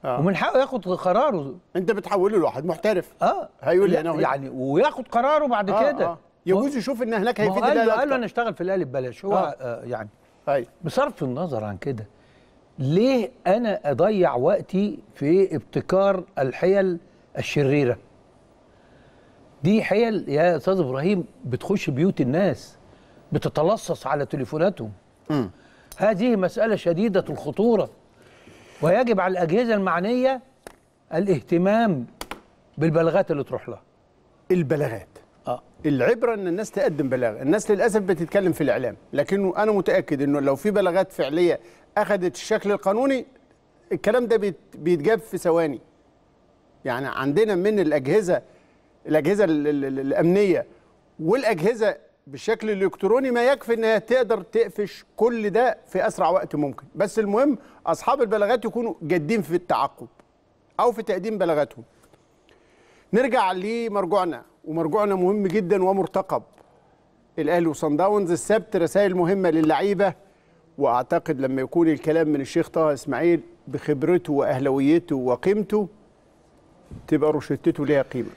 آه. ومن حقه ياخد قراره انت بتحوله لواحد محترف اه هيقول لي لا، انا وهي. يعني وياخد قراره بعد آه، كده آه. يجوز يشوف ان هناك ما هو هيفيد قال له الاهلي قال له أكتر. انا اشتغل في الاهلي ببلاش هو آه. آه. يعني أيوة. بصرف النظر عن كده ليه انا اضيع وقتي في ابتكار الحيل الشريره دي حيل يا استاذ ابراهيم بتخش بيوت الناس بتتلصص على تليفوناتهم مم. هذه مساله شديده الخطوره ويجب على الاجهزه المعنيه الاهتمام بالبلاغات اللي تروح لها البلاغات اه العبره ان الناس تقدم بلاغ الناس للاسف بتتكلم في الاعلام لكنه انا متاكد انه لو في بلاغات فعليه اخذت الشكل القانوني الكلام ده بيت- بيتجاب في ثواني يعني عندنا من الاجهزه الاجهزه ال- ال- ال- الامنيه والاجهزه بالشكل الالكتروني ما يكفي انها تقدر تقفش كل ده في اسرع وقت ممكن بس المهم اصحاب البلاغات يكونوا جادين في التعقب او في تقديم بلاغاتهم نرجع لمرجوعنا ومرجوعنا مهم جدا ومرتقب الاهلي وصن داونز السبت رسائل مهمه للعيبه واعتقد لما يكون الكلام من الشيخ طه اسماعيل بخبرته واهلويته وقيمته تبقى روشتته ليها قيمه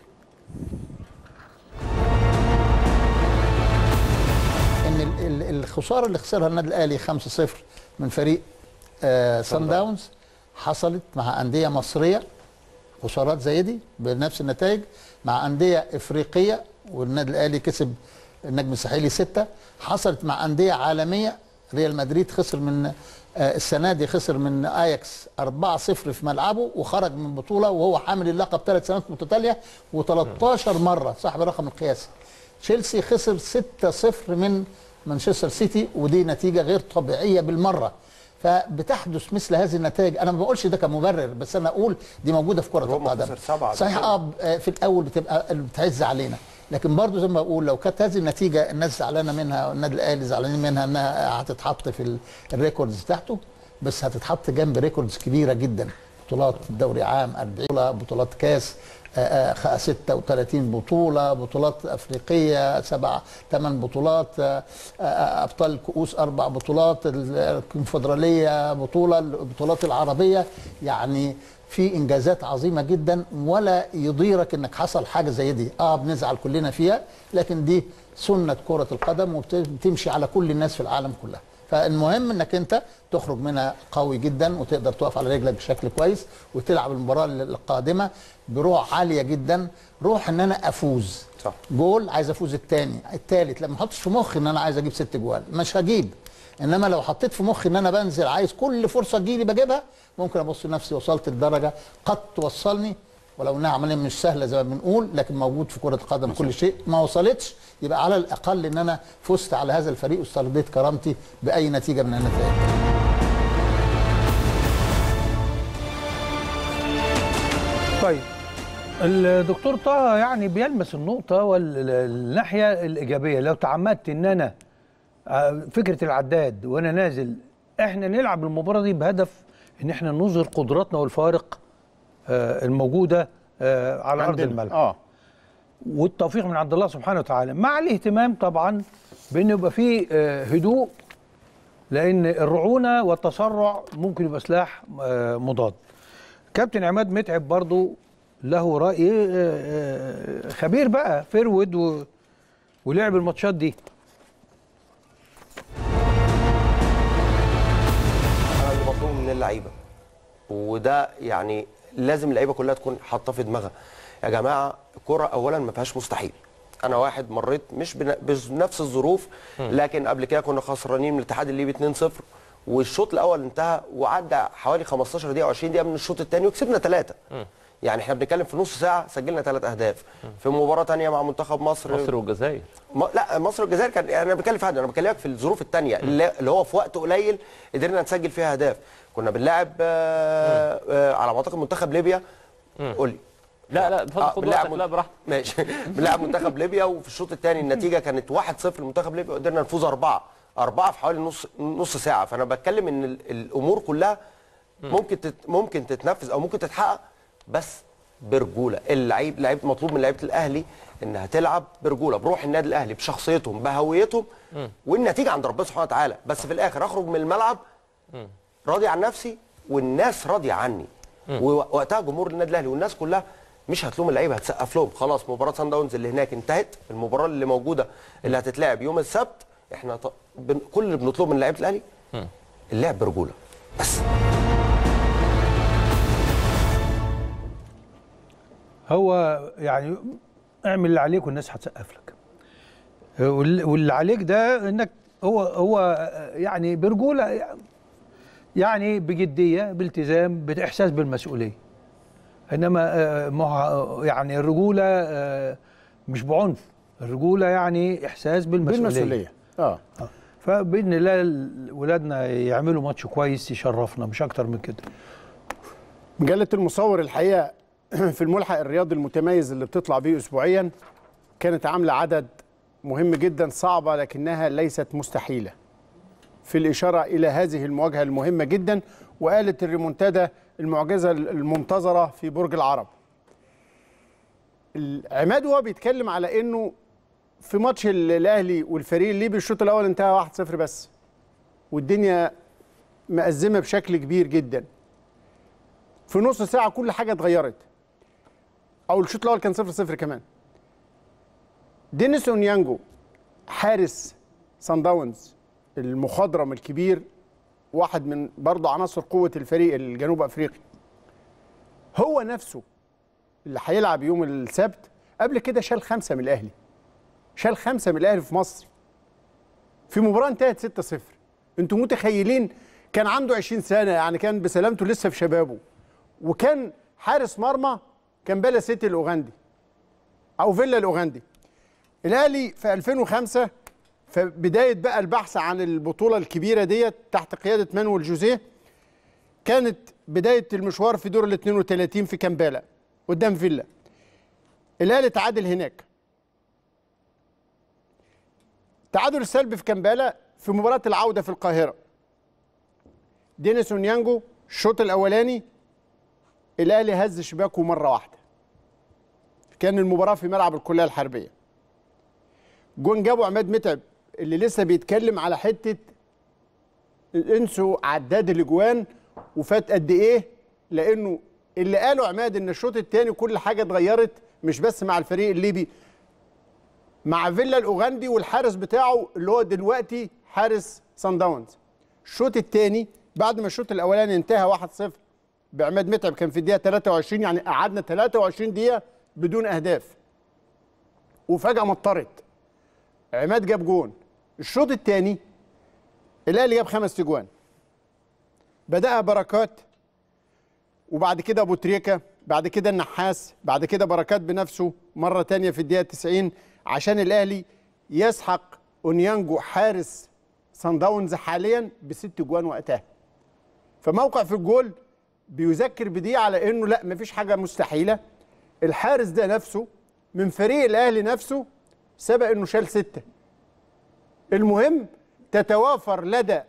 ان ال- ال- الخساره اللي خسرها النادي الاهلي 5-0 من فريق آه سان داونز حصلت مع انديه مصريه خسارات زي دي بنفس النتائج مع انديه افريقيه والنادي الاهلي كسب النجم الساحلي ستة حصلت مع انديه عالميه ريال مدريد خسر من آه السنه دي خسر من اياكس 4-0 في ملعبه وخرج من بطوله وهو حامل اللقب ثلاث سنوات متتاليه و13 مره صاحب الرقم القياسي تشيلسي خسر 6-0 من مانشستر سيتي ودي نتيجه غير طبيعيه بالمره فبتحدث مثل هذه النتائج انا ما بقولش ده كمبرر بس انا اقول دي موجوده في كره روما القدم خسر سبعة صحيح ده اه ب- آه، في الاول بتبقى بتعز علينا لكن برضو زي ما بقول لو كانت هذه النتيجه الناس زعلانه منها النادي الاهلي زعلانين منها انها هتتحط في ال- الريكوردز بتاعته بس هتتحط جنب ريكوردز كبيره جدا بطولات دوري عام 40 بطوله بطولات كاس آه، آه، خ- 36 بطوله بطولات افريقيه سبع ثمان بطولات آه، آه، ابطال كؤوس اربع بطولات ال- الكونفدراليه بطوله البطولات العربيه يعني في انجازات عظيمه جدا ولا يضيرك انك حصل حاجه زي دي اه بنزعل كلنا فيها لكن دي سنه كره القدم وبتمشي على كل الناس في العالم كلها فالمهم انك انت تخرج منها قوي جدا وتقدر تقف على رجلك بشكل كويس وتلعب المباراه القادمه بروح عاليه جدا روح ان انا افوز صح. جول عايز افوز الثاني الثالث لما احطش في مخي ان انا عايز اجيب ست جوال مش هجيب انما لو حطيت في مخي ان انا بنزل عايز كل فرصه تجيلي بجيبها ممكن ابص لنفسي وصلت لدرجه قد توصلني ولو انها عمليه مش سهله زي ما بنقول لكن موجود في كره القدم كل شيء ما وصلتش يبقى على الاقل ان انا فزت على هذا الفريق واسترديت كرامتي باي نتيجه من النتائج طيب الدكتور طه يعني بيلمس النقطة والناحية الإيجابية لو تعمدت إن أنا آه، فكرة العداد وأنا نازل إحنا نلعب المباراة دي بهدف إن إحنا نظهر قدراتنا والفوارق آه، الموجودة آه، على أرض عندنا. الملعب اه والتوفيق من عند الله سبحانه وتعالى مع الاهتمام طبعا بأن يبقى فيه آه، هدوء لأن الرعونة والتسرع ممكن يبقى سلاح آه، مضاد كابتن عماد متعب برضو له رأي آه، آه، خبير بقى فرود و... ولعب الماتشات دي انا اللي مطلوب من اللعيبه وده يعني لازم اللعيبه كلها تكون حاطه في دماغها يا جماعه الكره اولا ما فيهاش مستحيل انا واحد مريت مش بن- بنفس الظروف لكن قبل كده كنا خسرانين من الاتحاد الليبي 2-0 والشوط الاول انتهى وعدى حوالي 15 دقيقه 20 دقيقه من الشوط الثاني وكسبنا ثلاثه يعني احنا بنتكلم في نص ساعه سجلنا ثلاث اهداف في مباراه ثانيه مع منتخب مصر مصر والجزائر ما لا مصر والجزائر كان يعني انا بتكلم في حاجه انا بكلمك في الظروف الثانيه اللي اللي هو في وقت قليل قدرنا نسجل فيها اهداف كنا بنلاعب آه آه على ما اعتقد منتخب ليبيا قول لي لا لا اتفضل خد بنلعب وقتك من- لا براحتك ماشي بنلعب منتخب ليبيا وفي الشوط الثاني النتيجه كانت 1-0 لمنتخب ليبيا وقدرنا نفوز أربعة أربعة في حوالي نص نص ساعة فأنا بتكلم إن ال- الأمور كلها ممكن تت ممكن تتنفذ أو ممكن تتحقق بس برجولة اللعيب لعيب مطلوب من لعيبة الأهلي إنها تلعب برجولة بروح النادي الأهلي بشخصيتهم بهويتهم والنتيجة عند ربنا سبحانه وتعالى بس في الآخر أخرج من الملعب راضي عن نفسي والناس راضية عني ووقتها جمهور النادي الاهلي والناس كلها مش هتلوم اللعيبه هتسقف لهم خلاص مباراه سان داونز اللي هناك انتهت المباراه اللي موجوده اللي هتتلعب يوم السبت احنا ط... بن... كل اللي بنطلبه من لعيبه الاهلي اللعب برجوله بس هو يعني اعمل اللي عليك والناس هتسقف لك وال- واللي عليك ده انك هو هو يعني برجوله يعني بجديه بالتزام باحساس بالمسؤوليه انما آه، ما هو- يعني الرجوله آه، مش بعنف الرجوله يعني احساس بالمسؤوليه, بالمسؤوليه اه فباذن الله ال- ولادنا يعملوا ماتش كويس يشرفنا مش اكتر من كده مجلة المصور الحقيقة في الملحق الرياضي المتميز اللي بتطلع بيه أسبوعيا كانت عاملة عدد مهم جدا صعبة لكنها ليست مستحيلة في الإشارة إلى هذه المواجهة المهمة جدا وقالت الريمونتادا المعجزة المنتظرة في برج العرب عماد وهو بيتكلم على انه في ماتش ال- الاهلي والفريق الليبي الشوط الاول انتهى 1-0 بس والدنيا مأزمه بشكل كبير جدا في نص ساعه كل حاجه اتغيرت او الشوط الاول كان 0-0 كمان دينيس اونيانجو حارس سان داونز المخضرم الكبير واحد من برضه عناصر قوه الفريق الجنوب افريقي هو نفسه اللي هيلعب يوم السبت قبل كده شال خمسه من الاهلي شال خمسه من الاهلي في مصر في مباراه انتهت 6-0 انتوا متخيلين كان عنده 20 سنه يعني كان بسلامته لسه في شبابه وكان حارس مرمى كان بلا سيتي الاوغندي او فيلا الاوغندي الاهلي في 2005 في بدايه بقى البحث عن البطوله الكبيره ديت تحت قياده مانويل جوزيه كانت بدايه المشوار في دور ال 32 في كامبالا قدام فيلا الاهلي تعادل هناك تعادل السلبي في كامبالا في مباراه العوده في القاهره دينيس اونيانجو الشوط الاولاني الاهلي هز شباكه مره واحده كان المباراه في ملعب الكليه الحربيه جون جابه عماد متعب اللي لسه بيتكلم على حته انسوا عداد الاجوان وفات قد ايه لانه اللي قاله عماد ان الشوط الثاني كل حاجه اتغيرت مش بس مع الفريق الليبي مع فيلا الاوغندي والحارس بتاعه اللي هو دلوقتي حارس سان داونز الشوط الثاني بعد ما الشوط الاولاني انتهى 1-0 بعماد متعب كان في الدقيقه 23 يعني قعدنا 23 دقيقه بدون اهداف وفجاه مطرت عماد جاب جون الشوط الثاني الاهلي جاب خمس اجوان بدأها بركات وبعد كده ابو تريكه بعد كده النحاس بعد كده بركات بنفسه مره تانية في الدقيقه 90 عشان الاهلي يسحق اونيانجو حارس سان داونز حاليا بست جوان وقتها فموقع في الجول بيذكر بدي على انه لا مفيش حاجه مستحيله الحارس ده نفسه من فريق الاهلي نفسه سبق انه شال سته المهم تتوافر لدى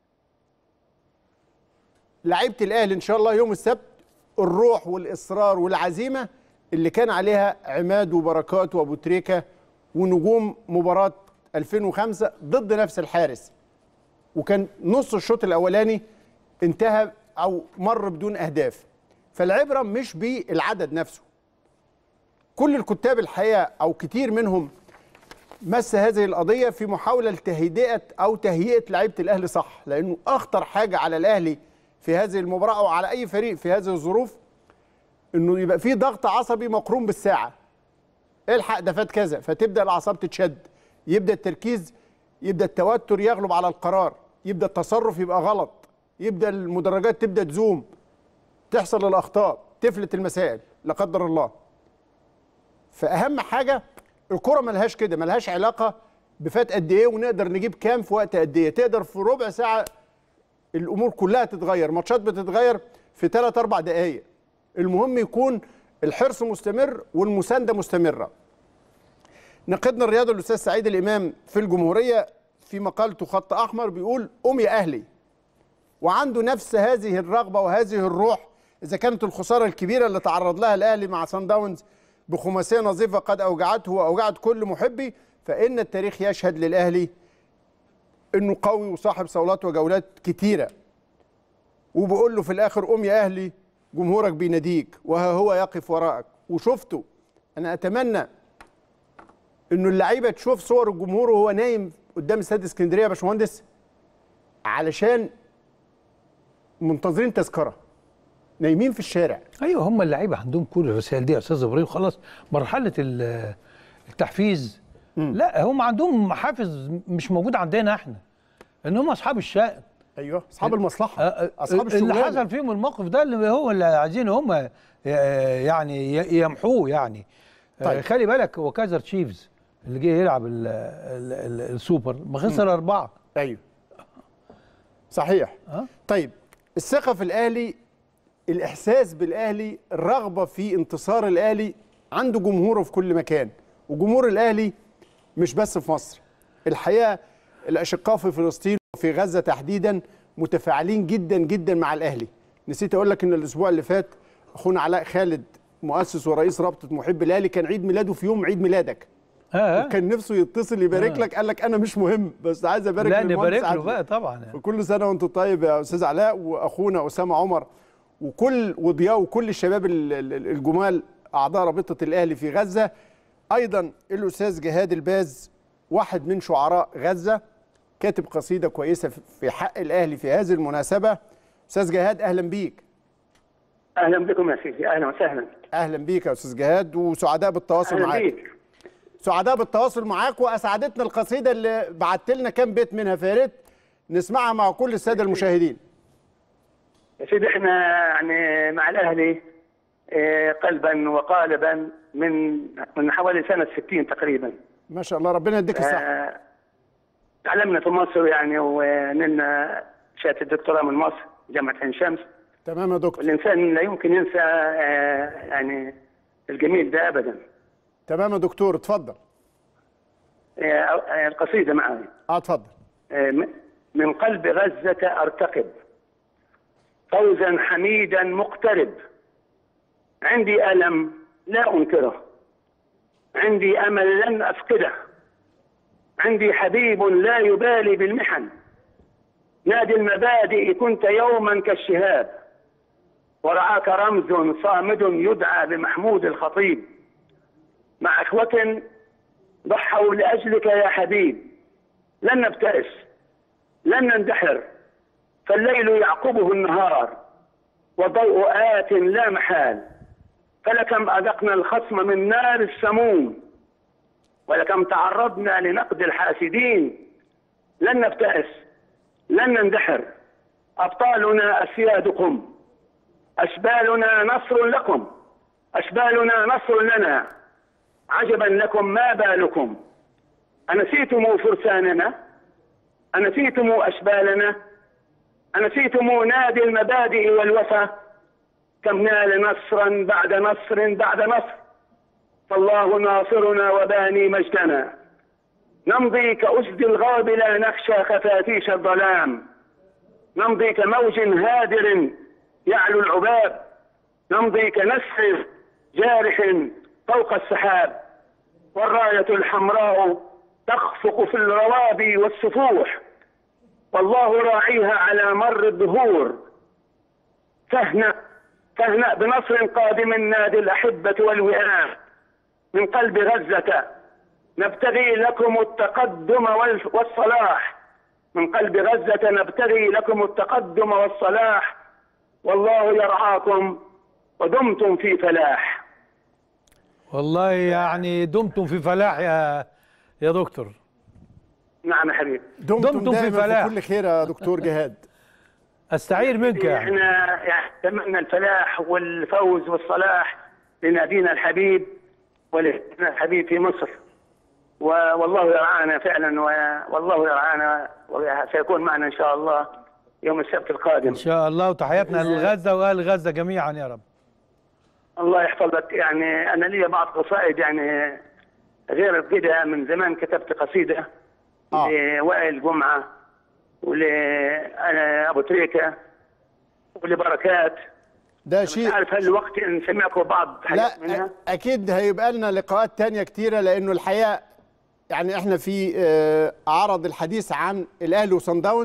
لعيبه الاهلي ان شاء الله يوم السبت الروح والاصرار والعزيمه اللي كان عليها عماد وبركات وابو تريكه ونجوم مباراه 2005 ضد نفس الحارس وكان نص الشوط الاولاني انتهى او مر بدون اهداف فالعبره مش بالعدد نفسه كل الكتاب الحقيقه او كتير منهم مس هذه القضيه في محاوله لتهدئه او تهيئه لعيبه الاهلي صح لانه اخطر حاجه على الاهلي في هذه المباراه او على اي فريق في هذه الظروف انه يبقى في ضغط عصبي مقرون بالساعه الحق ده فات كذا فتبدا الاعصاب تتشد يبدا التركيز يبدا التوتر يغلب على القرار يبدا التصرف يبقى غلط يبدا المدرجات تبدا تزوم تحصل الاخطاء تفلت المسائل لا قدر الله فاهم حاجه الكره ملهاش كده ملهاش علاقه بفات قد ايه ونقدر نجيب كام في وقت قد ايه تقدر في ربع ساعه الامور كلها تتغير ماتشات بتتغير في 3 4 دقائق المهم يكون الحرص مستمر والمسانده مستمره نقدنا الرياضي الاستاذ سعيد الامام في الجمهوريه في مقالته خط احمر بيقول قوم يا اهلي وعنده نفس هذه الرغبه وهذه الروح اذا كانت الخساره الكبيره اللي تعرض لها الاهلي مع سان داونز بخماسيه نظيفه قد اوجعته واوجعت كل محبي فان التاريخ يشهد للاهلي انه قوي وصاحب صولات وجولات كتيره وبقول له في الاخر قوم يا اهلي جمهورك بيناديك وها هو يقف وراءك وشفته انا اتمنى انه اللعيبه تشوف صور الجمهور وهو نايم قدام استاد اسكندريه يا باشمهندس علشان منتظرين تذكره نايمين في الشارع ايوه هم اللعيبه عندهم كل الرسائل دي يا استاذ ابراهيم خلاص مرحله ال- التحفيز لا هم عندهم حافز مش موجود عندنا احنا ان هم اصحاب الشأن ايوه اصحاب المصلحه آه، آه، اصحاب اللي الشغلانه حصل فيهم الموقف ده اللي هو اللي عايزين هم آه، يعني ي- يمحوه يعني طيب. طيب. خلي بالك هو كايزر تشيفز اللي جه يلعب ال ال ال السوبر ما خسر اربعه ايوه صحيح أه؟ طيب الثقه في الاهلي الاحساس بالاهلي الرغبه في انتصار الاهلي عنده جمهوره في كل مكان وجمهور الاهلي مش بس في مصر الحقيقه الاشقاء في فلسطين وفي غزه تحديدا متفاعلين جدا جدا مع الاهلي نسيت اقول لك ان الاسبوع اللي فات اخونا علاء خالد مؤسس ورئيس رابطه محب الاهلي كان عيد ميلاده في يوم عيد ميلادك اه كان نفسه يتصل يبارك آه. لك قال لك انا مش مهم بس عايز ابارك لا للمهندس نبارك له عادل. بقى طبعا يعني. وكل سنه وانت طيب يا استاذ علاء واخونا اسامه عمر وكل وضياء وكل الشباب ال- ال- الجمال اعضاء رابطه الاهلي في غزه ايضا الاستاذ جهاد الباز واحد من شعراء غزه كاتب قصيده كويسه في- في حق الاهلي في هذه المناسبه استاذ جهاد اهلا بيك اهلا بكم يا سيدي اهلا وسهلا اهلا بيك يا استاذ جهاد وسعداء بالتواصل اهلا معاك بيك سعداء بالتواصل معاك واسعدتنا القصيده اللي بعت لنا كام بيت منها فارت نسمعها مع كل الساده المشاهدين يا سيدي احنا يعني مع الاهلي آه، قلبا وقالبا من من حوالي سنه 60 تقريبا ما شاء الله ربنا يديك الصحه آه، تعلمنا في مصر يعني ونلنا شهاده الدكتوراه من مصر جامعه عين شمس تمام يا دكتور والانسان لا يمكن ينسى آه، يعني الجميل ده ابدا تمام يا دكتور اتفضل آه، آه، القصيده معي اه اتفضل آه، من قلب غزة أرتقب فوزا حميدا مقترب عندي ألم لا أنكره عندي أمل لن أفقده عندي حبيب لا يبالي بالمحن نادي المبادئ كنت يوما كالشهاب ورعاك رمز صامد يدعى بمحمود الخطيب مع إخوة ضحوا لأجلك يا حبيب لن نبتئس لن نندحر فالليل يعقبه النهار وضوء آت لا محال فلكم أذقنا الخصم من نار السموم ولكم تعرضنا لنقد الحاسدين لن نبتئس لن نندحر أبطالنا أسيادكم أشبالنا نصر لكم أشبالنا نصر لنا عجبا لكم ما بالكم أنسيتم فرساننا أنسيتم أشبالنا أنسيتم نادي المبادئ والوفا كم نال نصرا بعد نصر بعد نصر فالله ناصرنا وباني مجدنا نمضي كأسد الغاب لا نخشى خفاتيش الظلام نمضي كموج هادر يعلو العباب نمضي كنسر جارح فوق السحاب والراية الحمراء تخفق في الروابي والسفوح والله راعيها على مر الدهور فاهنأ فاهنأ بنصر قادم نادي الأحبة والوئام من قلب غزة نبتغي لكم التقدم وال- والصلاح من قلب غزة نبتغي لكم التقدم والصلاح والله يرعاكم ودمتم في فلاح والله يعني دمتم في فلاح يا يا دكتور نعم يا حبيبي دمتم, دمتم في دايما فلاح. في كل خير يا دكتور جهاد استعير منك يعني احنا يعني نتمنى الفلاح والفوز والصلاح لنادينا الحبيب ولنادينا الحبيب في مصر و- والله يرعانا فعلا و- والله يرعانا وسيكون معنا ان شاء الله يوم السبت القادم ان شاء الله وتحياتنا لغزه واهل غزه جميعا يا رب الله يحفظك يعني انا لي بعض قصائد يعني غير كده من زمان كتبت قصيده آه. لوائل جمعه ولابو تريكه ولبركات ده مش شيء عارف هل الوقت نسمعكم بعض لا حاجات منها أ- اكيد هيبقى لنا لقاءات تانية كتيرة لانه الحقيقة يعني احنا في آه، عرض الحديث عن الاهلي وصن داونز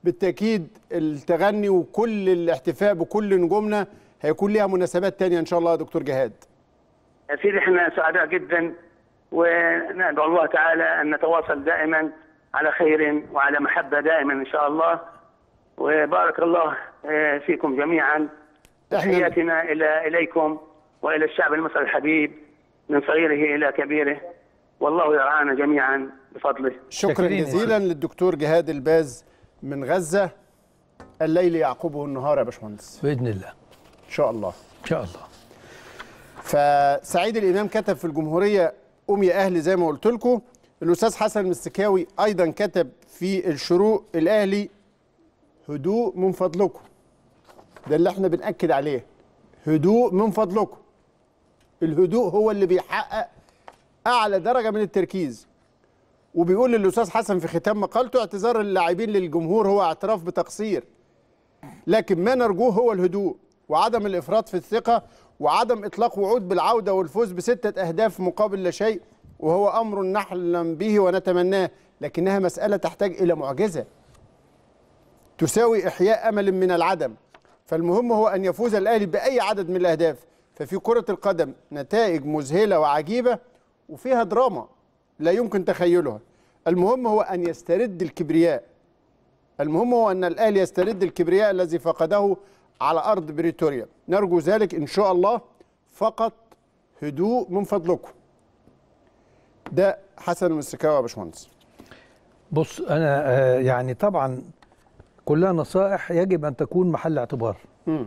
بالتاكيد التغني وكل الاحتفاء بكل نجومنا هيكون ليها مناسبات تانية ان شاء الله يا دكتور جهاد يا سيدي احنا سعداء جدا وندعو الله تعالى ان نتواصل دائما على خير وعلى محبه دائما ان شاء الله وبارك الله آه، فيكم جميعا تحياتنا الى اليكم والى الشعب المصري الحبيب من صغيره الى كبيره والله يرعانا جميعا بفضله شكرا شاكرين يا جزيلا للدكتور جهاد الباز من غزه الليل يعقبه النهار يا باشمهندس باذن الله ان شاء الله ان شاء الله فسعيد الامام كتب في الجمهوريه قوم يا اهلي زي ما قلت لكم الاستاذ حسن المستكاوي ايضا كتب في الشروق الاهلي هدوء من فضلكم ده اللي احنا بنأكد عليه هدوء من فضلكم الهدوء هو اللي بيحقق اعلى درجه من التركيز وبيقول للاستاذ حسن في ختام مقالته اعتذار اللاعبين للجمهور هو اعتراف بتقصير لكن ما نرجوه هو الهدوء وعدم الافراط في الثقه وعدم اطلاق وعود بالعوده والفوز بسته اهداف مقابل لا شيء وهو امر نحلم به ونتمناه لكنها مساله تحتاج الى معجزه تساوي احياء امل من العدم فالمهم هو ان يفوز الاهلي باي عدد من الاهداف ففي كره القدم نتائج مذهله وعجيبه وفيها دراما لا يمكن تخيلها المهم هو ان يسترد الكبرياء المهم هو ان الاهلي يسترد الكبرياء الذي فقده على ارض بريتوريا نرجو ذلك ان شاء الله فقط هدوء من فضلكم ده حسن المسكاوي يا باشمهندس بص انا آه، يعني طبعا كلها نصائح يجب ان تكون محل اعتبار مم.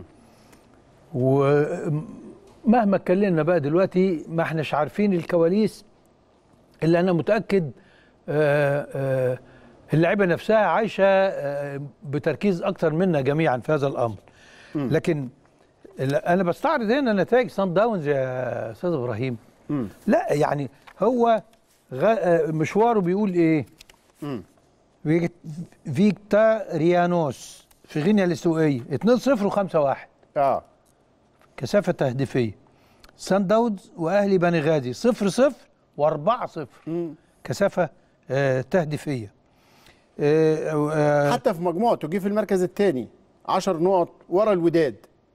ومهما اتكلمنا بقى دلوقتي ما احناش عارفين الكواليس اللي انا متاكد آه، آه، اللعيبه نفسها عايشه آه، بتركيز اكتر منا جميعا في هذا الامر لكن ال- انا بستعرض هنا نتائج سان داونز يا استاذ ابراهيم مم. لا يعني هو غ... آه، مشواره بيقول ايه مم. فيكت- فيكتاريانوس في غينيا الاستوائيه 2-0 و5-1 اه كثافه تهديفيه سان داونز واهلي بني غازي 0-0 و4-0 مم. كثافه آه، تهديفيه آه، آه، حتى في مجموعته جه في المركز الثاني 10 نقط ورا الوداد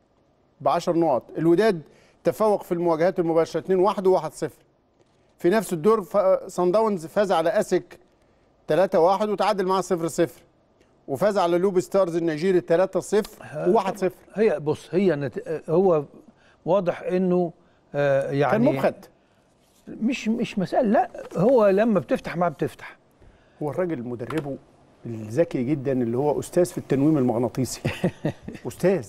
ب 10 نقط الوداد تفوق في المواجهات المباشره 2 1 و 1 0 في نفس الدور ف- صن داونز فاز على اسك 3 1 وتعادل معاه 0 0 وفاز على لوب ستارز النيجيري 3 0 و 1 0 هي بص هي نت... آه، هو واضح انه آه، يعني كان مبخت مش مش مسألة لا هو لما بتفتح ما بتفتح هو الراجل مدربه الذكي جدا اللي هو استاذ في التنويم المغناطيسي استاذ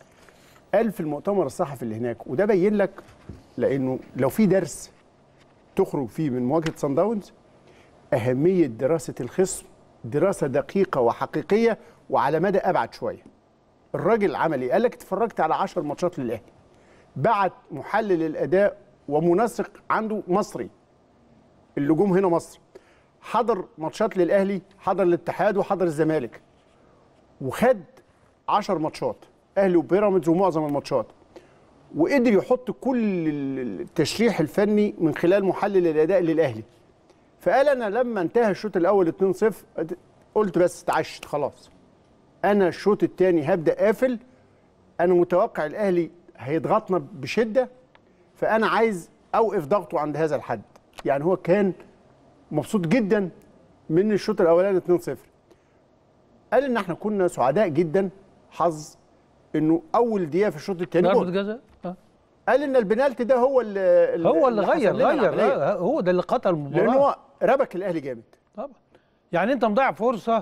قال في المؤتمر الصحفي اللي هناك وده بين لك لانه لو في درس تخرج فيه من مواجهه سان داونز اهميه دراسه الخصم دراسه دقيقه وحقيقيه وعلى مدى ابعد شويه الراجل عمل ايه قال لك اتفرجت على 10 ماتشات للاهلي بعت محلل الاداء ومنسق عنده مصري اللي جم هنا مصر حضر ماتشات للاهلي حضر الاتحاد وحضر الزمالك وخد 10 ماتشات اهلي وبيراميدز ومعظم الماتشات وقدر يحط كل التشريح الفني من خلال محلل الاداء للاهلي فقال انا لما انتهى الشوط الاول 2-0 قلت بس اتعشت خلاص انا الشوط الثاني هبدا قافل انا متوقع الاهلي هيضغطنا بشده فانا عايز اوقف ضغطه عند هذا الحد يعني هو كان مبسوط جدا من الشوط الاولاني 2-0 قال ان احنا كنا سعداء جدا حظ انه اول دقيقه في الشوط الثاني ضربة جول جزاء آه. قال ان البنالتي ده هو اللي هو اللي غير حصل لنا غير العملية. آه، هو ده اللي قتل المباراة لان هو ربك الاهلي جامد طبعا يعني انت مضيع فرصة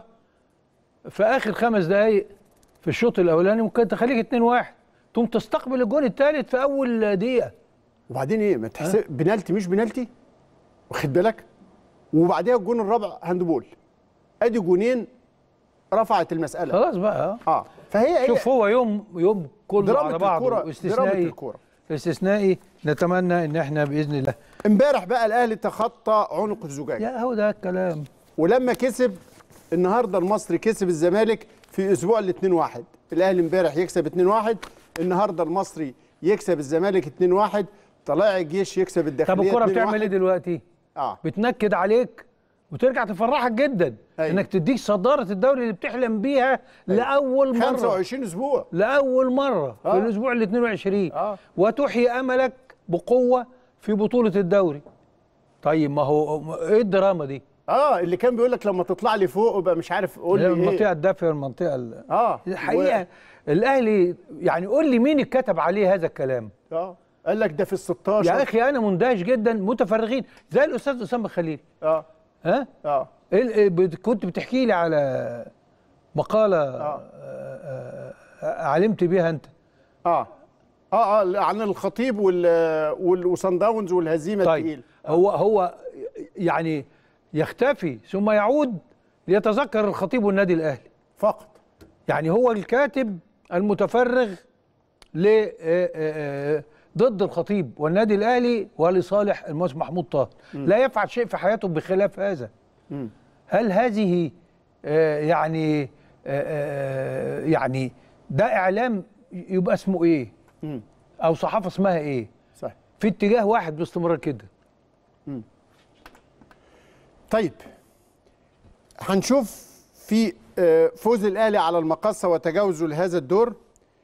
في اخر خمس دقايق في الشوط الاولاني ممكن تخليك 2-1 تقوم تستقبل الجون الثالث في اول دقيقة وبعدين ايه ما تحسب بنالتي مش بنالتي واخد بالك وبعديها الجون الرابع هاندبول ادي جونين رفعت المساله خلاص بقى آه. اه فهي هي شوف هو يوم يوم كله درامة على بعضه الكرة- درامة استثنائي الكرة. استثنائي نتمنى ان احنا باذن الله امبارح بقى الاهلي تخطى عنق الزجاج يا هو ده الكلام ولما كسب النهارده المصري كسب الزمالك في اسبوع ال 2 1 الاهلي امبارح يكسب 2 1 النهارده المصري يكسب الزمالك 2 1 طلائع الجيش يكسب طب الداخليه الكرة 2-1. بتعمل ايه دلوقتي؟ اه بتنكد عليك وترجع تفرحك جدا أيوة. انك تديك صداره الدوري اللي بتحلم بيها لاول مره 25 اسبوع لاول مره آه. في الاسبوع ال 22 آه. وتحيي املك بقوه في بطوله الدوري طيب ما هو ايه الدراما دي اه اللي كان بيقول لك لما تطلع لي فوق يبقى مش عارف قول لي المنطقه ايه الدافئه والمنطقه ال- اه الحقيقه الاهلي يعني قول لي مين اللي كتب عليه هذا الكلام و... اه قال لك ده في ال 16 يا اخي انا مندهش جدا متفرغين زي الاستاذ اسامه خليل اه ها اه إيه ال- إيه بت- كنت بتحكي لي على مقاله آه. آه، آه، علمت بيها انت اه اه اه عن الخطيب وال وال- وصن داونز والهزيمه طيب الثقيله هو هو يعني يختفي ثم يعود ليتذكر الخطيب والنادي الاهلي فقط يعني هو الكاتب المتفرغ ل آه، آه، آه، ضد الخطيب والنادي الاهلي ولصالح المهندس محمود طاهر لا يفعل شيء في حياته بخلاف هذا مم. هل هذه آه، يعني آه، آه، يعني ده اعلام يبقى اسمه ايه مم. او صحافه اسمها ايه صح في اتجاه واحد باستمرار كده طيب هنشوف في آه، فوز الاهلي على المقصه وتجاوزه لهذا الدور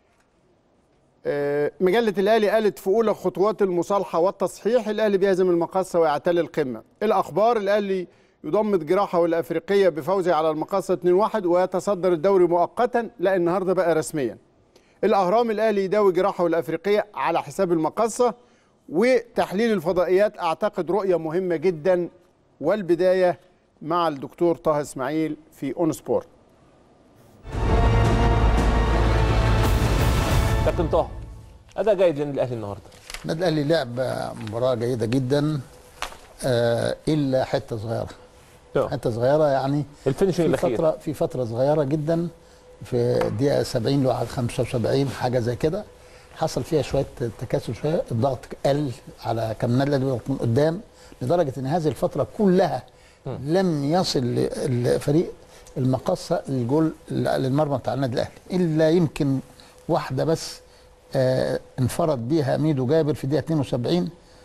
آه، مجله الاهلي قالت في اولى خطوات المصالحه والتصحيح الاهلي بيهزم المقصه ويعتلي القمه الاخبار الاهلي يضمد جراحه الافريقيه بفوزه على المقصه 2-1 ويتصدر الدوري مؤقتا لا النهارده بقى رسميا الاهرام الاهلي يداوي جراحه الافريقيه على حساب المقصه وتحليل الفضائيات اعتقد رؤيه مهمه جدا والبدايه مع الدكتور طه اسماعيل في اون سبورت كابتن طه اداء جيد للاهلي النهارده النادي الاهلي لعب مباراه جيده جدا آه الا حته صغيره آه. حته صغيره يعني الفينشنج في الاخير فتره في فتره صغيره جدا في الدقيقه 70 لو على 75 حاجه زي كده حصل فيها شويه تكاسل شويه الضغط قل على كم نادي الاهلي من قدام لدرجه ان هذه الفتره كلها لم يصل ل- الفريق المقصه الجول للمرمى بتاع النادي الاهلي الا يمكن واحده بس آه انفرد بيها ميدو جابر في الدقيقه 72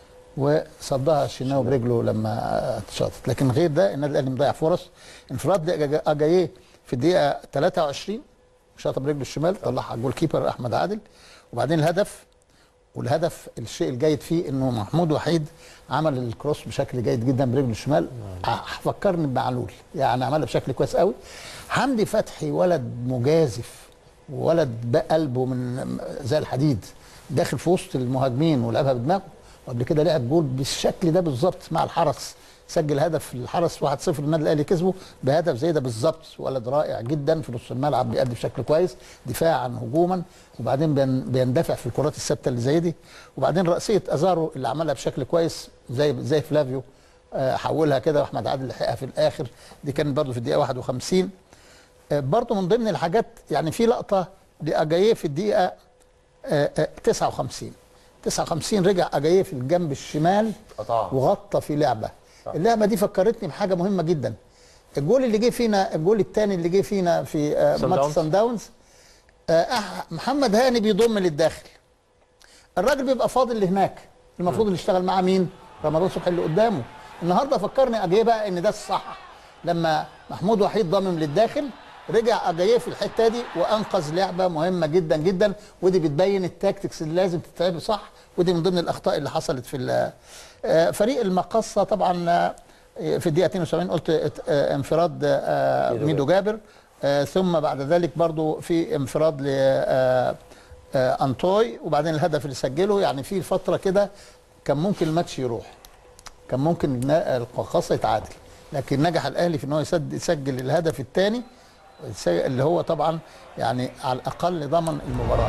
وصدها الشناوي برجله لما اتشاطت لكن غير ده النادي الاهلي مضيع فرص انفراد ده اجاييه في الدقيقه 23 شاطها برجله الشمال طلعها على الجول كيبر احمد عادل وبعدين الهدف والهدف الشيء الجيد فيه انه محمود وحيد عمل الكروس بشكل جيد جدا برجله الشمال ع- فكرني بمعلول يعني عملها بشكل كويس قوي حمدي فتحي ولد مجازف ولد بقلبه من زي الحديد داخل في وسط المهاجمين ولعبها بدماغه وقبل كده لعب جول بالشكل ده بالظبط مع الحرس سجل هدف الحرس 1-0 النادي الاهلي كسبه بهدف زي ده بالظبط ولد رائع جدا في نص الملعب بيأدي بشكل كويس دفاعا هجوما وبعدين بين- بيندفع في الكرات الثابته اللي زي دي وبعدين رأسيه ازارو اللي عملها بشكل كويس زي زي فلافيو آه، حولها كده واحمد عادل لحقها في الاخر دي كانت برضه في الدقيقه 51 آه، برضه من ضمن الحاجات يعني في لقطه لاجاييه في الدقيقه آه، آه، 59 59 رجع اجاييه في الجنب الشمال قطعها. وغطى في لعبه اللعبه دي فكرتني بحاجه مهمه جدا الجول اللي جه فينا الجول الثاني اللي جه فينا في آه، سان ماتش داونز. سان داونز آه، أح- محمد هاني بيضم للداخل الراجل بيبقى فاضل لهناك المفروض اللي يشتغل معاه مين رمضان صبحي اللي قدامه النهارده فكرني اجايه بقى ان ده الصح لما محمود وحيد ضامم للداخل رجع اجايه في الحته دي وانقذ لعبه مهمه جدا جدا ودي بتبين التاكتكس اللي لازم تتلعب صح ودي من ضمن الاخطاء اللي حصلت في ال- آه، فريق المقصه طبعا آه، في الدقيقه 72 قلت ات- آه، انفراد آه، ميدو جابر آه، ثم بعد ذلك برضو في انفراد ل آه، آه، انطوي وبعدين الهدف اللي سجله يعني في فتره كده كان ممكن الماتش يروح كان ممكن النا- القاصه يتعادل لكن نجح الاهلي في ان هو يسد- يسجل الهدف الثاني اللي هو طبعا يعني على الاقل ضمن المباراه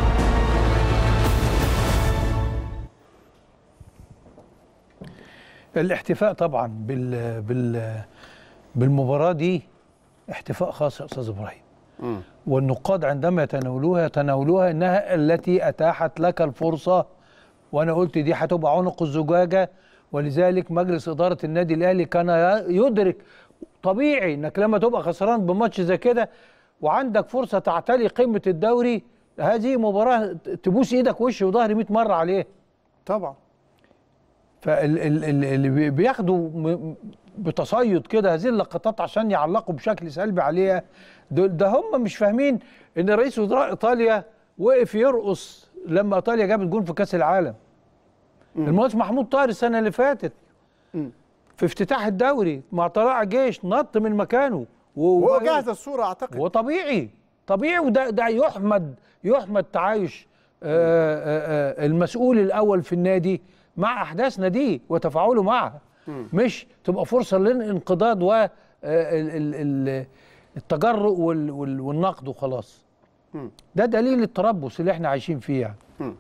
الاحتفاء طبعا بال بال بالمباراه دي احتفاء خاص يا استاذ ابراهيم والنقاد عندما يتناولوها يتناولوها انها التي اتاحت لك الفرصه وانا قلت دي هتبقى عنق الزجاجه ولذلك مجلس اداره النادي الاهلي كان ي- يدرك طبيعي انك لما تبقى خسران بماتش زي كده وعندك فرصه تعتلي قمه الدوري هذه مباراه تبوس ايدك وش وظهر 100 مره عليه طبعا فاللي بياخدوا م- بتصيد كده هذه اللقطات عشان يعلقوا بشكل سلبي عليها دول ده هم مش فاهمين ان رئيس وزراء ايطاليا وقف يرقص لما ايطاليا جابت جون في كاس العالم المهندس محمود طاهر السنه اللي فاتت في افتتاح الدوري مع طلائع جيش نط من مكانه و- هو جاهز الصوره اعتقد وطبيعي طبيعي وده ده يحمد يحمد تعايش آه، آه، آه، المسؤول الاول في النادي مع احداث ناديه وتفاعله معها مش تبقى فرصه للانقضاض و آه، ال- ال- ال- التجرؤ وال- وال- والنقد وخلاص ده دليل التربص اللي احنا عايشين فيه يعني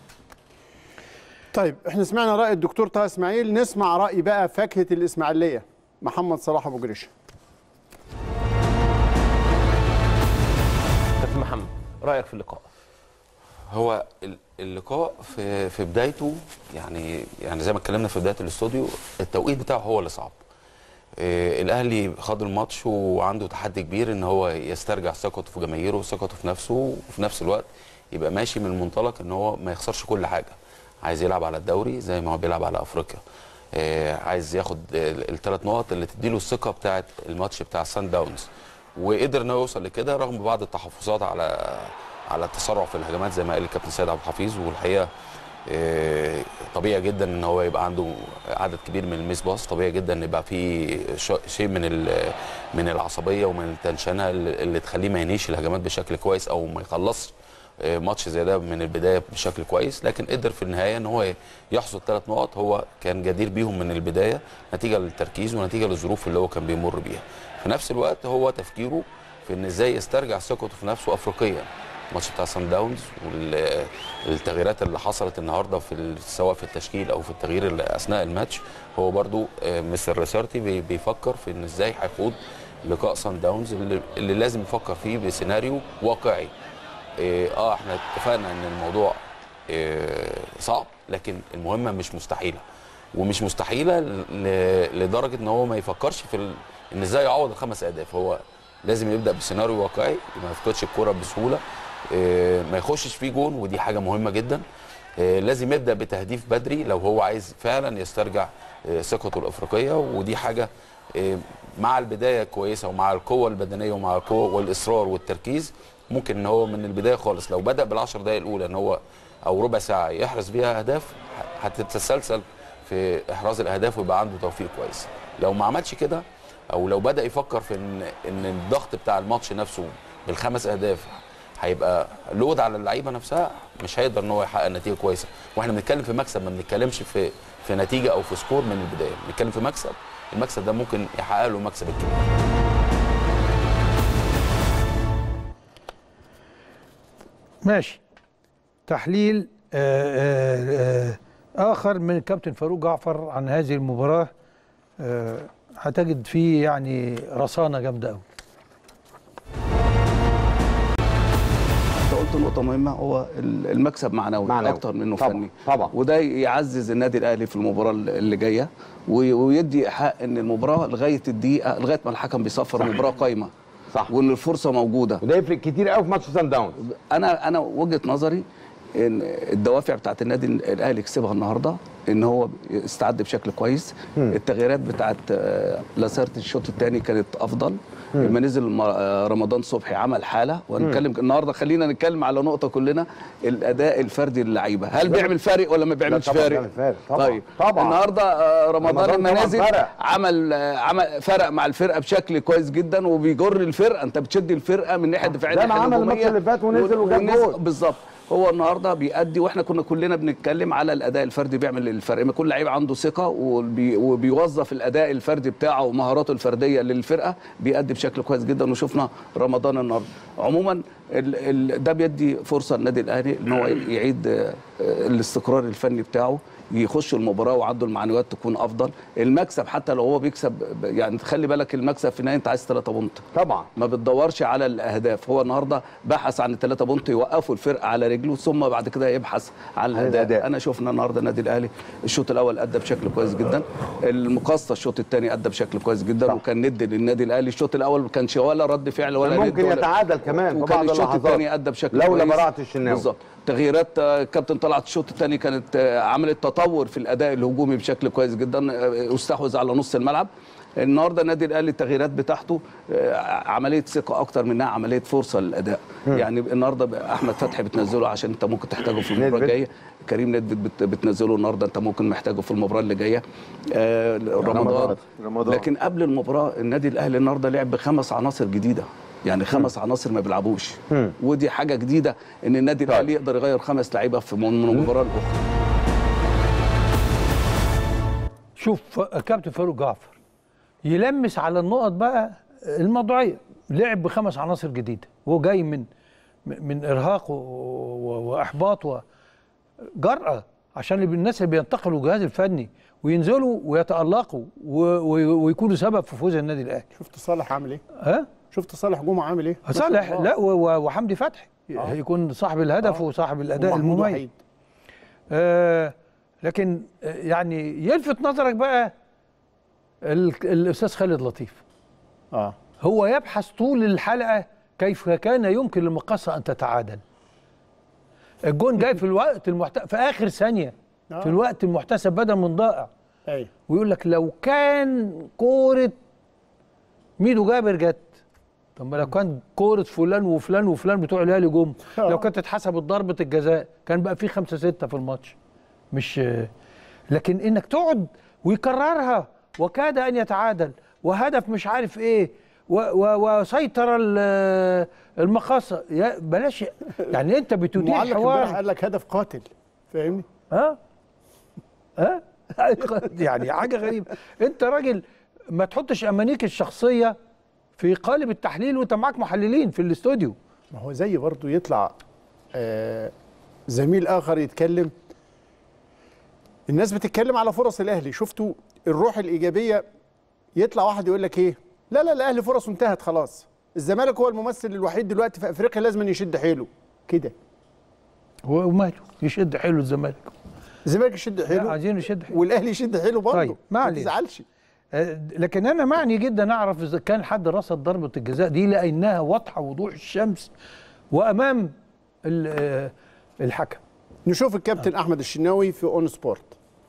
طيب احنا سمعنا راي الدكتور طه اسماعيل نسمع راي بقى فاكهه الاسماعيليه محمد صلاح ابو جريشه كابتن محمد رايك في اللقاء هو ال- اللقاء في في بدايته يعني يعني زي ما اتكلمنا في بدايه الاستوديو التوقيت بتاعه هو اللي صعب آه، الاهلي خد الماتش وعنده تحدي كبير ان هو يسترجع ثقته في جماهيره وثقته في نفسه وفي نفس الوقت يبقى ماشي من المنطلق ان هو ما يخسرش كل حاجه عايز يلعب على الدوري زي ما هو بيلعب على افريقيا آه، عايز ياخد الثلاث نقط اللي تديله الثقه بتاعه الماتش بتاع سان داونز وقدر انه يوصل لكده رغم بعض التحفظات على على التسرع في الهجمات زي ما قال الكابتن سيد عبد الحفيظ والحقيقه آه، طبيعي جدا ان هو يبقى عنده عدد كبير من الميس باص طبيعي جدا ان يبقى في ش- شيء من ال- من العصبيه ومن التنشنه اللي اللي تخليه ما ينهيش الهجمات بشكل كويس او ما يخلصش آه، ماتش زي ده من البدايه بشكل كويس لكن قدر في النهايه ان هو يحصد ثلاث نقط هو كان جدير بيهم من البدايه نتيجه للتركيز ونتيجه للظروف اللي هو كان بيمر بيها في نفس الوقت هو تفكيره في ان ازاي يسترجع ثقته في نفسه افريقيا الماتش بتاع سان داونز والتغييرات اللي حصلت النهارده في ال- سواء في التشكيل او في التغيير اللي اثناء الماتش هو برضو آه، مستر ريسارتي بي- بيفكر في ان ازاي هيخوض لقاء سان داونز اللي, اللي لازم يفكر فيه بسيناريو واقعي اه آه، احنا اتفقنا ان الموضوع آه، صعب لكن المهمه مش مستحيله ومش مستحيله ل- لدرجه ان هو ما يفكرش في ال... ان ازاي يعوض الخمس اهداف هو لازم يبدا بسيناريو واقعي ما يفقدش الكره بسهوله آه، ما يخشش فيه جون ودي حاجه مهمه جدا آه، لازم يبدا بتهديف بدري لو هو عايز فعلا يسترجع آه، ثقته الافريقيه ودي حاجه آه، مع البدايه كويسه ومع القوه البدنيه ومع القوه والاصرار والتركيز ممكن ان هو من البدايه خالص لو بدا بالعشر دقائق الاولى ان هو او ربع ساعه يحرز بيها اهداف ه- هتتسلسل في احراز الاهداف ويبقى عنده توفيق كويس لو ما عملش كده او لو بدا يفكر في ان ان الضغط بتاع الماتش نفسه بالخمس اهداف هيبقى لود على اللعيبه نفسها مش هيقدر ان هو يحقق نتيجه كويسه واحنا بنتكلم في مكسب ما بنتكلمش في في نتيجه او في سكور من البدايه بنتكلم في مكسب المكسب ده ممكن يحقق له مكسب الكبير ماشي تحليل آه، آه، آه، آخر من الكابتن فاروق جعفر عن هذه المباراة آه، هتجد فيه يعني رصانة جامدة أوي انت قلت نقطة مهمة هو ال- المكسب معنوي, معنوي. أكتر منه طبعا، فني طبعا. وده يعزز النادي الأهلي في المباراة اللي جاية وي- ويدي إيحاء إن المباراة لغاية الدقيقة لغاية ما الحكم بيصفر المباراة قايمة صح وإن الفرصة موجودة وده يفرق كتير قوي في ماتش سان داونز انا انا وجهه نظري ان الدوافع بتاعت النادي الاهلي كسبها النهارده ان هو استعد بشكل كويس التغييرات بتاعت آه، لاسارت الشوط الثاني كانت افضل لما نزل م- آه، رمضان صبحي عمل حاله وهنتكلم النهارده خلينا نتكلم على نقطه كلنا الاداء الفردي للعيبه هل بيعمل فارق ولا ما بيعملش طبعاً فارق بيعمل فارق. طبعاً. طيب طبعاً. النهارده آه، رمضان رمضان لما طبعاً نزل فرق. عمل آه، عمل فرق مع الفرقه بشكل كويس جدا وبيجر الفرقه انت بتشد الفرقه من الناحيه الدفاعيه زي ما الناحية عمل الماتش الهجومية. اللي فات ونزل وجاب ونزل- جول. بالظبط هو النهارده بيأدي واحنا كنا كلنا بنتكلم على الاداء الفردي بيعمل الفرق ما كل لعيب عنده ثقه وبي وبيوظف الاداء الفردي بتاعه ومهاراته الفرديه للفرقه بيأدي بشكل كويس جدا وشفنا رمضان النهارده عموما ال ال ده بيدي فرصه للنادي الاهلي ان هو يعيد آه، آه، الاستقرار الفني بتاعه يخش المباراه وعنده المعنويات تكون افضل المكسب حتى لو هو بيكسب ب- يعني خلي بالك المكسب في النهايه انت عايز 3 بونت طبعا ما بتدورش على الاهداف هو النهارده بحث عن الثلاثه بونت يوقفوا الفرقه على رجله ثم بعد كده يبحث عن الاداء الأداء. انا شفنا النهارده النادي الاهلي الشوط الاول ادى بشكل كويس جدا المقصه الشوط الثاني ادى بشكل كويس جدا صح. وكان ند للنادي الاهلي الشوط الاول ما كانش ولا رد فعل ولا كان ند ممكن ولا يتعادل كمان في وكان بعض الشوط اللحظات. الثاني ادى بشكل لولا كويس براءة الشناوي. بالظبط تغييرات آه، كابتن طلعت الشوط الثاني كانت آه، عملت تطور في الاداء الهجومي بشكل كويس جدا آه، واستحوذ على نص الملعب النهارده النادي الاهلي التغييرات بتاعته آه، عمليه ثقه اكتر منها عمليه فرصه للاداء مم. يعني النهارده احمد فتحي بتنزله عشان انت ممكن تحتاجه في المباراه ندفد. الجايه كريم ندفد بت- بتنزله النهارده انت ممكن محتاجه في المباراه اللي جايه آه رمضان رمضان. لكن قبل المباراه النادي الاهلي النهارده لعب بخمس عناصر جديده يعني خمس عناصر ما بيلعبوش مم. ودي حاجه جديده ان النادي الاهلي يقدر يغير خمس لعيبه في من من المباراه الاخرى شوف ف- كابتن فاروق جعفر يلمس على النقط بقى الموضوعيه لعب بخمس عناصر جديده وهو جاي من من ارهاق و- و- واحباط وجرأه عشان اللي- الناس اللي بينتقلوا الجهاز الفني وينزلوا ويتألقوا و- و- ويكونوا سبب في فوز النادي الاهلي شفت صالح عامل ايه؟ ها؟ شفت صالح جمعه عامل ايه؟ ما شاء صالح الله. لا و- و- وحمدي فتحي آه. يكون صاحب الهدف آه. وصاحب الاداء ومحمود المميز وحيد. آه لكن آه، يعني يلفت نظرك بقى ال- الاستاذ خالد لطيف اه هو يبحث طول الحلقه كيف كان يمكن للمقصه ان تتعادل الجون جاي في الوقت المحت... في اخر ثانيه آه. في الوقت المحتسب بدل من ضائع ايوه ويقول لك لو كان كوره ميدو جابر جت طب ما لو كان كوره فلان وفلان وفلان بتوع الاهلي جم لو كانت اتحسبت ضربه الجزاء كان بقى في خمسة ستة في الماتش مش لكن انك تقعد ويكررها وكاد ان يتعادل وهدف مش عارف ايه و- و- وسيطر ال- المقاصه يا بلاش يعني انت بتدير المعلق امبارح حوار قال لك هدف قاتل فاهمني؟ ها ها يعني حاجه غريبه انت راجل ما تحطش امانيك الشخصيه في قالب التحليل وانت معاك محللين في الاستوديو ما هو زي برضه يطلع آه زميل اخر يتكلم الناس بتتكلم على فرص الاهلي شفتوا الروح الايجابيه يطلع واحد يقول لك ايه لا لا الاهلي فرصه انتهت خلاص الزمالك هو الممثل الوحيد دلوقتي في افريقيا لازم يشد حيله كده وماله يشد حيله الزمالك الزمالك يشد لا حيله عايزين يشد حيله والاهلي يشد حيله برضه طيب ما ما علينا. تزعلش آه، لكن انا معني جدا اعرف اذا كان حد رصد ضربه الجزاء دي لانها واضحه وضوح الشمس وامام ال- آه، الحكم نشوف الكابتن احمد الشناوي في اون سبورت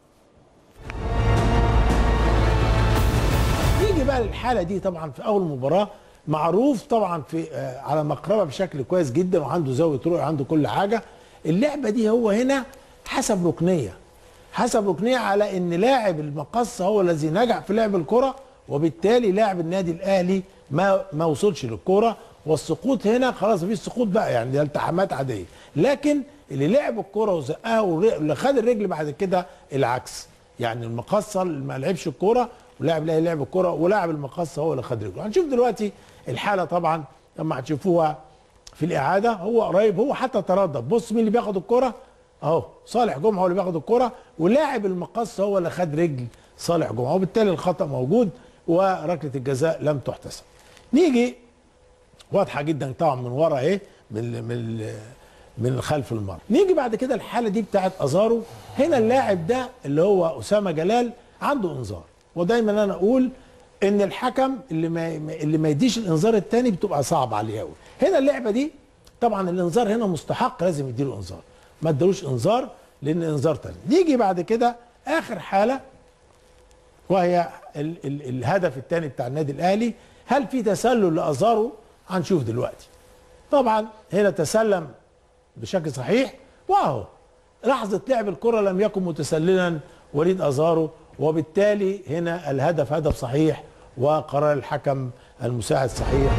نيجي بقى للحاله دي طبعا في اول مباراه معروف طبعا في آه، على مقربه بشكل كويس جدا وعنده زاويه رؤيه وعنده كل حاجه اللعبه دي هو هنا حسب ركنيه حسب ركنيه على ان لاعب المقص هو الذي نجح في لعب الكره وبالتالي لاعب النادي الاهلي ما ما وصلش للكره والسقوط هنا خلاص مفيش سقوط بقى يعني دي التحامات عاديه لكن اللي لعب الكره وزقها واللي خد الرجل بعد كده العكس يعني المقصه اللي ما لعبش الكوره ولاعب الاهلي لعب الكوره ولاعب المقصه هو اللي خد رجله هنشوف دلوقتي الحاله طبعا لما هتشوفوها في الاعاده هو قريب هو حتى تردد بص مين اللي بياخد الكوره اهو صالح جمعه هو اللي بياخد الكوره ولاعب المقص هو اللي خد رجل صالح جمعه وبالتالي الخطا موجود وركله الجزاء لم تحتسب نيجي واضحه جدا طبعا من ورا اهي من من من خلف المرمى نيجي بعد كده الحاله دي بتاعت ازارو هنا اللاعب ده اللي هو اسامه جلال عنده انذار ودايما انا اقول ان الحكم اللي ما اللي ما يديش الانذار الثاني بتبقى صعب عليه قوي هنا اللعبه دي طبعا الانذار هنا مستحق لازم يديله انذار ما ادالوش انذار لان انذار تاني نيجي بعد كده اخر حاله وهي ال ال الهدف الثاني بتاع النادي الاهلي هل في تسلل لازارو هنشوف دلوقتي طبعا هنا تسلم بشكل صحيح واهو لحظه لعب الكره لم يكن متسللا وليد ازارو وبالتالي هنا الهدف هدف صحيح وقرار الحكم المساعد صحيح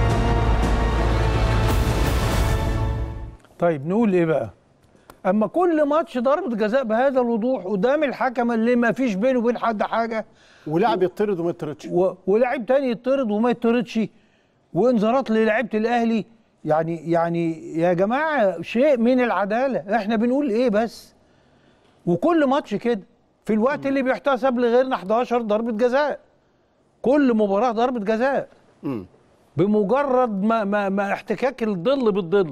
طيب نقول ايه بقى اما كل ماتش ضربه جزاء بهذا الوضوح قدام الحكم اللي ما فيش بينه وبين حد حاجه ولاعب يطرد وما يطردش و... ولاعب تاني يطرد وما يطردش وانذارات للاعيبه الاهلي يعني يعني يا جماعه شيء من العداله احنا بنقول ايه بس وكل ماتش كده في الوقت اللي بيحتسب لغيرنا 11 ضربه جزاء كل مباراه ضربه جزاء بمجرد ما ما, ما احتكاك الظل بالظل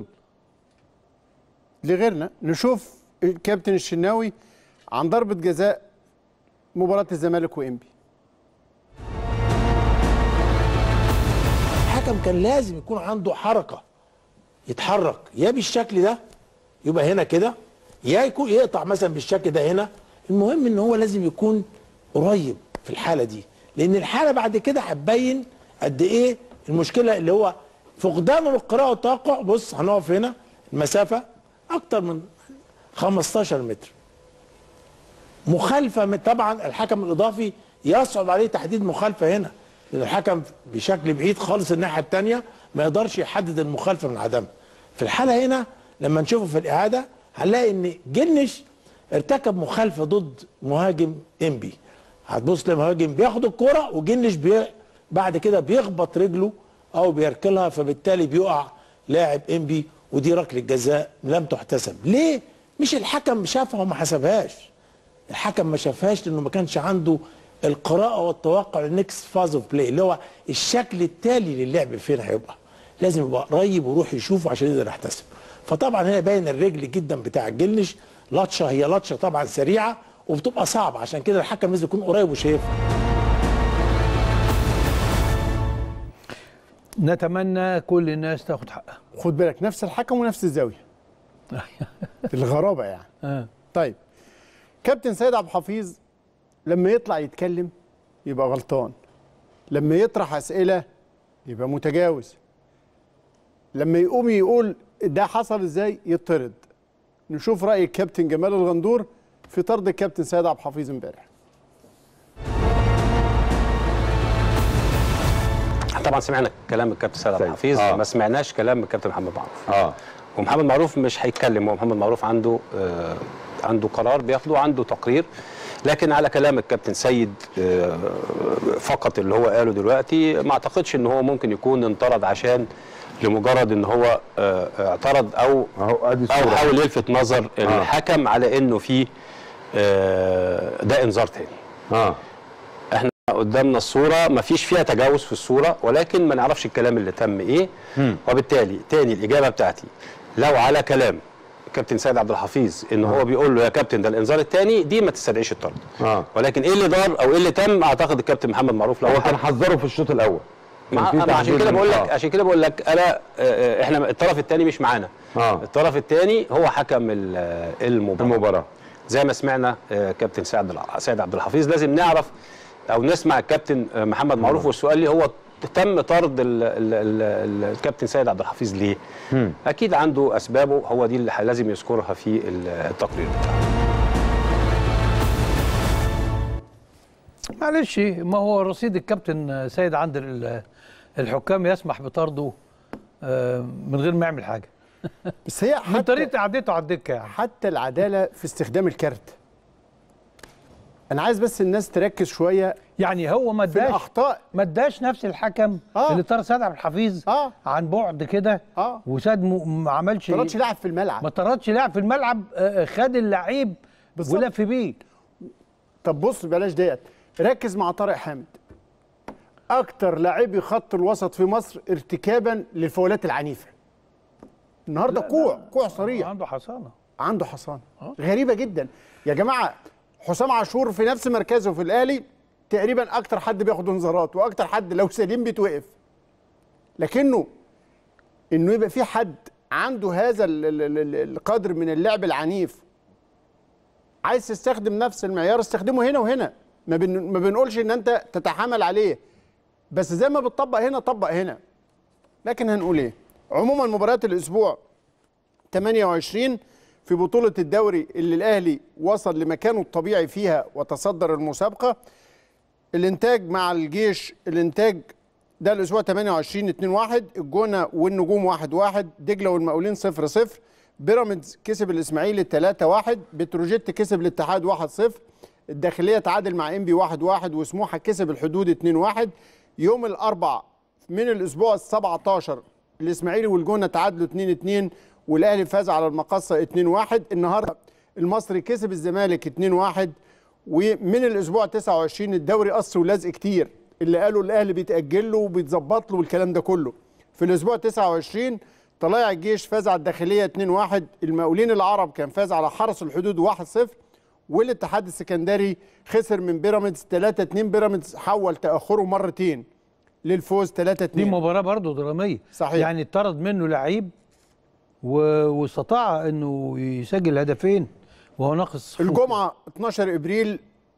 لغيرنا نشوف الكابتن الشناوي عن ضربه جزاء مباراه الزمالك وانبي الحكم كان لازم يكون عنده حركه يتحرك يا بالشكل ده يبقى هنا كده يا يكون يقطع مثلا بالشكل ده هنا المهم ان هو لازم يكون قريب في الحاله دي لان الحاله بعد كده هتبين قد ايه المشكله اللي هو فقدان القراءه والتوقع بص هنقف هنا المسافه اكتر من 15 متر مخالفه من طبعا الحكم الاضافي يصعب عليه تحديد مخالفه هنا لان الحكم بشكل بعيد خالص الناحيه الثانيه ما يقدرش يحدد المخالفه من عدمها في الحاله هنا لما نشوفه في الاعاده هنلاقي ان جنش ارتكب مخالفه ضد مهاجم انبي هتبص لمهاجم بياخد الكرة وجنش بي بعد كده بيخبط رجله او بيركلها فبالتالي بيقع لاعب انبي ودي ركله جزاء لم تحتسب ليه مش الحكم شافها وما حسبهاش الحكم ما شافهاش لانه ما كانش عنده القراءه والتوقع النكست فاز اوف بلاي اللي هو الشكل التالي للعب فين هيبقى لازم يبقى قريب ويروح يشوفه عشان يقدر يحتسب فطبعا هنا باين الرجل جدا بتاع الجلش لطشه هي لطشه طبعا سريعه وبتبقى صعبه عشان كده الحكم لازم يكون قريب وشايفها نتمنى كل الناس تاخد حقها خد بالك نفس الحكم ونفس الزاويه الغرابه يعني آه. طيب كابتن سيد عبد الحفيظ لما يطلع يتكلم يبقى غلطان لما يطرح اسئله يبقى متجاوز لما يقوم يقول ده حصل ازاي يطرد نشوف راي الكابتن جمال الغندور في طرد الكابتن سيد عبد الحفيظ امبارح طبعا سمعنا كلام الكابتن سيد عبد الحفيظ آه. ما سمعناش كلام الكابتن محمد معروف اه ومحمد معروف مش هيتكلم هو محمد معروف عنده آه عنده قرار بياخده عنده تقرير لكن على كلام الكابتن سيد آه فقط اللي هو قاله دلوقتي ما اعتقدش ان هو ممكن يكون انطرد عشان لمجرد ان هو آه اعترض او اهو ادي او الصوره حاول يلفت نظر الحكم على انه في آه ده انذار تاني اه احنا قدامنا الصوره ما فيش فيها تجاوز في الصوره ولكن ما نعرفش الكلام اللي تم ايه مم. وبالتالي تاني الاجابه بتاعتي لو على كلام كابتن سيد عبد الحفيظ ان هو بيقول له يا كابتن ده الانذار الثاني دي ما تستدعيش الطرد اه ولكن ايه اللي دار او ايه اللي تم اعتقد الكابتن محمد معروف لو هو كان حذره في الشوط الاول كان مع في مع- عشان تحذير كده من- بقول لك آه. عشان كده بقول لك انا آه، آه، احنا الطرف الثاني مش معانا اه الطرف الثاني هو حكم ال- آه، المباراه المباراه زي ما سمعنا آه، كابتن سعد الع- سيد عبد الحفيظ لازم نعرف او نسمع الكابتن آه، محمد معروف والسؤال لي هو تم طرد ال ال ال ال الكابتن سيد عبد الحفيظ ليه؟ مم. اكيد عنده اسبابه هو دي اللي ح- لازم يذكرها في ال- التقرير بتاعه. معلش ما هو رصيد الكابتن سيد عند ال- الحكام يسمح بطرده آه، من غير ما يعمل حاجه بس هي من طريقه قعدته على الدكه يعني حتى العداله في استخدام الكارت انا عايز بس الناس تركز شويه يعني هو ما في اداش الاخطاء ما اداش نفس الحكم آه. اللي طرد سيد عبد الحفيظ اه عن بعد كده اه وساد م- ما عملش ما طردش لاعب في الملعب ما طردش لاعب في الملعب آه، خد اللعيب بالظبط. ولف بيه طب بص بلاش ديت ركز مع طارق حامد اكتر لاعبي خط الوسط في مصر ارتكابا للفاولات العنيفه النهارده كوع كوع صريح عنده حصانه عنده حصانه غريبه جدا يا جماعه حسام عاشور في نفس مركزه في الاهلي تقريبا اكتر حد بياخد انذارات واكتر حد لو سليم بيتوقف لكنه انه يبقى في حد عنده هذا ال- ال- ال- القدر من اللعب العنيف عايز تستخدم نفس المعيار استخدمه هنا وهنا ما, بن ما بنقولش ان انت تتحامل عليه بس زي ما بتطبق هنا طبق هنا لكن هنقول ايه عموما مباريات الاسبوع 28 في بطولة الدوري اللي الأهلي وصل لمكانه الطبيعي فيها وتصدر المسابقة الإنتاج مع الجيش الإنتاج ده الأسبوع 28 2-1 الجونة والنجوم 1-1 دجلة والمقاولين 0-0 بيراميدز كسب الإسماعيلي 3-1 بتروجيت كسب الاتحاد 1-0 الداخلية تعادل مع إنبي 1-1 وسموحة كسب الحدود 2-1 يوم الأربع من الأسبوع ال 17 الإسماعيلي والجونة تعادلوا 2-2 والاهلي فاز على المقصه 2-1 النهارده المصري كسب الزمالك 2-1 ومن الاسبوع 29 الدوري قص ولزق كتير اللي قالوا الاهلي بيتاجل له وبيتظبط له والكلام ده كله في الاسبوع 29 طلائع الجيش فاز على الداخليه 2-1 المقاولين العرب كان فاز على حرس الحدود 1-0 والاتحاد السكندري خسر من بيراميدز 3-2 بيراميدز حول تاخره مرتين للفوز 3-2 دي مباراه برضه دراميه صحيح. يعني اتطرد منه لعيب و- واستطاع انه يسجل هدفين وهو ناقص الجمعه 12 ابريل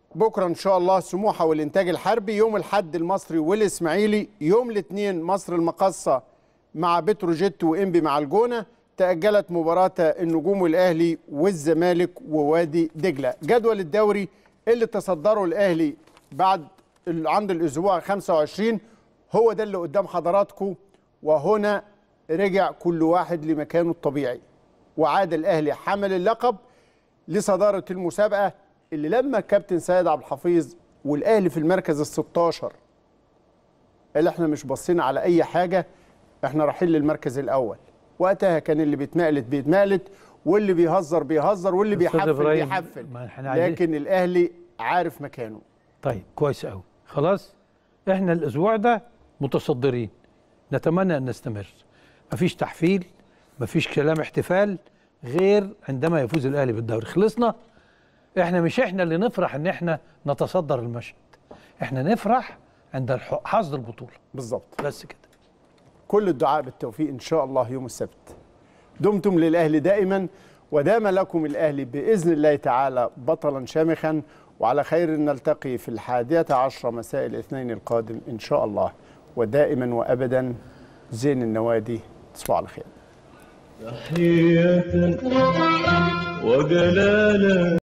بكره ان شاء الله سموحه والانتاج الحربي يوم الاحد المصري والاسماعيلي يوم الاثنين مصر المقاصه مع بتروجيت وانبي مع الجونه تاجلت مباراه النجوم والاهلي والزمالك ووادي دجله جدول الدوري اللي تصدره الاهلي بعد ال- عند الاسبوع 25 هو ده اللي قدام حضراتكم وهنا رجع كل واحد لمكانه الطبيعي وعاد الاهلي حمل اللقب لصداره المسابقه اللي لما الكابتن سيد عبد الحفيظ والاهلي في المركز ال 16 قال احنا مش باصين على اي حاجه احنا رايحين للمركز الاول وقتها كان اللي بيتمقلت بيتمقلت واللي بيهزر بيهزر واللي أستاذ بيحفل إبراهيم، بيحفل ما إحنا عايزين- لكن الاهلي عارف مكانه طيب كويس قوي خلاص احنا الاسبوع ده متصدرين نتمنى ان نستمر مفيش تحفيل مفيش كلام احتفال غير عندما يفوز الاهلي بالدوري خلصنا احنا مش احنا اللي نفرح ان احنا نتصدر المشهد احنا نفرح عند الح- حصد البطوله بالظبط بس كده كل الدعاء بالتوفيق ان شاء الله يوم السبت دمتم للاهلي دائما ودام لكم الاهلي باذن الله تعالى بطلا شامخا وعلى خير نلتقي في الحادية عشرة مساء الاثنين القادم ان شاء الله ودائما وابدا زين النوادي تصبحوا على خير تحية وجلالا